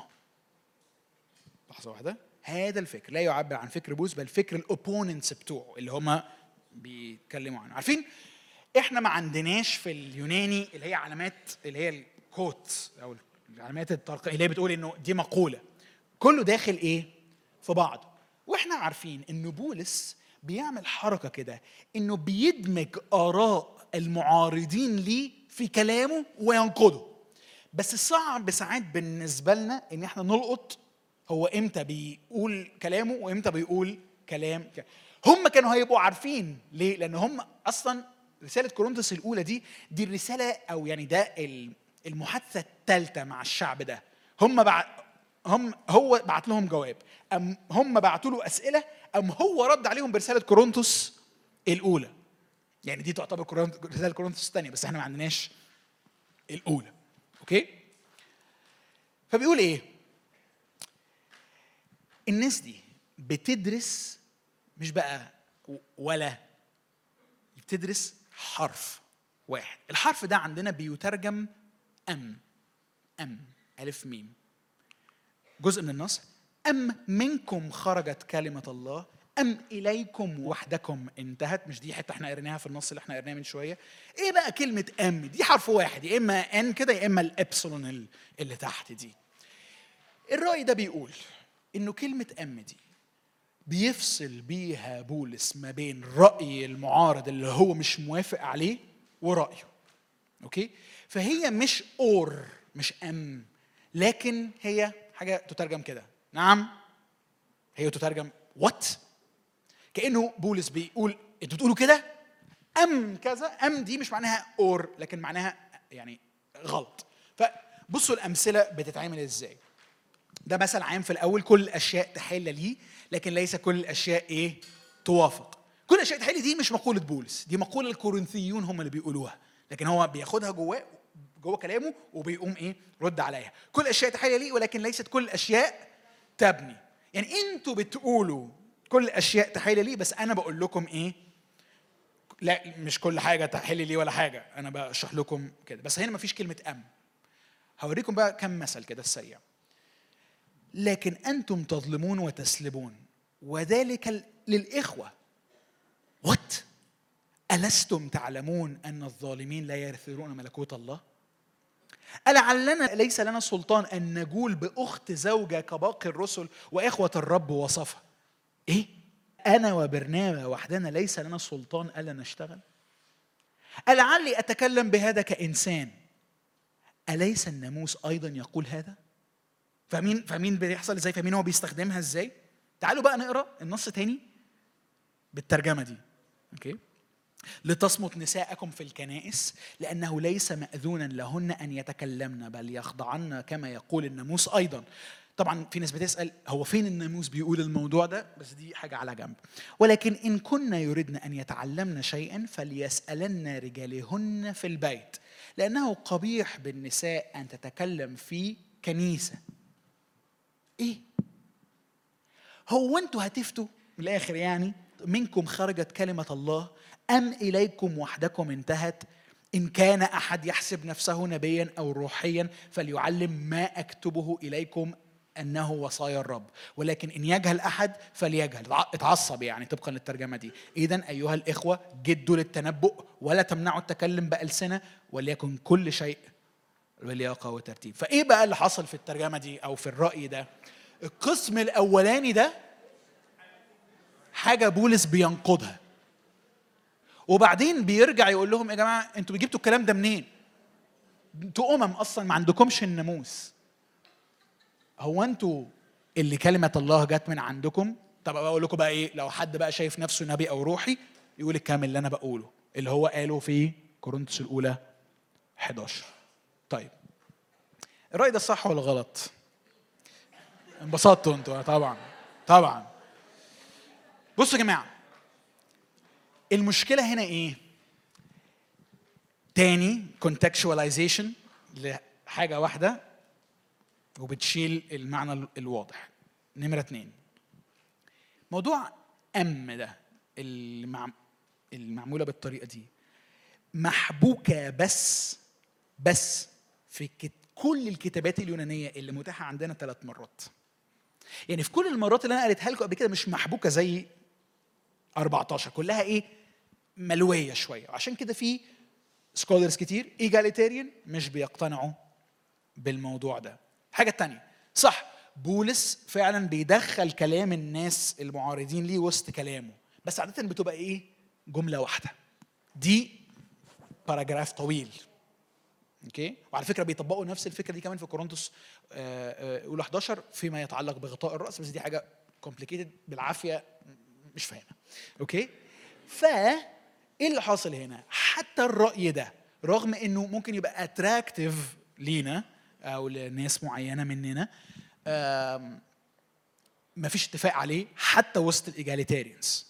لحظة واحدة هذا الفكر لا يعبر عن فكر بولس بل فكر الاوبوننتس بتوعه اللي هم بيتكلموا عنه عارفين احنا ما عندناش في اليوناني اللي هي علامات اللي هي الكوت او العلامات الترقية اللي هي بتقول انه دي مقوله كله داخل ايه في بعضه واحنا عارفين ان بولس بيعمل حركه كده انه بيدمج اراء المعارضين ليه في كلامه وينقده بس صعب ساعات بالنسبه لنا ان احنا نلقط هو امتى بيقول كلامه وامتى بيقول كلام هم كانوا هيبقوا عارفين ليه لان هم اصلا رساله كورنثوس الاولى دي دي الرساله او يعني ده المحادثه الثالثه مع الشعب ده هم بعد هم هو بعت لهم جواب ام هم بعتوا له اسئله ام هو رد عليهم برساله كورنثوس الاولى يعني دي تعتبر رساله كورنثوس الثانيه بس احنا ما عندناش الاولى اوكي فبيقول ايه الناس دي بتدرس مش بقى ولا بتدرس حرف واحد الحرف ده عندنا بيترجم أم أم ألف ميم جزء من النص أم منكم خرجت كلمة الله أم إليكم وحدكم انتهت مش دي حتة احنا قريناها في النص اللي احنا قريناه من شوية إيه بقى كلمة أم دي حرف واحد يا إما أن كده يا إما الإبسلون اللي تحت دي الرأي ده بيقول إنه كلمة أم دي بيفصل بيها بولس ما بين رأي المعارض اللي هو مش موافق عليه ورأيه اوكي فهي مش اور مش ام لكن هي حاجة تترجم كده نعم هي تترجم وات كأنه بولس بيقول انتوا بتقولوا كده ام كذا ام دي مش معناها اور لكن معناها يعني غلط فبصوا الأمثلة بتتعمل ازاي ده مثل عام في الأول كل الأشياء تحل ليه لكن ليس كل الاشياء ايه توافق كل الاشياء تحل دي مش مقوله بولس دي مقوله الكورنثيون هم اللي بيقولوها لكن هو بياخدها جواه جوه كلامه وبيقوم ايه رد عليها كل الاشياء تحل لي ولكن ليست كل الاشياء تبني يعني انتوا بتقولوا كل الاشياء تحل لي بس انا بقول لكم ايه لا مش كل حاجه تحل لي ولا حاجه انا بشرح لكم كده بس هنا مفيش كلمه ام هوريكم بقى كم مثل كده السريع لكن انتم تظلمون وتسلبون وذلك للاخوه وات الستم تعلمون ان الظالمين لا يرثون ملكوت الله ألعلنا ليس لنا سلطان أن نجول بأخت زوجة كباقي الرسل وإخوة الرب وصفها إيه؟ أنا وبرنابا وحدنا ليس لنا سلطان ألا نشتغل ألعلي أتكلم بهذا كإنسان أليس الناموس أيضا يقول هذا؟ فاهمين فاهمين بيحصل ازاي؟ فاهمين هو بيستخدمها ازاي؟ تعالوا بقى نقرا النص تاني بالترجمه دي. اوكي؟ لتصمت نساءكم في الكنائس لانه ليس ماذونا لهن ان يتكلمن بل يخضعن كما يقول الناموس ايضا. طبعا في ناس بتسال هو فين الناموس بيقول الموضوع ده بس دي حاجه على جنب ولكن ان كنا يردن ان يتعلمن شيئا فليسالن رجالهن في البيت لانه قبيح بالنساء ان تتكلم في كنيسه ايه هو انتوا هتفتوا من الاخر يعني منكم خرجت كلمه الله ام اليكم وحدكم انتهت ان كان احد يحسب نفسه نبيا او روحيا فليعلم ما اكتبه اليكم انه وصايا الرب ولكن ان يجهل احد فليجهل اتعصب يعني طبقا للترجمه دي اذا ايها الاخوه جدوا للتنبؤ ولا تمنعوا التكلم بالسنه وليكن كل شيء بلياقه وترتيب فايه بقى اللي حصل في الترجمه دي او في الراي ده القسم الاولاني ده حاجه بولس بينقضها وبعدين بيرجع يقول لهم يا جماعه انتوا جبتوا الكلام ده منين انتوا امم اصلا ما عندكمش الناموس هو انتوا اللي كلمه الله جت من عندكم طب اقول لكم بقى ايه لو حد بقى شايف نفسه نبي او روحي يقول الكلام اللي انا بقوله اللي هو قاله في كورنثوس الاولى 11 طيب الرأي ده صح ولا غلط؟ انبسطتوا انتوا طبعا طبعا بصوا يا جماعه المشكله هنا ايه؟ تاني contextualization لحاجه واحده وبتشيل المعنى الواضح نمره اتنين موضوع ام ده المعموله بالطريقه دي محبوكه بس بس في كل الكتابات اليونانيه اللي متاحه عندنا ثلاث مرات يعني في كل المرات اللي انا قريتها لكم قبل كده مش محبوكه زي 14 كلها ايه ملويه شويه عشان كده في سكولرز كتير ايجاليتيريان مش بيقتنعوا بالموضوع ده الحاجه الثانيه صح بولس فعلا بيدخل كلام الناس المعارضين ليه وسط كلامه بس عاده بتبقى ايه جمله واحده دي باراجراف طويل اوكي وعلى فكره بيطبقوا نفس الفكره دي كمان في كورنثوس اولى 11 فيما يتعلق بغطاء الراس بس دي حاجه كومبليكيتد بالعافيه مش فاهمها اوكي ف ايه اللي حاصل هنا حتى الراي ده رغم انه ممكن يبقى اتراكتيف لينا او لناس معينه مننا ما فيش اتفاق عليه حتى وسط الايجاليتاريانز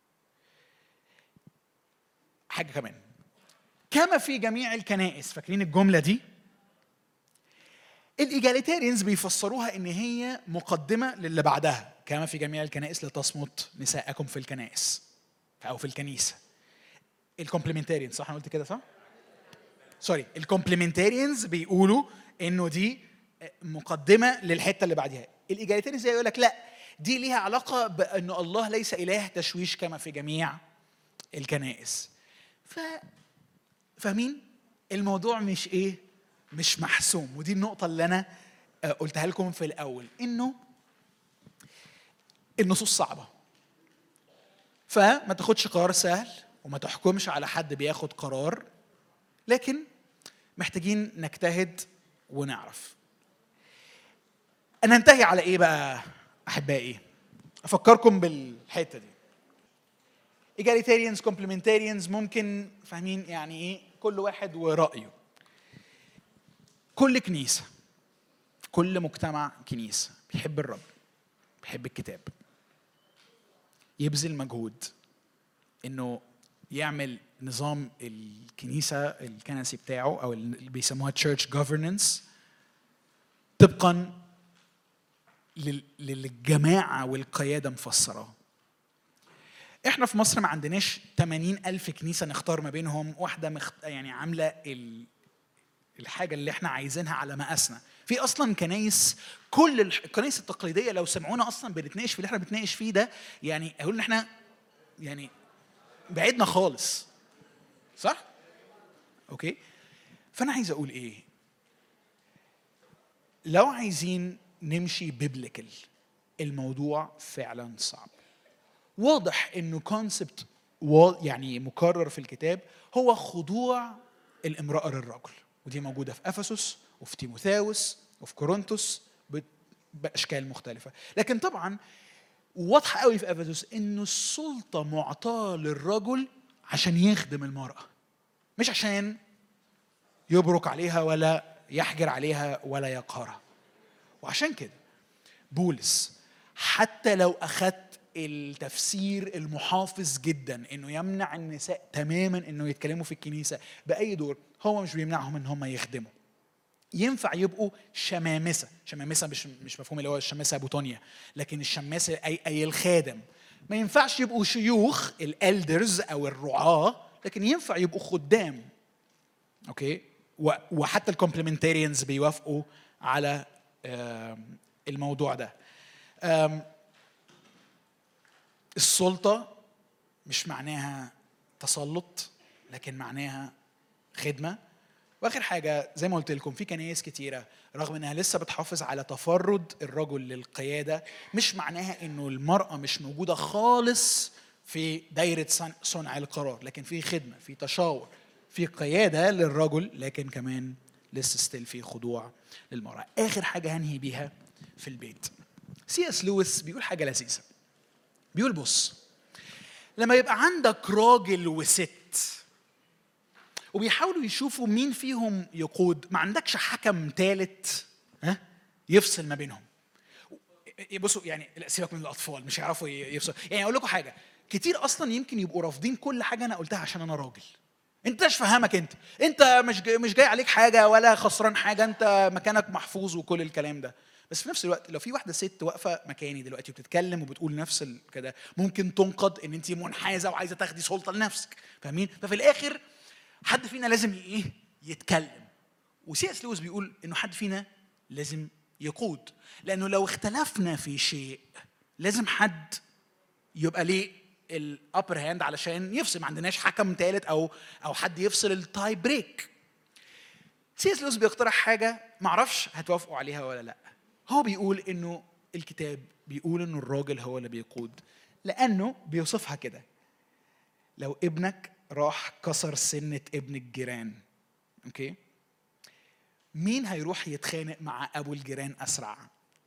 حاجه كمان كما في جميع الكنائس فاكرين الجمله دي الايجاليتاريانز بيفسروها ان هي مقدمه للي بعدها كما في جميع الكنائس لتصمت نساءكم في الكنائس او في الكنيسه الكومبلمنتاريانز صح انا قلت كده صح سوري الكومبلمنتاريانز بيقولوا انه دي مقدمه للحته اللي بعدها الايجاليتاريانز يقول لك لا دي ليها علاقه بان الله ليس اله تشويش كما في جميع الكنائس ف فاهمين الموضوع مش ايه مش محسوم ودي النقطه اللي انا قلتها لكم في الاول انه النصوص صعبه فما تاخدش قرار سهل وما تحكمش على حد بياخد قرار لكن محتاجين نجتهد ونعرف انا انتهي على ايه بقى احبائي افكركم بالحته دي ايجاليتاريانز كومبلمنتاريانز ممكن فاهمين يعني ايه كل واحد ورايه كل كنيسه كل مجتمع كنيسه بيحب الرب بيحب الكتاب يبذل مجهود انه يعمل نظام الكنيسه الكنسي بتاعه او اللي بيسموها تشيرش جوفرننس طبقا للجماعه والقياده مفسراه احنا في مصر ما عندناش 80 ألف كنيسة نختار ما بينهم واحدة مخت... يعني عاملة ال... الحاجه اللي احنا عايزينها على مقاسنا في اصلا كنايس كل الح- الكنايس التقليديه لو سمعونا اصلا بنتناقش في اللي احنا بنتناقش فيه ده يعني هيقول ان احنا يعني بعدنا خالص صح اوكي فانا عايز اقول ايه لو عايزين نمشي بيبليكال الموضوع فعلا صعب واضح انه كونسبت يعني مكرر في الكتاب هو خضوع الامراه للرجل ودي موجوده في افسس وفي تيموثاوس وفي كورنثوس ب- باشكال مختلفه لكن طبعا واضحه قوي في افسس انه السلطه معطاه للرجل عشان يخدم المراه مش عشان يبرك عليها ولا يحجر عليها ولا يقهرها وعشان كده بولس حتى لو اخذت التفسير المحافظ جدا انه يمنع النساء تماما انه يتكلموا في الكنيسه باي دور هو مش بيمنعهم ان هم يخدموا ينفع يبقوا شمامسه شمامسه مش مش مفهوم اللي هو الشماسه ابو طونيا لكن الشماسه اي اي الخادم ما ينفعش يبقوا شيوخ الالدرز او الرعاه لكن ينفع يبقوا خدام اوكي و- وحتى الكومبلمنتاريانز بيوافقوا على آم، الموضوع ده آم، السلطه مش معناها تسلط لكن معناها خدمه واخر حاجه زي ما قلت لكم في كنايس كتيره رغم انها لسه بتحافظ على تفرد الرجل للقياده مش معناها انه المراه مش موجوده خالص في دايره صن- صنع القرار لكن في خدمه في تشاور في قياده للرجل لكن كمان لسه ستيل في خضوع للمراه اخر حاجه هنهي بيها في البيت سي اس لويس بيقول حاجه لذيذه بيقول بص لما يبقى عندك راجل وست وبيحاولوا يشوفوا مين فيهم يقود ما عندكش حكم ثالث ها يفصل ما بينهم بصوا يعني لا سيبك من الاطفال مش هيعرفوا ي- يفصلوا يعني اقول لكم حاجه كتير اصلا يمكن يبقوا رافضين كل حاجه انا قلتها عشان انا راجل انت مش فاهمك انت انت مش جاي مش جاي عليك حاجه ولا خسران حاجه انت مكانك محفوظ وكل الكلام ده بس في نفس الوقت لو في واحده ست واقفه مكاني دلوقتي وبتتكلم وبتقول نفس ال- كده ممكن تنقد ان انت منحازه وعايزه تاخدي سلطه لنفسك فاهمين ففي الاخر حد فينا لازم ايه يتكلم وسي اس لويس بيقول انه حد فينا لازم يقود لانه لو اختلفنا في شيء لازم حد يبقى ليه الابر هاند علشان يفصل ما عندناش حكم ثالث او او حد يفصل التاي بريك سي اس لويس بيقترح حاجه ما اعرفش هتوافقوا عليها ولا لا هو بيقول انه الكتاب بيقول انه الراجل هو اللي بيقود لانه بيوصفها كده لو ابنك راح كسر سنة ابن الجيران اوكي مين هيروح يتخانق مع ابو الجيران اسرع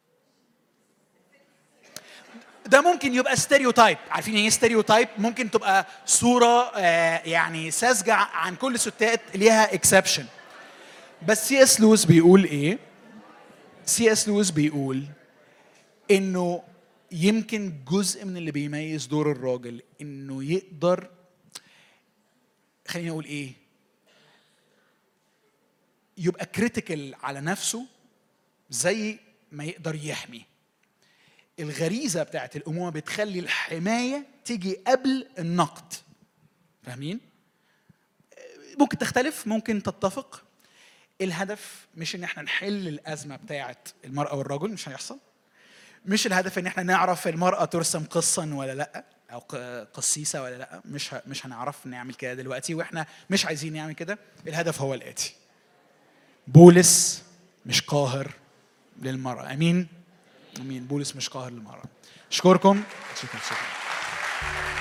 ده ممكن يبقى ستيريوتايب عارفين ايه ستيريوتايب ممكن تبقى صوره آه، يعني ساذجه عن كل الستات ليها اكسبشن بس سي اس لويس بيقول ايه سي اس لويس بيقول انه يمكن جزء من اللي بيميز دور الراجل انه يقدر خليني اقول ايه يبقى كريتيكال على نفسه زي ما يقدر يحمي الغريزه بتاعت الامومه بتخلي الحمايه تيجي قبل النقد فاهمين ممكن تختلف ممكن تتفق الهدف مش ان احنا نحل الازمه بتاعت المراه والرجل مش هيحصل مش الهدف ان احنا نعرف المراه ترسم قصا ولا لا او ق- قسيسه ولا لا مش ه- مش هنعرف نعمل كده دلوقتي واحنا مش عايزين نعمل كده الهدف هو الاتي بولس مش قاهر للمراه امين امين بولس مش قاهر للمراه اشكركم شكرا شكرا